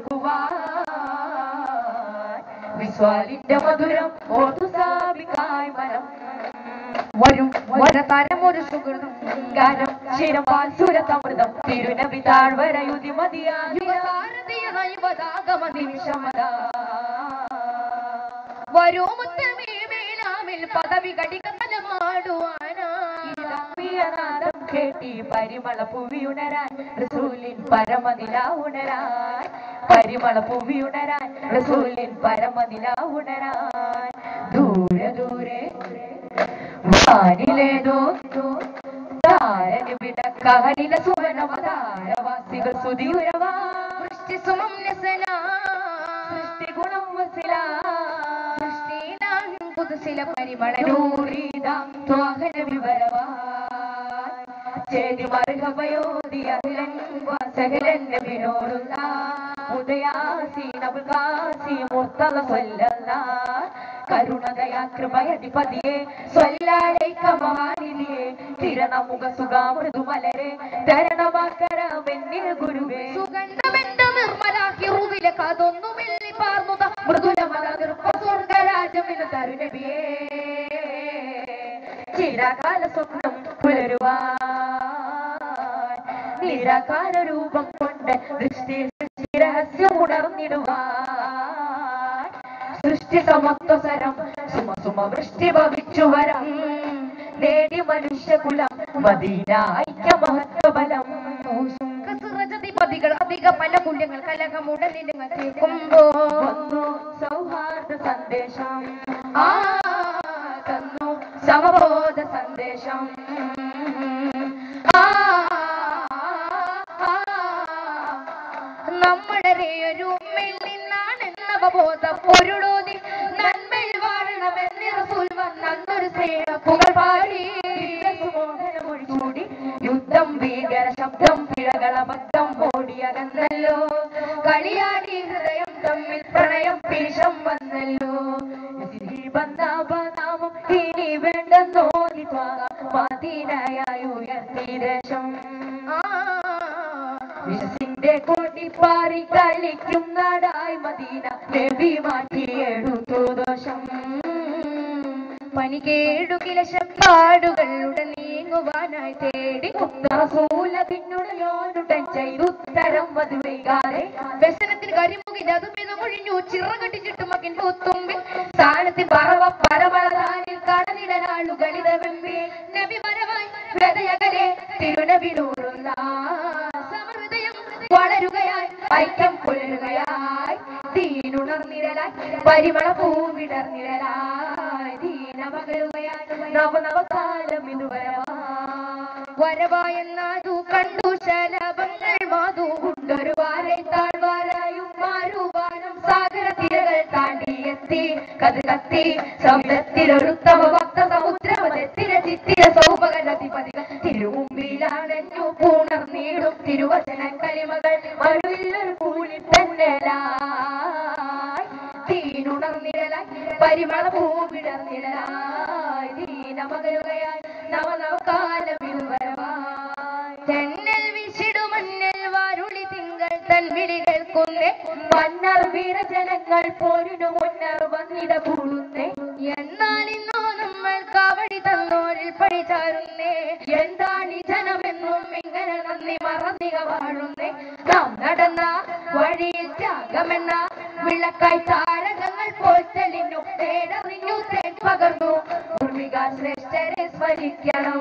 കേൾക്കുവാൻ വിസ്വാലിന്റെ മധുരം ഓർത്തു സ്ഥാപിക്കായി മനം വരും വരതരം ഒരു സുഹൃതം ഗാനം ശിരപാൽ സുരതമൃതം തിരുനബി താഴ്വരയുതി മതിയായി യുഗസാരഥിയായി വതാഗമ നിമിഷമതാ നിമിഷമതാ വരൂ മുത്തമേ വേളാമിൽ പദവി കടികമലമാടുവാനായി നാദം കേട്ടി പരിമള പുവിയുണരാൻ റസൂലിൻ പരമനില ഉണരാൻ പരിമള പുവിയുണരാൻ റസൂലിൻ പരമനില ഉണരാൻ ദൂരെ ദൂരെ വാനിലേതോ താരന് വിടക്കഹലില സുവനവതാരവാസികൾ സുതിയുരവാ സൃഷ്ടിസുമം നസലാ സൃഷ്ടി ഗുണം വസിലാ സൃഷ്ടിയിലാൻ പുതുസില പരിമളനൂ നൂറീതാം ത്വാഹന വിവരവാൻ ചേതി മർഹബയോതി അഖിലൻ വാസകലൻ നബിനോടുള്ള ഉദയാസീൻ അബുൽകാസി മുർത്തല സ്വല്ലല്ലാ കരുണദയാ കൃപയധിപതിയെ സ്വല്ലാലൈക മഹാനിധിയെ തിരണമുഖ സുഖാമൃദു മലരെ തരണമാക്കരമെന്നിൽ ഗുരുവേ സുഗന്ധമെന്ത നിർമ്മലാക്കി റുവിലെ കാതൊന്നുമില്ലി പാർന്നുത മൃദുല മലകൃപ്പ സ്വർഗരാജമിന് തരുനബിയേ ചിരകാല സ്വപ്നം പുലരുവാൻ നിരാകാല രൂപം കൊണ്ട് ദൃഷ്ടി രഹസ്യം ഉണർന്നിടുവാൻ സൃഷ്ടി സൃഷ്ടി സമത്വസരം സുമ സുമ വൃഷ്ടി ഭവിച്ചു വരം നേടി മനുഷ്യകുലം മദീന ഐക്യ മഹത്വബലം പതികൾ അധിക പല മൂല്യങ്ങൾ കലകമുടലിങ്ങൾ കേൾക്കുമ്പോ വന്നു സൗഹാർദ്ദ സന്ദേശം ആ തന്നു സമബോധ സന്ദേശം ആ, ആ, നമ്മുടെ ഒരു നിന്നാണെന്ന ബോധ പൊരുളോതി നന്മയിൽ വാഴണമെന്ന് റസൂൽ വന്നൊരു സ്നേഹപ്പുകൾ പാടി മോഹനമൊഴിച്ചൂടി യുദ്ധം ഭീകര ശബ്ദം പിഴകളബദ്ധം ഓടിയകന്നല്ലോ കളിയാടി ഹൃദയം തമ്മിൽ പ്രണയം പീഷം വന്നല്ലോ ബന്ധാപനാമം ഇനി വേണ്ടെന്നോലി മാതീനായി ഉയർത്തി ദേശം വിശസിന്റെ കോട്ടിപ്പാറി കളിക്കും നാടായി മദീന നബി മാറ്റിയെടുത്തു ദോഷം പനികേടുകില ശപ്പാടുകളുടെ നീങ്ങുവാനായി തേടി റസൂലതിനുടയോനുടൻ ചെയ്തുത്തരം മധുവൈകാതെ വ്യസനത്തിന് കരിമുകിൽ അതും ഇതും ഒഴിഞ്ഞു ചിറകട്ടിച്ചിട്ട് മകൻ പൂത്തുമ്പിൽ സ്ഥാനത്തിൽ പറവ പരമളതാനിൽ കടലിടനാളുകളിത വെമ്പി നബി വരവായി ഹൃദയകലെ തിരുനബിനൂറുള്ള സമഹൃദയം വളരുകയായി ഐക്യം പുലരുകയായി തീനുണർന്നിരലായി പരിമള പൂവിടർന്നിരലായി ദീനമകരുകയായി നവനവകാലം ഇതുവരവാ വരവായെന്നാതു കണ്ടു ശലഭങ്ങൾ മാതു ഉണ്ടൊരു വാരെ താഴ്വാരായും മാറുവാനും സാഗര തിരകൾ താണ്ടിയെത്തി കത് കത്തി സമുദ്രത്തിലൊരുത്തമ ഭക്ത സമുദ്രമതെത്തിര ചിത്തിര സൗഭഗനധിപതികൾ തിരുമുമ്പിലാണെന്നു പൂണർന്നീടും തിരുവചന കളിമകൾ മഴുവില്ലൊരു കൂലി തന്നലായി തീനുണർന്നിരലായി പരിമള പൂവിടർന്നിരലായി ദീനമകരുകയായി നവനവകാലം ഇതുവരവായി തെന്നൽ വിശിടുമന്നൽ വാരുളി തിങ്കൾ തൻ വിളി കേൾക്കുന്നേ മന്നർ വീരജനങ്ങൾ പോരിനു മുന്നർ വന്നിട കൂടുന്നേ എന്നാൽ ഇന്നോ നമ്മൾ കാവടി തന്നോരിൽ പഴിചാരുന്നേ എന്താണ് ജനമെന്നും ഇങ്ങനെ നന്ദി മറന്നിക വാഴുന്നേ നാം നടന്ന വഴിയിൽ ത്യാഗമെന്ന വിളക്കായി താരകങ്ങൾ പോൽ തെളിഞ്ഞു തേടറിഞ്ഞു തേൻ പകർന്നു ഭൂമിക ശ്രേഷ്ഠരെ സ്മരിക്കണം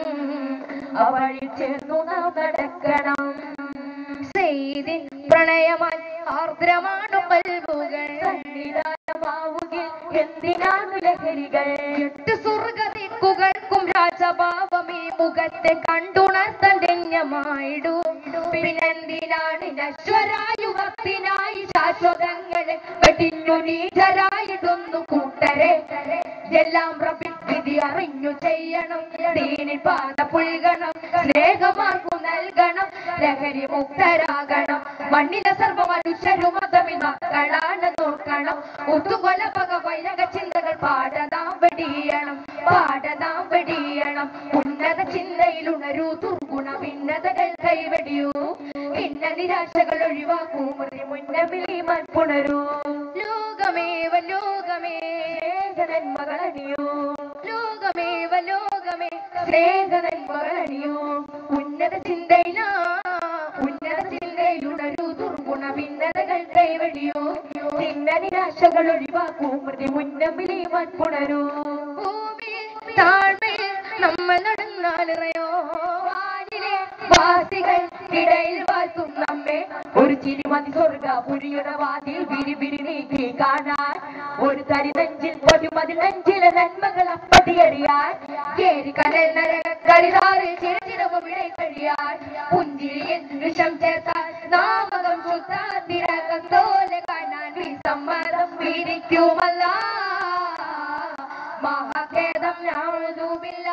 ആ വഴി ചേർന്നു നാം നടക്കണം ചെയ്തി പ്രണയമായി ആർദ്രമാണു പൽവുകൾ സന്നിധാനമാവുകിൽ എന്തിനാണ് ലഹരികൾ എട്ട് സ്വർഗതിക്കുകൾക്കും രാജഭാവം ഈ മുഖത്തെ കണ്ടുണർത്താൻ ധന്യമായിടൂ പിന്നെന്തിനാണ് നശ്വരായുഗത്തിനായി ശാശ്വതങ്ങളെ വെടിഞ്ഞു നീചരായിടുന്നു കൂട്ടരെ എല്ലാം റബ്ബിൽ വിധി അറിഞ്ഞു ചെയ്യണം ദീനിൽ പാത പുൽകണം സ്നേഹമാർക്കു നൽകണം ലഹരി മുക്തരാകണം മണ്ണിലെ സർവ മനുഷ്യരും മതമിൽ മക്കളാണ് നോക്കണം ഒത്തുകൊല പക വൈരക ചിന്തകൾ പാടതാം വെടിയണം പാടതാം വെടിയണം ഉന്നത ചിന്തയിൽ ഉണരൂ ദുർഗുണ ഭിന്നതകൾ കൈവെടിയൂ ഭിന്ന നിരാശകൾ ഒഴിവാക്കൂ മുറി മുന്നമിലീമാൻ പുണരൂ ലോകമേവ ലോകമേ സ്നേഹനന്മകളണിയൂ ലോകമേവ ലോകമേ സ്നേഹനന്മകളണിയൂ ഉന്നത ചിന്തയിലാ ഉന്നത ചിന്തയിൽ ഉണരൂ ദുർഗുണ ഭിന്നതകൾ കൈവെടിയൂ ഭിന്ന നിരാശകൾ ഒഴിവാക്കൂ മൃതി മുന്നമിലീമാൻ പുണരൂ ഭൂമിയിൽ താഴ്മയിൽ നമ്മൾ നടന്നാലിറയോ വാനിലെ വാസികൾ ഇടയിൽ വാഴ്ത്തും നമ്മെ ഒരു ചിരിമതി സ്വർഗ പുരിയുടെ വാതിൽ വിരി വിരി നീക്കി കാണാൻ ഒരു തരി നെഞ്ചിൽ പൊതുമതി നെഞ്ചിലെ നന്മകൾ അപ്പടിയറിയാൻ കേരി കടൽ നരക കരിതാറിൽ ചിരചിരവും ഇട കഴിയാൻ പുഞ്ചിരിയിൽ വിഷം ചേർത്താൽ നാമകം ശുദ്ധാതിരകം തോലെ കാണാൻ വിസമ്മതം വിരിക്കുമല്ല മഹാഖേദം ഞാഴുതുമില്ല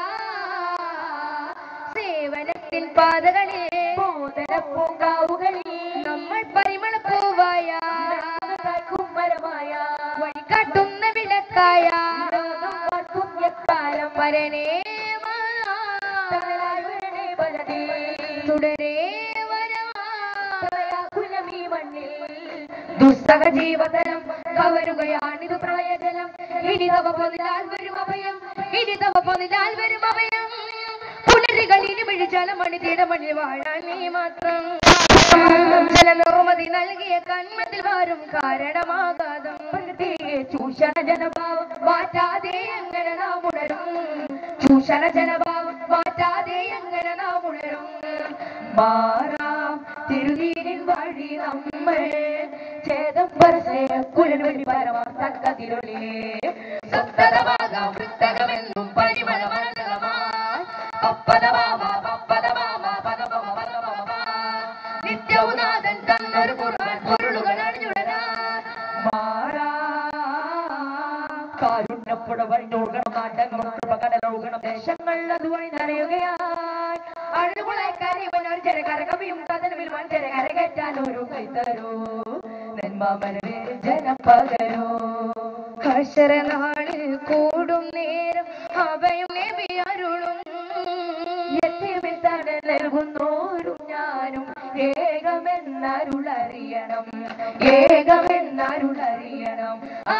സേവനത്തിൻ പാതകളിൽ ബോധന പൂങ്കാവുകളിൽ നമ്മൾ പരിമള പൂവായ കുമ്മരമായ വഴികാട്ടുന്ന വിളക്കായ ലോകം കാട്ടും എക്കാലം വരനേ തണലായി വീണേ വലതേ. തുടരേ വരാ കുലമീ മണ്ണിൽ ദുസ്സഹ ജീവതലം കവരുകയാണിത് പ്രളയജലം ഇനി തവ പൊന്നിലാൽ വരും അഭയം ഇനി തവ പൊന്നിലാൽ വരും അഭയം പുലരികൾ ഇനി വിഴിച്ചാലമണി തീടമണി വാഴാൻ നീ മാത്രം ചില നിർമ്മതി നൽകിയ കൺമതിൽ വാരും കാരണമാകാതം പ്രകൃതിയെ ചൂഷണ ജനഭാവം മാറ്റാതെ എങ്ങനെ നാം ഉണരും ചൂഷണ ജനഭാവം മാറ്റാതെ എങ്ങനെ നാം ഉണരും മാറാം തിരുനീരിൻ വഴി നമ്മൾ ഛേദം പരസ്നേഹ കുലൻ വഴി പരമാം തക്കതിരുളിലേ സ്വത്തതമാകാം വൃത്തകമെന്നും പരിമളമനതകമായി പപ്പദമാമ പപ്പദമാമ പദമമ പദമമ നിത്യവും നാഥൻ തന്നൊരു കുറുവൻ പൊരുളുകൾ അണിഞ്ഞുടരാൻ മാറാ കാരുണ്യപ്പുഴ വഴിഞ്ഞൊഴുകണം നാട്ടങ്ങളും കൃപകടലൊഴുകണം ദേശങ്ങൾ അതുവഴി നിറയുകയായി അഴുകുളായി കരയുവൻ ഒരു ചെറു കരകവിയും കഥനവിൽ മഞ്ചര കരകറ്റാൻ ഒരു കൈതരൂ നെന്മാമനവേ ജനം പകരൂ ഹശരനാളിൽ കൂടും നേരം അഭയം നബി അരുളും യത്തീമിൽ തന്നെ നൽകുന്നോരും ഞാനും ഏകമെന്നരുളറിയണം ഏകമെന്നരുളറിയണം ആ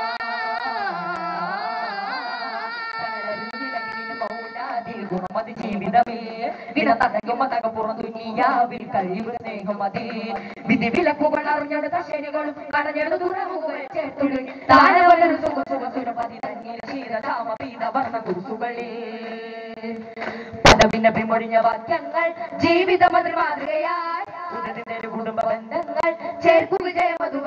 ജീവിതമേ വിനതകമതക പുറത്തു നീയാവിൽ കഴിവ് സ്നേഹമതി വിധി വിലക്കുകൾ അറിഞ്ഞെടുത്ത ശരികളും കടഞ്ഞെടുത്ത തുറമുകൾ ചേർത്തുള്ളി താരവലൊരു സുഖ സുഖ സുരപതി തന്നിൽ ക്ഷീരക്ഷാമ പീത വർണ്ണ കുരുസുകളിൽ പദവിന്റെ പിമൊഴിഞ്ഞ വാക്യങ്ങൾ ജീവിത മാതൃകയായി ഉദതിന്റെ കുടുംബ ബന്ധങ്ങൾ ചേർക്കു വിജയ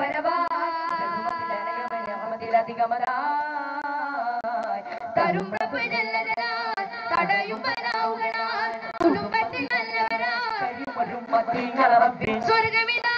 മധുവരവായി തരും പ്രഭു ജല്ലജനാൽ തടയും പരാവുകളാൽ കുടുംബത്തിൽ നല്ലവരായി സ്വർഗമിതാ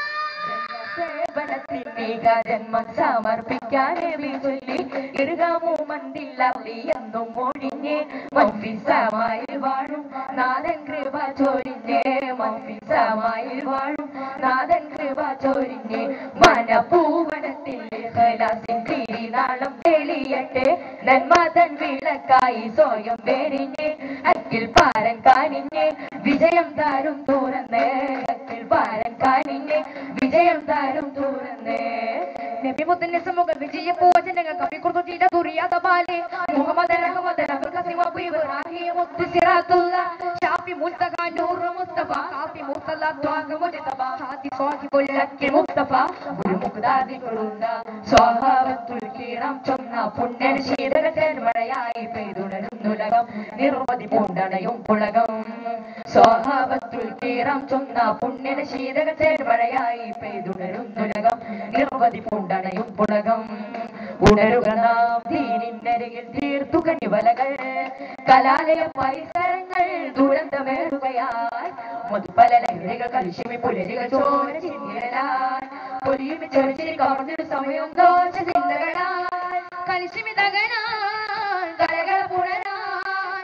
സേവനത്തിനേക ജന്മം സമർപ്പിക്കാനേ ചൊല്ലി ഇറുകാമോ മന്ദില്ലി എന്നും ഒഴിഞ്ഞ് മഫിസമായി വാഴും നാഥൻ കൃപ ചൊരിഞ്ഞ് മഫിസമായി വാഴും നാഥൻ കൃപ ചൊരിഞ്ഞ് മനപൂവനത്തിൽ ഹലാസിൻ തിരിനാളം തെളിയട്ടെ നന്മതൻ വിളക്കായി സ്വയം വെരിഞ്ഞ് അക്കിൽ പാരൻ കാണിഞ്ഞ് വിജയം താരും തുറന്ന് അക്കിൽ പാരൻ കാണിഞ്ഞ് വിജയം താരും തുറന്ന് നബിമുത്തിന്റെ സമൂഹ വിജയ പൂജനങ്ങൾ കവിക്കുർത്തു ചെയ്ത ദുരിയാത ബാലെ മുഹമ്മദ് റഹ്മദ് അബ്ദുൽ വബു ഇബ്രാഹിം മുത്ത് സിറാത്തുള്ള ഷാഫി മുൽതഖ നൂർ മുസ്തഫ കാഫി മുർത്തല ത്വാഗ മുജ്തബ ഹാദി സാഹിബുൽ ലക്കി മുസ്തഫ ഒരു മുഖദാദി കൊള്ളുന്ന സ്വഭാവത്തുൽ കീറാം ചൊന്ന പുണ്യൻ ശീതകത്തേൻ മഴയായി പെയ്തുണരുന്നുലകം നിർവധി പൂണ്ടണയും പുളകം സ്വഭാവത്തുൽ കീറാം ചൊന്ന പുണ്യൻ ശീതകത്തേൻ മഴയായി പെയ്തുണരുന്നുലകം നിർവധി പൂണ്ടണയും പുളകം ഉണരുക നാം ദീനിന്നരികിൽ തീർത്തു കണിവലകൾ കലാലയ പരിസരങ്ങൾ ദുരന്തമേറുകയായി മധുപല ലഹരികൾ കലിശമി പുലരികൾ ചോര ചിന്തിരലായി പൊലിയുമി ചെറുച്ചിരി കവർന്നൊരു സമയം ദോഷ ചിന്തകളായി കലിശിമി തകനാൻ കലകൾ പുണരാൻ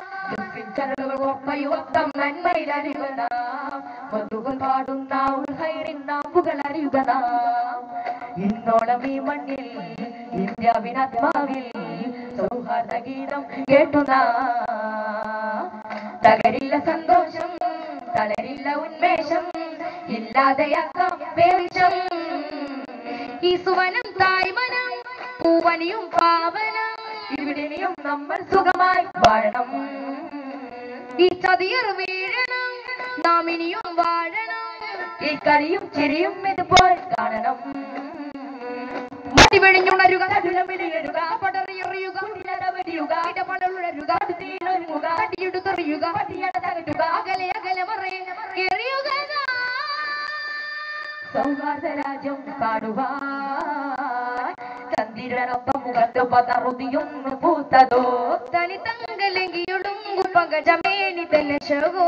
യുവത്വം നന്മയിലറിയുക നാം മധുകൾ പാടുന്ന ഉൾഹൈറിൻ നാമ്പുകൾ അറിയുക നാം ഇന്നോളം ഈ മണ്ണിൽ ഇന്ത്യാവിനാത്മാവിൽ സൗഹാർദ്ദ ഗീതം കേട്ടു നാം തകരില്ല സന്തോഷം തളരില്ല ഉന്മേഷം ഇല്ലാതെയാക്കാം വേഷം ഈ സുവനം തായ്മനം പൂവനിയും പാവനം ഇവിടെയും നമ്മൾ സുഖമായി വാഴണം ഈ ചതിയർ വീഴണം നാം ഇനിയും വാഴണം ഈ കളിയും ചിരിയും ഇതുപോലെ കാണണം മടി വെടിഞ്ഞുണരുക കടുലമിടിയരുക പടറിയെറിയുക കുടിലടവരിയുക ഇടപടലുണരുക തീയിലൊരുങ്ങുക കടിയെടുത്തെറിയുക പട്ടിയട തകട്ടുക അകലെ അകലെ മറേ എറിയുക സൗഹാർദ്ദ രാജ്യം കാണുവാൻ ചന്ദ്രനൊപ്പം മുഖത്ത് പതറുതിയൊന്ന് പൂത്തതോ തനി തങ്കലെങ്കിയൊടുങ്ങു പങ്കജമേനി തന്നെ ശകോ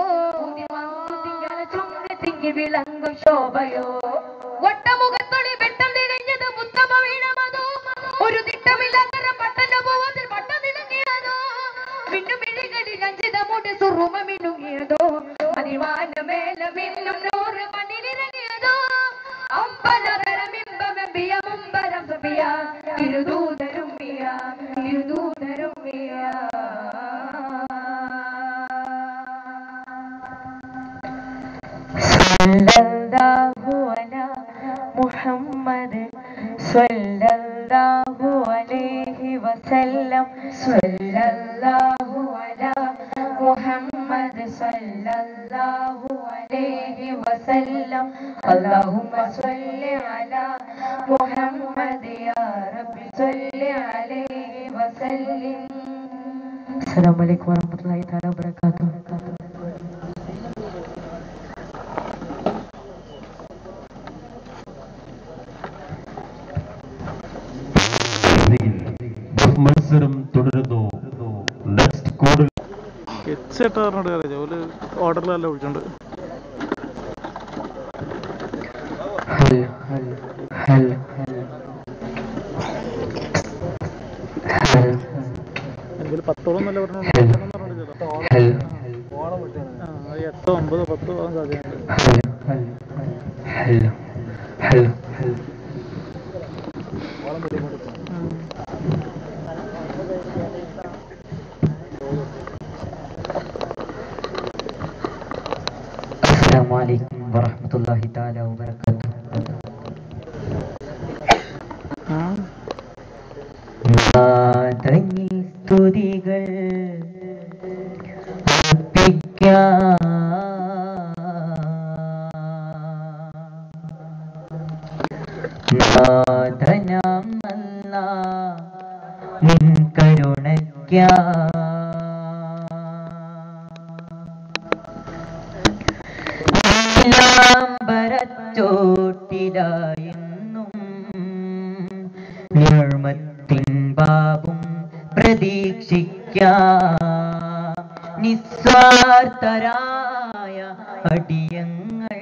തിങ്ങി വിളങ്ങും ശോഭയോ ഒട്ടമുഖത്തൊളി വെട്ടം തികഞ്ഞത് മുത്തമ വീണമതോ ഒരു തിട്ടമില്ലാത്ത പട്ടന്റെ പോവത്തിൽ പട്ടം തിളങ്ങിയതോ മിന്നും മിഴികളിൽ അഞ്ചിതമുണ്ട് സുറുമ മിനുങ്ങിയതോ അതിമാനമേല മിന്നും നൂറ് മണ്ണിലിറങ്ങിയതോ അമ്പലതരമിമ്പമെമ്പിയ മുമ്പരം സുബിയ തിരുദൂതരും മിയ തിരുദൂതരും മിയ സല്ലല്ലാഹു അലാ മുഹമ്മദ് സല്ലല്ലാഹു അലൈഹി വസല്ലം സല്ലല്ലാഹു അലാ محمد صلى الله عليه وسلم اللهم صل على محمد يا رب صل عليه وسلم السلام عليكم ورحمة الله تعالى وبركاته മത്സരം തുടരുന്നു നെക്സ്റ്റ് കോഡിൽ എച്ച് എട്ട് പറഞ്ഞിട്ട് കാര്യം ഓല് ഓർഡറിലല്ല വിളിച്ചോണ്ട് എങ്കിലും പത്തോളം നല്ല പറഞ്ഞു ആ എട്ടോ ഒമ്പതോ പത്തോ ആവാൻ സാധ്യതയുണ്ട് السلام عليكم ورحمة الله تعالى وبركاته മാതങ്ങി സ്തുതികൾ നാഥനാം അല്ല നിൻ കരുണയ്ക്കാ ോട്ടിലായെന്നും നിർമ്മത്തിൻ ബാബും പ്രതീക്ഷിക്കാം നിസ്വാർത്ഥരായ അടിയങ്ങൾ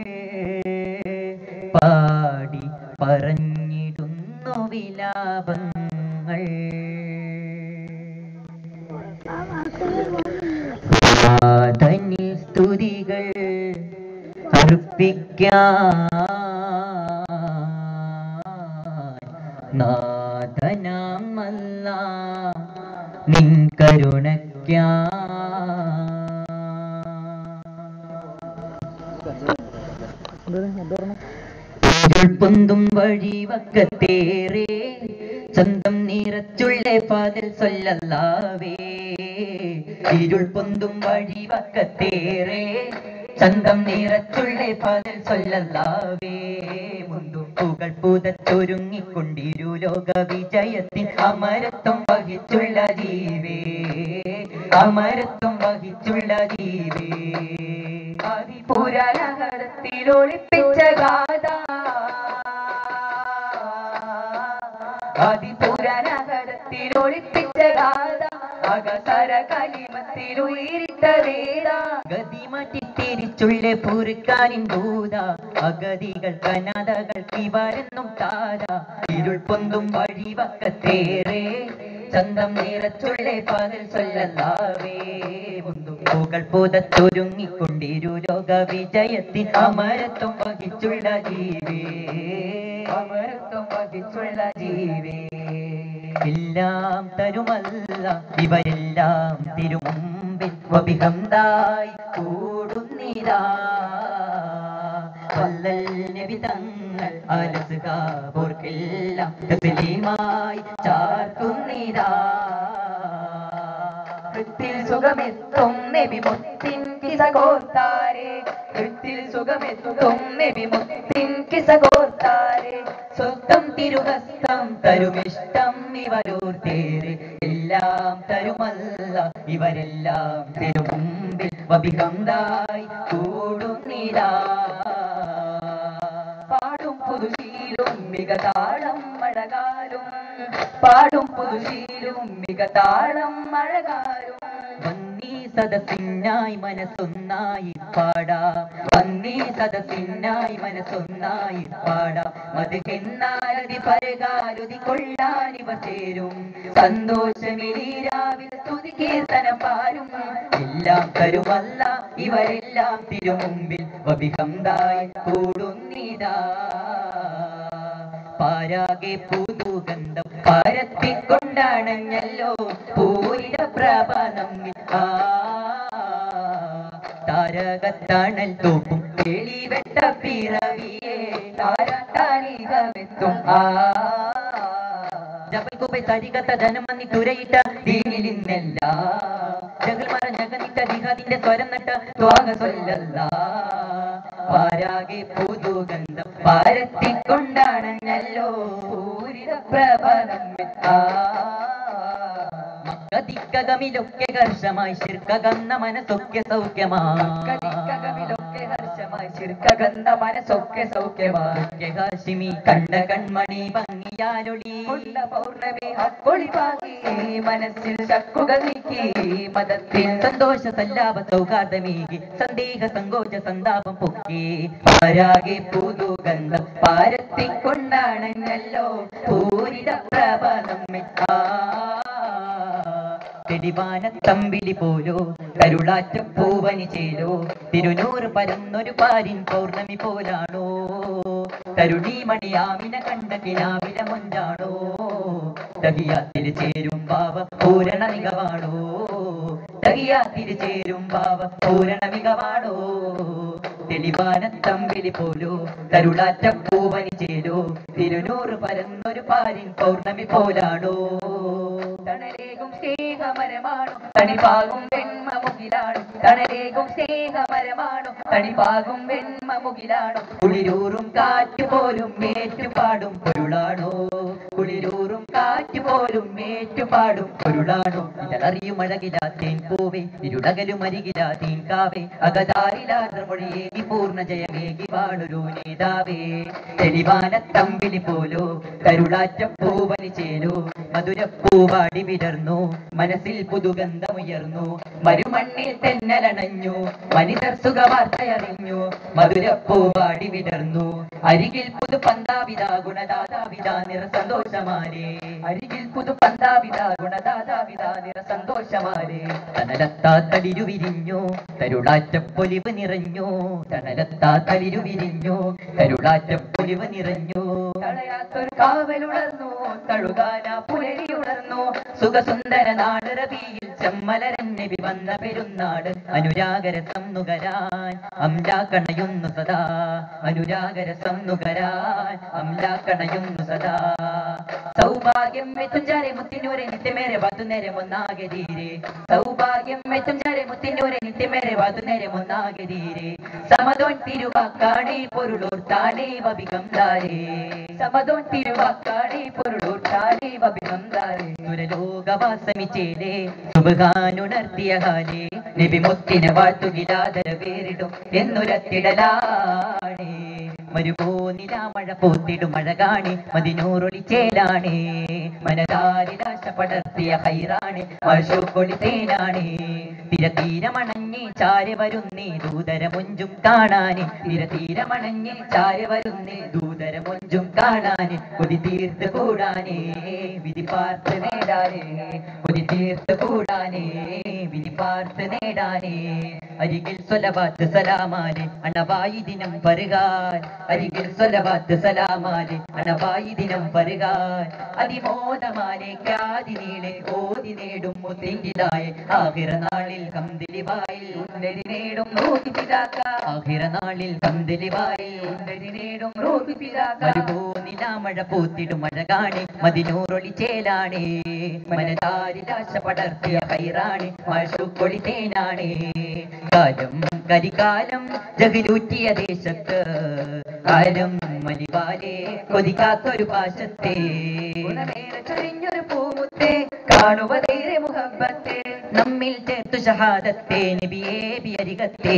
പാടി പറഞ്ഞിടുന്നു വിലാപങ്ങൾ നാഥനിൽ സ്തുതികൾ അർപ്പിക്കാൻ നാഥനാമല്ല നിൻ കരുണയ്ക്കാ പൊന്തും വഴി വക്കത്തേറെ സ്വന്തം നിറച്ചുള്ള പാതൽ സൊല്ലല്ലാവേ ഇരുൾ പൊന്തും വഴി വക്കത്തേറെ ചന്തം നിറച്ചുള്ള പാതൽ സൊല്ലല്ലാവേ മുന്തും പുകൾ പുതത്തൊരുങ്ങിക്കൊണ്ടിരു ലോക വിജയത്തിൻ അമരത്വം വഹിച്ചുള്ള ജീവേ അമരത്വം വഹിച്ചുള്ള ജീവേ പുരാനഗരത്തിൽ ഒളിപ്പിച്ച ഗാഥ ആദിപുരാനഗരത്തിൽ ഒളിപ്പിച്ച ഗാഥ അകസര കലിമത്തിൽ ഉയരിട്ട വേദ ഗതി മാറ്റി തിരിച്ചുള്ള പൂർക്കാനിൻ ഭൂത അഗതികൾ കനതകൾ ഇവരെന്നും താര ഇരുൾ പൊന്തും വഴി വക്കത്തേറെ ചന്തം നിറച്ചുള്ള പതിൽ ചൊല്ലല്ലാവേ മുന്തും പൂകൾ പുതത്തൊരുങ്ങിക്കൊണ്ടിരു ലോക വിജയത്തിൻ അമരത്വം വഹിച്ചുള്ള ജീവേ അമരത്വം വഹിച്ചുള്ള ജീവേ എല്ലാം തരുമല്ല ഇവരെല്ലാം തിരുമുമ്പിൽ വബിഹന്തായി കൂടുന്നിതാ വല്ലൽ നബി തങ്ങൾ അലസുകാർക്കെല്ലാം തസ്ലീമായി ചാർത്തുന്നിതാ വൃത്തിൽ സുഖമെത്തും നബി മുത്തിൻ കിസ കോർത്താരെ വൃത്തിൽ സുഖമെത്തും നബി മുത്തിൻ കിസ കോർത്താരെ സ്വന്തം തിരുഹസ്തം തരുമിഷ്ടം ഇവരൂർത്തേര് എല്ലാം തരുമല്ല ഇവരെല്ലാം തിരുമുമ്പിൽ വബിഹന്തായി കൂടുന്നിതാ പാടും പുതുശീലും മികതാളം അഴകാലും പാടും പുതുശീലും മികതാളം അഴകാലും വന്നീ സദസ്സിനായി മനസ്സൊന്നായി പാടാം വന്നീ സദസ്സിനായി മനസ്സൊന്നായി പാടാം മധുകെന്നാലതി പരകാരുതി കൊള്ളാൻ ഇവ ചേരും സന്തോഷമിലീരാവിൽ സ്തുതി കീർത്തനം പാരും എല്ലാം തരുമല്ല ഇവരെല്ലാം തിരുമുമ്പിൽ വബിഹന്തായി കൂടുന്നിതാ പാരാകെ പുതുഗന്ധം പരത്തിക്കൊണ്ടാണഞ്ഞല്ലോ പൂരിത പ്രഭ നമ്മിൽ ആ താരകത്തണൽ തോപ്പും വെളിവെട്ട പിറവിയെ താരാട്ടാനികമെത്തും ആ ജപൽക്കുപ്പை സരികത്ത ധനം വന്നി തുരയിട്ട ദീനിൽ ഇന്നെല്ലാം ജഗൽ മറഞ്ഞകന്നിട്ട ദിഹതിന്റെ സ്വരം നട്ട് ത്വാക സൊല്ലല്ലാ പാരാകെ പുതുഗന്ധം പാരത്തിക്കൊണ്ടാണല്ലോ പൂരിത പ്രഭനം മക്കതിക്കകമിലൊക്കെ ഹർഷമായി ശിർക്കകന്ന മനസ്സൊക്കെ സൗഖ്യമാക്കതിക്കകമിലൊക്കെ ഹർഷമായി ശിർക്കകന്ന മനസ്സൊക്കെ സൗഖ്യമായി ഹാഷിമി കണ്ട കൺമണി ഭംഗിയാലൊളി ഉള്ള പൗർണമി ഹക്കൊളി പാകി മനസ്സിൽ ശക്കുകൾ നീക്കി മതത്തിൽ സന്തോഷ സല്ലാപ സൗഹാർദ്ദമീകി സന്ദേഹ സങ്കോച സന്താപം പൊക്കി പാരാകെ പുതുഗന്ധം പാരത്തിക്കൊണ്ടാണല്ലോ പൂരിത പ്രഭ നമ്മെ തെടിവാന തമ്പിളി പോലോ കരുളാറ്റ പൂവനി ചേലോ തിരുനൂറ് പരന്നൊരു പാരിൻ പൗർണമി പോലാണോ തരുണീമണിയാമിന കണ്ട കിനാവില മുഞ്ചാണോ തകിയാത്തിരി ചേരും ബാവ പൂരണ മികവാണോ തകിയാത്തിരി ചേരും ബാവ പൂരണ മികവാണോ തെളിവാന തമ്പിളി പോലോ തരുളാറ്റ പൂവനി ചേലോ തിരുനൂറ് പരന്നൊരു പാരിൻ പൗർണമി പോലാണോ തണലേകും സ്നേഹമരമാണു തണിപാകും വെണ്മ മുകിലാണു തണലേകും സ്നേഹമരമാണു തണിപാകും വെണ്മ മുകിലാണു കുളിരൂറും കാറ്റ് പോലും ഏറ്റുപാടും പൊരുളാണോ കുളിരൂറും കാറ്റ് പോലും ഏറ്റുപാടും പൊരുളാണോ ഇതറിയും അഴകിലാത്തേൻ പൂവേ ഇരുടകലും അരികിലാതീൻ കാവേ അകതാരിലാത്ര മൊഴിയേകി പൂർണ്ണ ജയമേകി വാണൊരു നേതാവേ തെളിവാന തമ്പിലി പോലോ കരുളാറ്റ പൂവനി ചേലോ മധുരപ്പൂവാടി വിടർന്നു മനസ്സിൽ പുതുഗന്ധമുയർന്നു മരുമണ്ണിൽ തെന്നലണഞ്ഞു മനിതർ സുഖവാർത്തയറിഞ്ഞു മധുരപ്പൂവാടി വിടർന്നു അരികിൽ പുതു പന്താവിത ഗുണദാതാവിത നിറ സന്തോഷമാലേ അരികിൽ പുതു പന്താവിത ഗുണദാതാവിത നിറ സന്തോഷമാലേ തണലത്താ തളിരു വിരിഞ്ഞു തരുളാറ്റ പൊലിവ് നിറഞ്ഞു തണലത്താ തളിരു വിരിഞ്ഞു തരുളാറ്റ പൊലിവ് നിറഞ്ഞു തളയാത്തൊരു കാവലുണർന്നു തഴുകാന പുലരി ഉണർന്നു സുഖസുന്ദര നാട് റബിയിൽ ചെമ്മലരന്നബി വന്ന പെരുന്നാട് അനുരാഗരസം നുകരാൻ അംലാക്കണയുന്നു സദാ അനുരാഗരസം നുകരാൻ അംലാക്കണയുന്നു സദാ സൗഭാഗ്യം വെത്തും ചാരെ മുത്തിനൂരെ നിത്യമേറെ വാത്തു നേരെ ഒന്നാകെ ധീരെ സൗഭാഗ്യം വെത്തും ചാരെ മുത്തിനൂരെ നിത്യമേറെ വാത്തു നേരെ ഒന്നാകെ ധീരെ സമതോൻ തിരുവാക്കാണേ പൊരുളൂർ താനേ വപികം ദാരേ സമതോൻ തിരുവാക്കാണേ പൊരുളൂർ താനേ വപികം ദാരേ സുരലോകവാസമിച്ചേലേ സുബഹാനുണർത്തിയ ഹാലേ നബി മുത്തിനെ വാഴ്ത്തുകിലാതര പേരിടും എന്നുരത്തിടലാണേ മരുഭൂനില മഴ പൂത്തിടും മഴ കാണി മതിനൂറൊളിച്ചേലാണ് മനതാരിലാശ പടർത്തിയ ഹൈറാണ് മഴശോക്കൊളി തേനാണ് തിരതീരമണഞ്ഞ് ചാരി വരുന്നേ ദൂതരമൊഞ്ചും കാണാന് തിരതീരമണഞ്ഞ് ചാരി വരുന്നേ ദൂതരമൊഞ്ചും കാണാന് കൊതി തീർത്ത് കൂടാനേ വിധി പാർത്ത് നേടാനേ കൊതി തീർത്ത് കൂടാനേ വിധി പാർത്ത് നേടാനേ അരികിൽ സ്വലവാത്ത് സലാമാനെ അണവായി ദിനം പരുകാൻ അരികിൽ സ്വലവാത്ത് സലാമാനെ അണവായി ദിനം പരുകാൻ അതിമോദമാനെ ഖ്യാതി നീളെ ഓതി നേടും മുത്തിങ്കിലായ ആഹിറ നാളിൽ കന്തിലിവായിൽ ഉന്നരി നേടും റോഹി പിതാക്ക ആഹിറ നാളിൽ കന്തിലിവായിൽ ഉന്നരി നേടും റോഹി പിതാക്ക മരുഭൂനില മഴ പൂത്തിടും മഴ കാണി മതിനൂറൊളി ചേലാണേ മനതാരിലാശ പടർത്തിയ ഹൈറാണ് മഴക്കൊളി തേനാണ് കാലം കരികാലം ജഗലൂറ്റിയ ദേശത്ത് കാലം മലിവാലെ കൊതിക്കാത്തൊരു പാശത്തെ ഗുണമേറെ ചൊരിഞ്ഞൊരു പൂമുത്തെ കാണുവതേറെ മുഹബത്തെ നമ്മിൽ ചേർത്തു ഷഹാദത്തെ നബിയേ ബിയരികത്തെ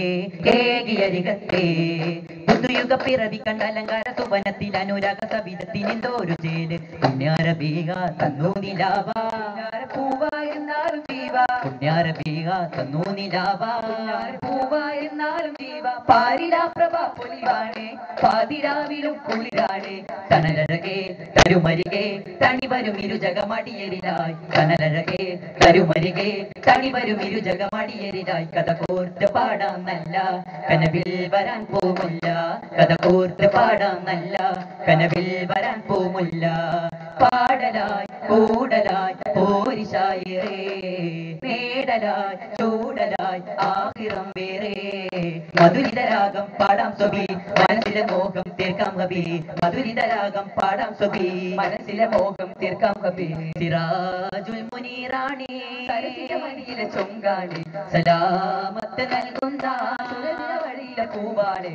ഏകിയരികത്തെ പുതുയുഗ പിറവി കണ്ട അലങ്കാര സുവനത്തിൽ അനുരാഗ സവിധത്തിനെന്തോരു ചേല് പുണ്യാര ബീഗ തന്നു നിലാവ പൂവായിരുന്നാലും ജീവ പുണ്യാര ബീഗ തന്നു നിലാവ പൂവായിരുന്നാലും ജീവ പാരിലാ പ്രഭ പൊലിവാണേ പാതിരാവിലും കുളിരാണേ തണലഴകേ തരുമരികെ തണി വരും ഇരു ജഗമടിയരിലായി തണലഴകേ തരുമരികെ തണി വരും ഇരു ജഗമടിയരിലായി കഥ കോർത്ത് പാടാം നല്ല കനവിൽ വരാൻ പോമുല്ല കഥ കോർത്ത് പാടാം നല്ല കനവിൽ വരാൻ പോമുല്ല പാടലായി കൂടലായി പോരിശായറേ നേടലായി ചൂടലായി ആഹിറം വേറെ മധുരിതരാഗം പാടാം സ്വബി മനസ്സിലെ മോഹം തീർക്കാം ഹബി മധുരിതരാഗം പാടാം സ്വബി മനസ്സിലെ മോഹം തീർക്കാം ഹബി സിറാജുൽ മുനീറാണി സരസിലെ ചൊങ്കാണി സലാമത്ത് നൽകുന്ന സുരവില വഴിയിലെ പൂവാണ്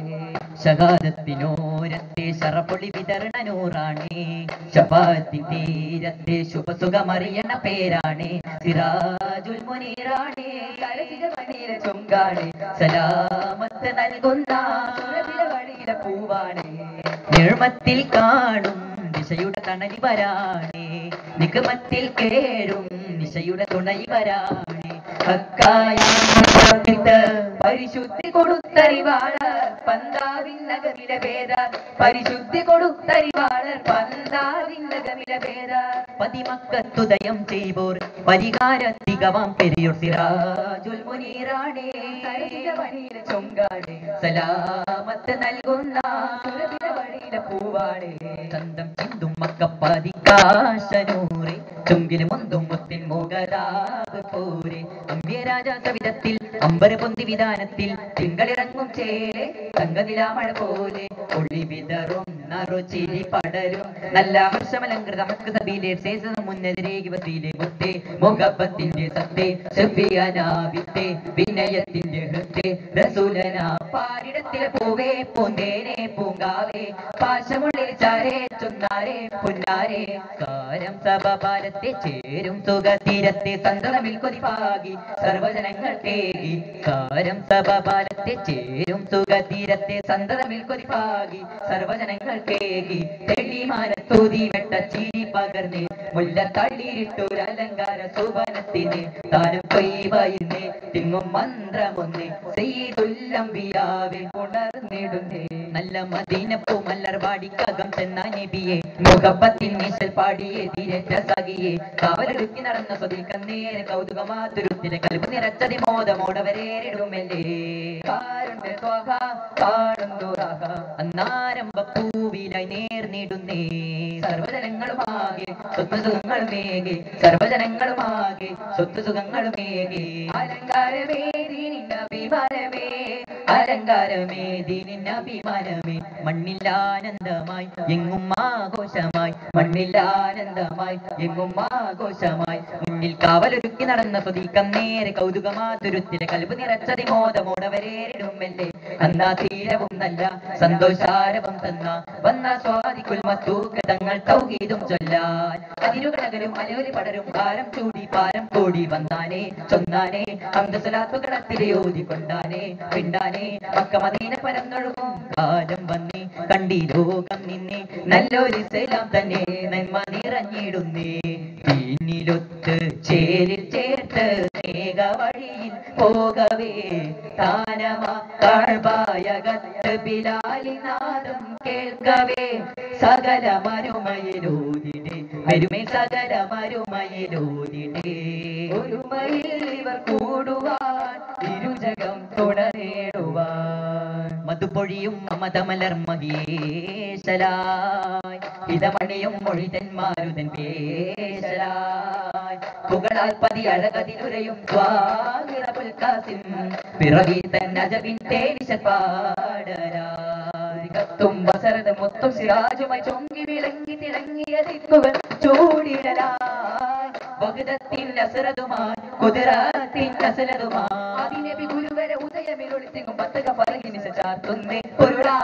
ശകാദത്തിനോരത്തെ ശറപ്പൊളി വിതരണ നൂറാണ് ശപാത്തിൻ തീരത്തെ ശുഭസുഖമറിയണ പേരാണ് സിറാജുൽ മുനീറാണ് സരസിലെ വഴിയിലെ ചൊങ്കാണ് സലാമത്ത് നൽകുന്ന സുരവില വഴിയിലെ പൂവാണ് നിർമ്മത്തിൽ കാണും ദിശയുടെ തണലി വരാണേ നിഗമത്തിൽ കേഴും നിശയുടെ തുണയി വരാണേ ഹക്കായ പ്രവർത്തിത്ത് പരിശുദ്ധി കൊടുത്തറിവാളർ പന്താവിന്നകമിലെ ഭേദ പരിശുദ്ധി കൊടുത്തറിവാളർ പന്താവിന്നകമിലെ ഭേദ പതിമക്കത്തുദയം ചെയ്പോർ പരിഹാര തികവാം പെരിയൂർ സിറാജുൽ മുനീറാണേ വഴിയിലെ ചൊങ്കാടേ സലാമത്ത് നൽകുന്ന സുരവില വഴിയിലെ പൂവാടേ ചന്തം ചിന്തും മക്കപ്പാതി കാശനൂറെ ചുങ്കിലും ഒന്തും മുത്തിൻ മുഖരാവ് പോരെ അമ്പ്യരാജ സവിധത്തിൽ അമ്പര പൊന്തി വിധാനത്തിൽ തിങ്കളിറങ്ങും ചേരെ തങ്കനിലാമഴ പോലെ ഒളി വിതറും നറുചിരി പടരും നല്ല ഹർഷമലങ്കൃത ഹക്ക് സഭയിലെ ശേഷം മുന്നെതിരേകി വസീലെ മുത്തേ മുഖപ്പത്തിന്റെ സത്തേ സഫിയനാവിത്തെ വിനയത്തിന്റെ ഹൃത്തെ റസൂലന പാരിടത്തിലെ പൂവേ പൂന്തേനെ പൂങ്കാവേ പാശമുള്ളിൽ ചാരേ ചൊന്നാരേ പുന്നാരേ കാരം സഭപാലത്തെ ചേരും സുഖതീരത്തെ സന്തതമിൽ കൊതിപാകി സർവജനങ്ങൾ തേകി കാരം സഭപാലത്തെ ചേരും സുഖതീരത്തെ സന്തതമിൽ കൊതിപാകി സർവജനങ്ങൾ തേകി തെളിമാനത്തൂതി വെട്ട ചിരി പകർന്ന് മുല്ല തള്ളിയിട്ടൊരലങ്കാര സുവനത്തിന് താരം കൊയ്യുന്നേ തിങ്ങും മന്ത്രമൊന്ന് സെയ്തുല്ലംബിയാവെ ഉണർന്നിടുന്നേ നല്ല മദീനപ്പൂ മല്ലർവാടിക്കകം ചെന്ന നബിയെ മുഖപ്പത്തിൻ നീശൽ പാടിയെ തീരറ്റ സഖിയെ കാവലെടുക്കി നടന്ന സ്വതിക്കന്നേരെ കൗതുകമാതുരുത്തിലെ കൽപ്പ് നിറച്ചതി മോദമോടവരേറിടുമല്ലേ കാരുണ്യ സ്വാഹ കാണുന്നു രാഹ അന്നാരംഭ പൂവിലായി നേർന്നിടുന്നേ സർവജനങ്ങളുമാകെ സ്വത്ത് സുഖങ്ങളുമേകെ സർവജനങ്ങളുമാകെ സ്വത്ത് സുഖങ്ങളുമേകെ അലങ്കാരമേതി നിന്നഭിമാനമേ അലങ്കാരമേതി നിന്നഭിമാനമേ മണ്ണില്ലാനന്ദമായി എങ്ങും ആഘോഷമായി മണ്ണില്ലാനന്ദമായി എങ്ങും ആഘോഷമായി മുന്നിൽ കാവലൊരുക്കി നടന്ന സ്വതീക്കം നേരെ കൗതുകമാതുരുത്തിലെ കൽബ് നിറച്ചതി മോദമോടവരേറിടുമല്ലേ അന്നാ തീരവും നല്ല സന്തോഷാരവം തന്ന വന്ന സ്വാദിക്കുൽ മത്തൂക്ക തങ്ങൾ തൗഹീദും ചൊല്ലാൻ അതിരുകടകരും അലവലി പടരും ഭാരം ചൂടി പാരം കോടി വന്നാനേ ചൊന്നാനേ അന്തസലാത്തു കടത്തിലെ ഓതിക്കൊണ്ടാനേ പിണ്ടാനേ മക്ക മദീന പരന്നൊഴുകും കാലം വന്നേ കണ്ടി ലോകം നിന്നെ നല്ലൊരു സലാം തന്നെ നന്മ നിറഞ്ഞിടുന്നേ പിന്നിലൊത്ത് ചേരിൽ ചേർത്ത് സ്നേഹ വഴിയിൽ പോകവേ താനമാ താഴ്വായകത്ത് ബിലാലിനാദം കേൾക്കവേ സകല മരുമയിലൂതിടെ വരുമേ സകല മരുമയിലൂതിടെ ഒരുമയിൽ ഇവർ കൂടുവാൻ ഇരുജകം തുടരേടുവാൻ മധുപൊഴിയും മമതമലർ മഹേശലായി ഇതമണിയും മൊഴിതന്മാരുതൻ പേശലായി പുകളാൽ പതി അഴകതിലുരയും സ്വാഗിറപുൽക്കാസിം പിറവി തന്നജവിൻ തേനിശപ്പാടരായി കത്തും വസരത മൊത്തം സിറാജുമായി ചൊങ്കി വിളങ്ങി തിളങ്ങിയ ദിക്കുകൾ ചൂടിടലായി വകുതത്തിൻ അസരതുമായി കുതിരത്തിൻ അസലതുമായി അതിനബി ഗുരുവരെ ഉദയമിലൊളിത്തിങ്ങും പത്തക പറകി നിശ ചാർത്തുന്നേ പൊരുളാ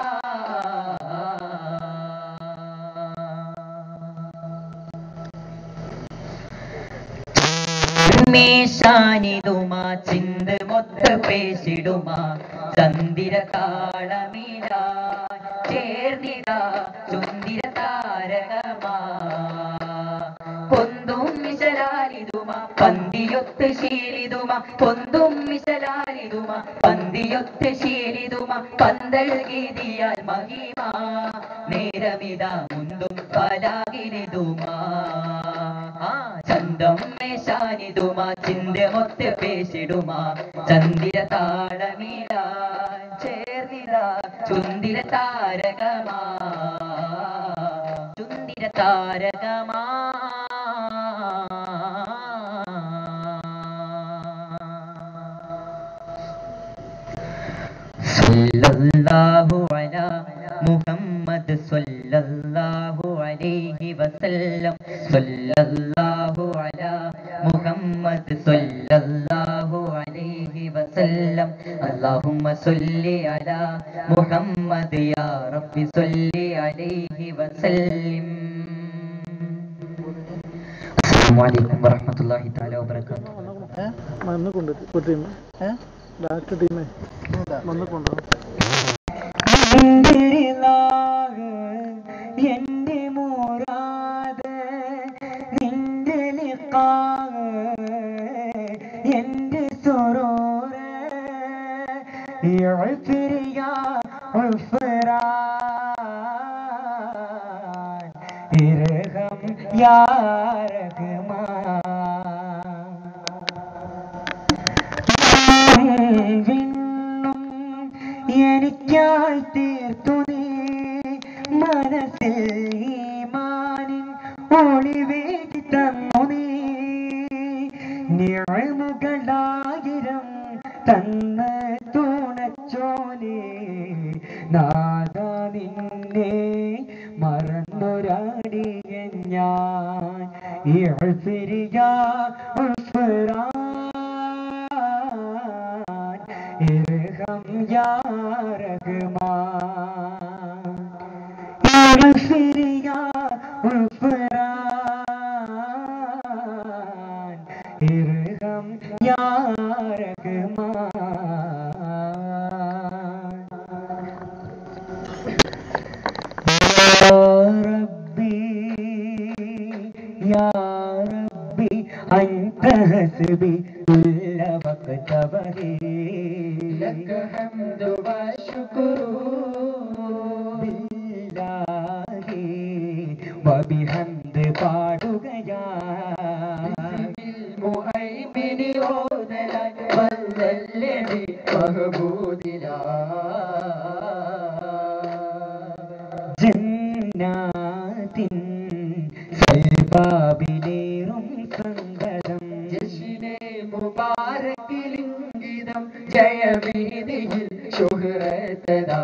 മേശാനിതുമാ ചിന്ത് മൊത്ത പേശിടുമാ ചന്ദിര കാളമീല ചേർന്നിട ചുന്ദിര താരകമാ പൊന്തും മിശലാലിതുമ പന്തിയൊത്ത് ശീലിതുമ പൊന്തും മിശലാലിതുമ പന്തിയൊത്ത് ശീലിതുമ പന്തൽ ഗീതിയാൽ മഹിമ നേരമിത മുന്തും പലാകിരിതുമാ ആ ചന്തം മേശാനിതുമാ ചിന്തമൊത്ത് പേശിടുമാ ചന്ദിര താളമീല ചേർന്നിട ചുന്ദിര താരകമാ ചുന്ദിര താരകമാ സല്ലല്ലാഹു അലാ മുഹമ്മദ് സല്ലല്ലാഹു അലൈഹി വസല്ലം സല്ലല്ലാഹു അലാ മുഹമ്മദ് സല്ലല്ലാഹു അലൈഹി വസല്ലം അല്ലാഹുമ്മ സല്ലി അലാ മുഹമ്മദ് യാ റബ്ബി സല്ലി അലൈഹി വസല്ലം അസ്സലാമു അലൈക്കും വറഹ്മത്തുള്ളാഹി തആല വബറകാതുഹു ഏഹ് വന്നിക്കൊണ്ട് ഒരു ടീം ഏഹ് ഡാക്ടർ ടീമേ വന്നിക്കൊണ്ടോ എന്റെ മോറാത് നിന്റെ ലിഖാഹ് എന്റെ സുറൂറ് يعفر يا عفران ارحم يا رحمن വിണ്ണും എനിക്കായി തീർത്തു നീ മനസ്സിൽ ഈമാനിൻ ഒളിവേറ്റി തന്നു നീ നിഴമുകളായിരം തന്ന് തുണച്ചോനെ നാദ നിന്നെ മറന്നൊരാടിയ ഞാൻ ഇഴ്ഫിരിയ ഉൾഫുറാൻ ഇർഹം യാ റഹ്മാൻ ഇഴ്ഫിരിയ ഉൾഫുറാൻ ഇർഹം യാ റഹ്മാൻ يا ربي يا ربي أنت حسبي كل وقت بهي لك حمد وشكر بالله وبحمد പാടുകയാ المؤمن ഓതല വല്ലല്ലി മഹബൂദിലാ ജന്നാത്തിൻ സൽബാബിലേറും സങ്കടം ജഷിനെ മുബാരക്കിലിംഗിതം ജയമീതിയിൽ ശുഹ്രത്തദാ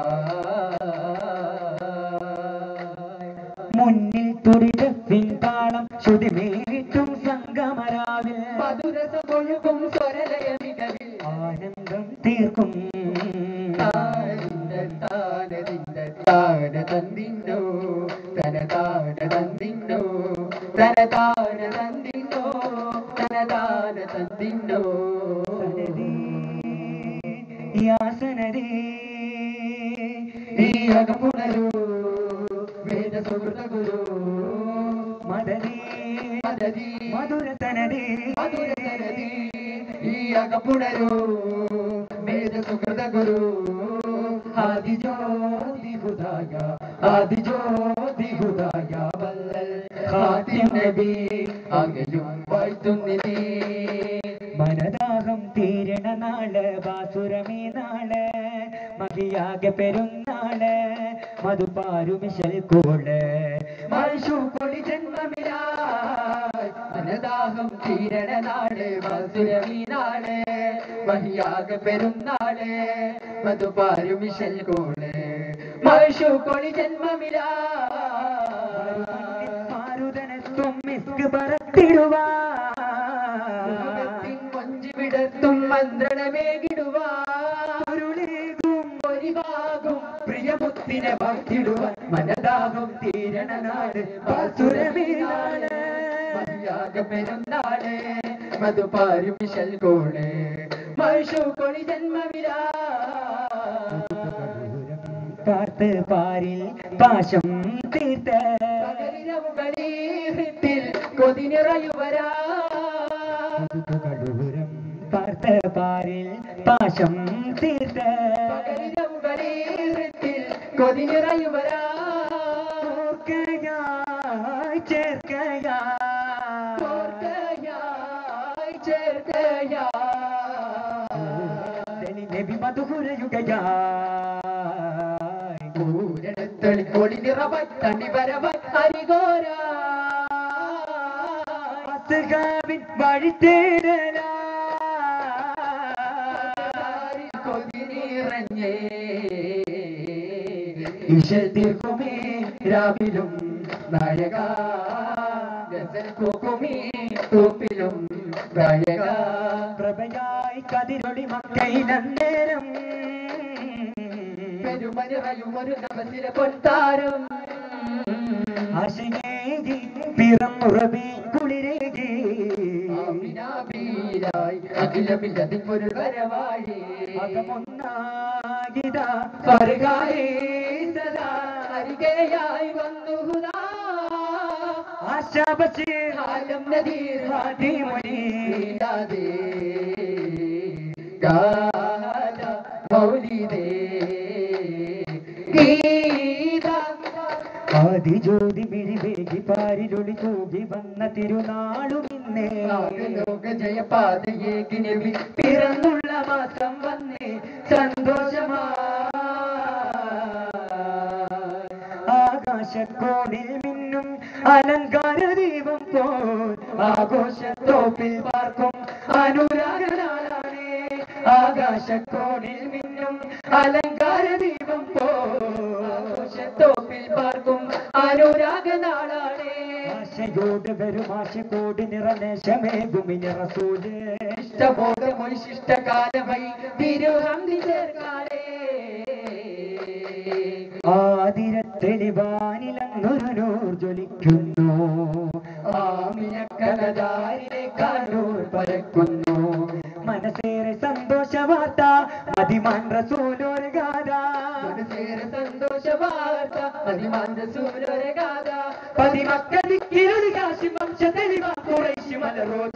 മുന്നിൽ തുരിതത്തിൻ താളം ശ്രുതിമേറ്റും സംഗമരാവിൽ മധുരസമൊഴുകും സ്വരലയ മികവിൽ ആനന്ദം തീർക്കും താന തന്നിന്നോ തന താന തന്നിന്നോ തന താന തന്നിന്നോ തന താന തന്നിന്നോ യാസനരേ ഈ അകമുണരൂ വേദ സുഹൃത ഗുരു മദനേ മദതി മധുരതനരേ മധുരതനരേ ഈ അകമുണരൂ വേദ സുഹൃത ഗുരു ആദിജ്യോതി ഹുദായ ആദിജ്യോതി ഹുദായ വല്ലൽ ഖാത്തിം നബി അങ്ങയും വാഴ്ത്തുന്നിനി മനദാഹം തീരണ നാള് ബാസുരമേ നാള് മതിയാകെ പെരുന്നാള് മധുപാരുമിശൽ കൂട് മഴു കൊടി ജന്മമിലായി മനദാഹം തീരണ നാള് ബാസുരമീ നാള് മഹിയാകെ പെരുന്നാള് മധുപാരുമിശൽ കൂട് മഴു കൊടി ജന്മമിലായി മാരുതനത്തും മിസ്ക് പറത്തിടുവാ മഞ്ചുവിടത്തും മന്ത്രണമേകിടുവാരുളേകും ഒരിവാകും പ്രിയമുത്തിനെ ഭക്തിടുവാൻ മനദാഹം തീരണ നാട് പാസുരമീനാട് മതിയാക പെരുന്നാട് മധുപാരും വിശൽ കോള് മഴു കൊളി ജന്മവിരാ കാർത്ത് പാരിൽ പാശം തീർത്ത് പകലിരവുകളീഹത്തിൽ കൊതി നിറയുവരാ കടൂരം പാർത്ത് പാരിൽ പാശം തീർത്ത് പകലിരവുകളീഹത്തിൽ കൊതി നിറയുവരാ ഓർക്കയായി ചേർക്കയായി ഓർക്കയായി ചേർക്കയായി നബി മധുരയുകയായി പൂരണത്തളി കൊളി നിറവായി തണി വരവായി ഹരിഘോര അസുഖാവിൻ വഴി തേടലാ കൊതി നിറഞ്ഞേ ഈശൽ തീർക്കുമേ രാവിലും നായക ഗസൽ പൂക്കുമേ തോപ്പിലും നായക പ്രഭയായി കതിരൊളി മക്കയിലന്നേരം പെരുമനിറയും ഒരു നവസിലെ പൊൻതാരം ആശയേകി പിറന്നുറവി കുളിരേകി ആമിനാബീരായി അഖിലമില്ലതിൻ ഒരു വരവാഴി അകമൊന്നാകിത സ്വർഗായി സദാ അരികെയായി വന്നു ഹുദാ. ആശാബശീർ ആലം നദീർ ഹാദിമണി ഇല്ലാതെ ഗാന മൗലിദേ ഗീത ആദിജ്യോതി മിഴിവേകി പാരിലൊളി തൂകി വന്ന തിരുനാളും ഇന്നേ ലോക ജയപാതയേക്ക് നബി പിറന്നുള്ള മാസം വന്നേ സന്തോഷമാ ആകാശക്കോണിൽ മിന്നും അലങ്കാര ദീപം പോൽ ആഘോഷത്തോപ്പിൽ പാർക്കും അനുരാഗനാളാണ് ആകാശക്കോണിൽ മിന്നും അലങ്കാര ദീപം പോൽ ആഘോഷത്തോപ്പിൽ പാർക്കും അനുരാഗ നാളാണ് ആശയോട് വരും ആശക്കോട് നിറനേശമേകുമി നിറസൂല് ഇഷ്ടബോധമൊരു ശിഷ്ടകാലമൈ തിരുഹന്തി ചേർക്കാളേ ആതിരത്തെളിവാനിലങ്ങൊരു നൂർ ജ്വലിക്കുന്നു ആമിനക്കലതാരിലെ കാണൂർ പരക്കുന്നു മനസ്സേറെ സന്തോഷ വാർത്ത മതിമാൻ റസൂലോര് ഗാഥ മനസ്സേറെ സന്തോഷ വാർത്ത മതിമാന്ത സൂര്യരഗാഥ പതിമക്കളിലൊരു കാശി വംശ തെളിവാ കുറേശി മലറോജ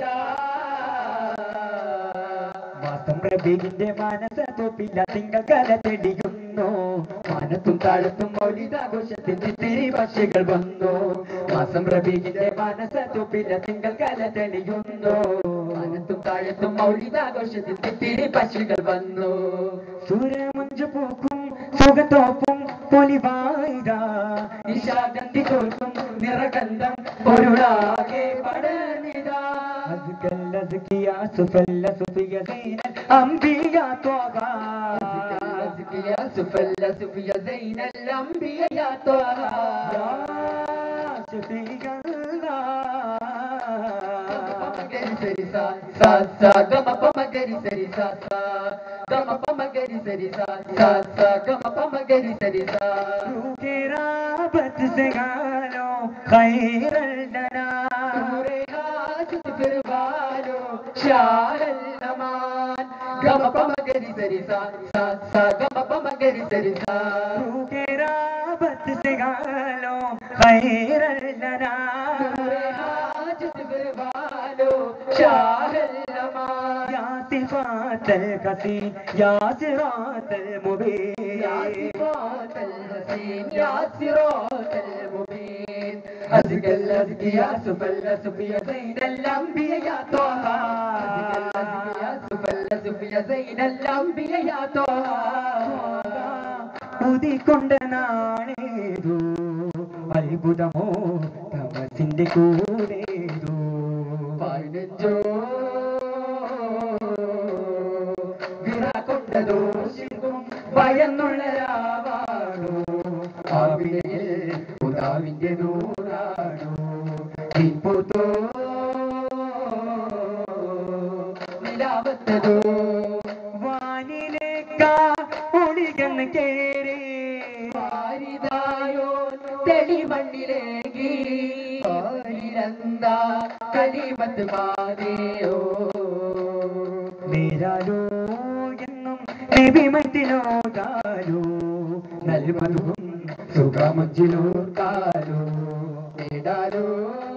മാസം പ്രഭീകിന്റെ മനസ്സ തോപ്പില്ല തിങ്കൾ കല തെളിയുന്നു മനത്തും താഴത്തും മൗലികാഘോഷത്തിൽ തിരി പക്ഷികൾ വന്നു മാസം പ്രഭീകിന്റെ മനസ്സ തോപ്പില്ല തിങ്കൾ കല തെളിയുന്നു മനത്തും താഴത്തും മൗലികാഘോഷത്തിൽ തിരി പക്ഷികൾ വന്നു സൂര്യമഞ്ചു പൂക്കും സുഖത്തോപ്പും പൊലിവായിത നിശാഗന്ധി തോൽക്കും നിറഗന്ധം പൊരുളാകെ പടർന്നിതാ أزكى الأزكياء سفى الأسفية زين الأنبياء طغى يا سفل سفي زين الأنبياء يا طه يا شفيع الله sa sa gama pama gari sari sa sa gama pama gari sari sa sa sa gama pama gari sari sa روح رابط से गालो خير لنا നൂറെ ഹാജിത് ഫിർവാലോ ഷാഹൽ അമാൻ ഗമ പമ ഗരി സരി sa sa sa ഗമ പമ ഗരി സരി sa روح رابط से गालो خير لنا നൂറെ ഹാജിത് ഫിർവാലോ ഷാഹൽ അമാൻ يا صفات الحسين يا صراط المبين يا صراط الحسين يا صراط المبين أزكى الأزكى يا سفى الأسفى يا زين الأنبياء يا طه أزكى الأزكى يا سفى الأسفى يا زين الأنبياء يا طه ഊതിക്കൊണ്ട നാളേതു അത്ഭുതമോ തമസിന്റെ കൂടേതു പതിനഞ്ചോ വിറ കൊണ്ടതോ ശിൽക്കും ഭയന്നുള്ള രാവാണോ ആവിനയിൽ പുതാവിന്റെ നൂറാണോ ഇപ്പോത്തോ നിലാവത്തതോ വാനിലേക്കാ ഒളികന്ന് കേറി വാരിതായോ തെളിമണ്ണിലേക്ക് വാരിരന്താ കലിമത്ത് മാതയോ നേരാലോ എന്നും നബിമത്തിനോടാലോ നൽമതും സുഖമഞ്ചിലോർക്കാലോ നേടാലോ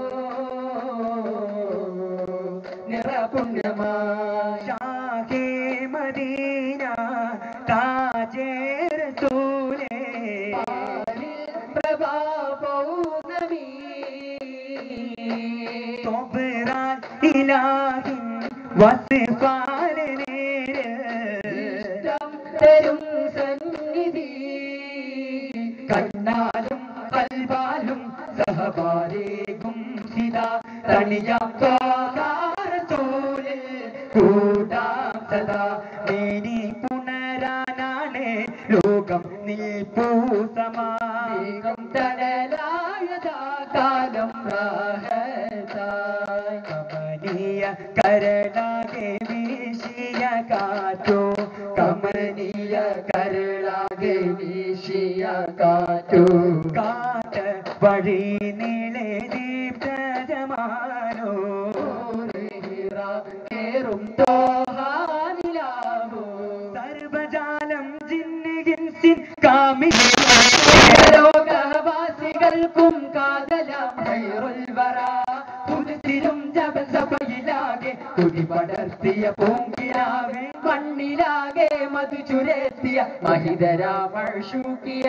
നിറപുണ്യമായി ഷാഹേ മദീന താജേ റസൂലേ പ്രഭാ പൗർണമി صبران إلهي وصفان ഇഷ്ടം തരും സന്നിധി കണ്ണാലും കൽവാലും സഹപാരേകും സിതാ തണിയാക്കാരത്തോലിൽ കൂടാം സദാ മേനി പുണരാനാണ് ലോകം നിൽപ്പൂ സമാകം തണലായതാ കാലം റാഹത്തായി കമനീയ കരളാകെ വീശിയ കാറ്റോ കമനീയ കരളാകെ വീശിയ കാറ്റോ കാറ്റ് വഴി നീളെ ദീപ്തമാനോ കേറും തോഹാനിലാവോ സർവജാലം ജിന്നിൻസിൻ കാമിനി ലോകവാസികൾക്കും കാതലാം ഖൈറുൽ വറ പുതുത്തിലും ജബൽ സഭയിലാകെ കുടി പടർത്തിയ പൂങ്കിലാവെ മണ്ണിലാകെ മധു ചുരത്തിയ മഹിതരാമഴൂക്കിയ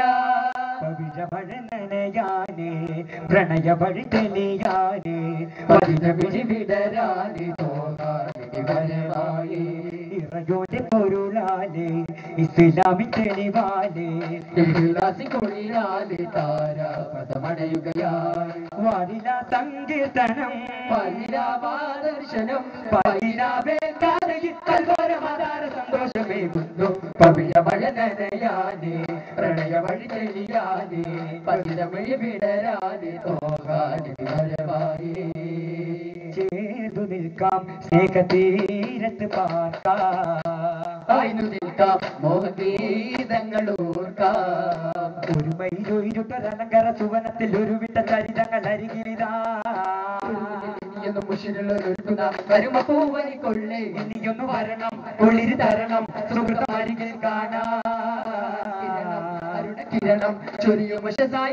നനയാനേ പ്രണയ വഴി തെളിയാനേ മതിന വിഴി വിടരാനേ തോന്നാനേ വരവായേ ഇറയോന്റെ പൊരുളാലേ ഇസ്ലാമിൻ തെളിവാലേ ഇഹ്ലാസി കുളിരാലേ താരാപദമണയുകയായി വാരില സങ്കീർത്തനം പലിരാവാദർശനം പലിരാവേക്കാരയിൽ കൽവരമാധാര സന്തോഷമേകുന്നു പവിഴ മഴ നനയാനേ പ്രണയ വഴി തെളിയാനേ പതിരമഴി വിടരാനേ തോകാനേ വരവായേ ചേർന്നു നിൽക്കാം സ്നേഹതീരത്ത് പാർക്കാം നിൽക്കാം മോഹഗീതങ്ങൾ ഓർക്കാം ഒരു മൈലൊരുട്ടൊരലങ്കര സുവനത്തിൽ ഒരു വിട്ട ചരിതങ്ങൾ അരികിലിതാ വരുമ പൂവനി കൊള്ളേ ഇനിയൊന്നു വരണം ഉള്ളിരി തരണം സുഹൃത്തം അരികിൽ കാണാം കിരണം ചൊരിയും വശസായി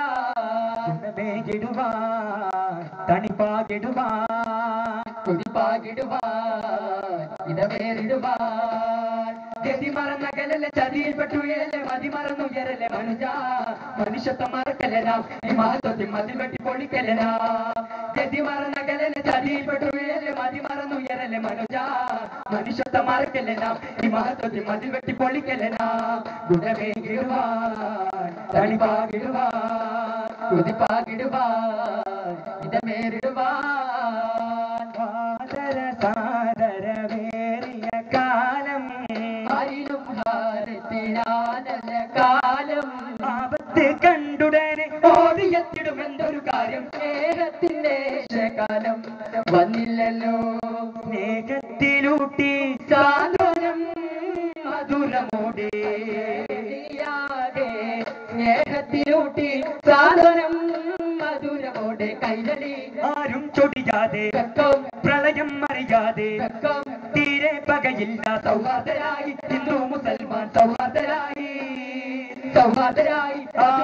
മാറാടുവാൻ തണിപ്പാകിടുവാൻ കുതിപ്പാകിടുവാൻ ഇടവേറിടുവാൻ ഗതി മറന്ന കലല്ല ചതിയിൽപ്പെട്ടു ഏലെ മതി മറന്നുയരലെ മനുജ മനുഷ്യത്വം മറക്കല നാം ഈ മഹത്വത്തിൽ മതിൽ വെട്ടി പൊളിക്കല നാം ഗതി മറന്ന കലല്ല ചതിയിൽപ്പെട്ടു ഏലെ മതി മറന്നുയരലെ മനുജ മനുഷ്യത്വം മറക്കല നാം ഈ മഹത്വത്തിൽ മതിൽ വെട്ടി പൊളിക്കല നാം ഗുണമേകിടുവാൻ തണിപ്പാകിടുവാൻ കുതിപ്പാകിടുവാൻ ഇടമേറിടുവാൻ സാദര സാദരവേറിയ കാലം ആയിരം ഹാരത്തിനാനല്ല കാലം ആപത്ത് കണ്ടുടനെ ഓടിയെത്തിടുമെന്തൊരു കാര്യം സ്നേഹത്തിന്റെ കാലം വന്നില്ലല്ലോ സ്നേഹത്തിലൂട്ടി സാന്ത്വനം മധുരമോടെ സ്നേഹത്തിലൂട്ടി സാന്ത്വനം മധുരമോടെ കൈരളി ആരും ചൊടിയാതെ പ്രളയം അറിയാതെ തീരെ പകയില്ല സൗഹാർദ്ദരായി ഹിന്ദു മുസൽമാൻ സൗഹാർദ്ദരായി സൗഹാർദ്ദരായി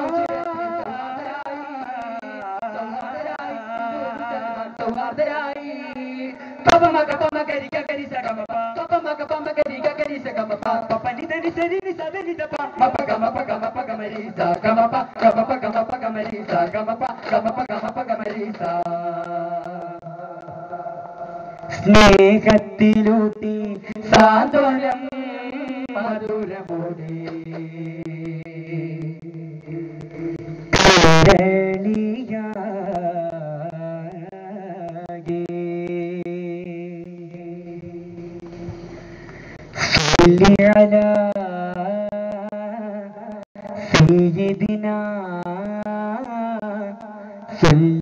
സൗഹാർദ്ദരായി പപമക പമകരി ഗരി സഗമപ പപമക പമകരി ഗരി സഗമപ പപനി ധനി സരി നി സദനി ദപ മപ ഗമപ ഗമപ ഗമരി സ ഗമപ ഗമപ ഗമപ ഗമരി സ ഗമപ ഗമപ ഗമപ ഗമരി സ സ്നേഹത്തിലൂട്ടി സാന്ത്വനം മധുരമോടെ കരളിയാകെ صل على سيدنا صل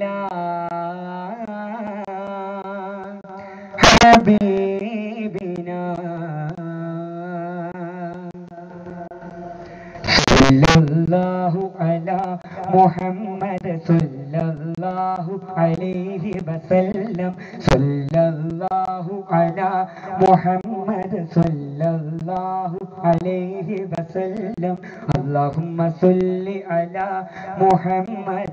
سلام حبيبنا صلى الله على محمد صلى الله عليه وسلم صلى الله على محمد صلى الله عليه وسلم اللهم صل على محمد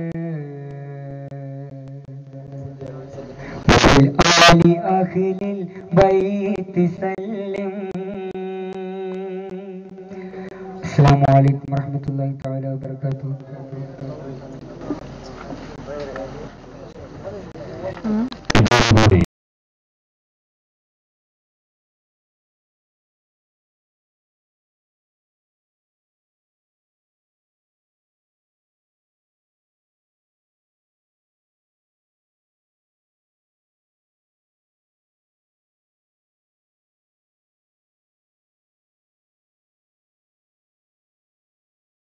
وآل أهل البيت سلم السلام عليكم ورحمة الله تعالى وبركاته ഉം.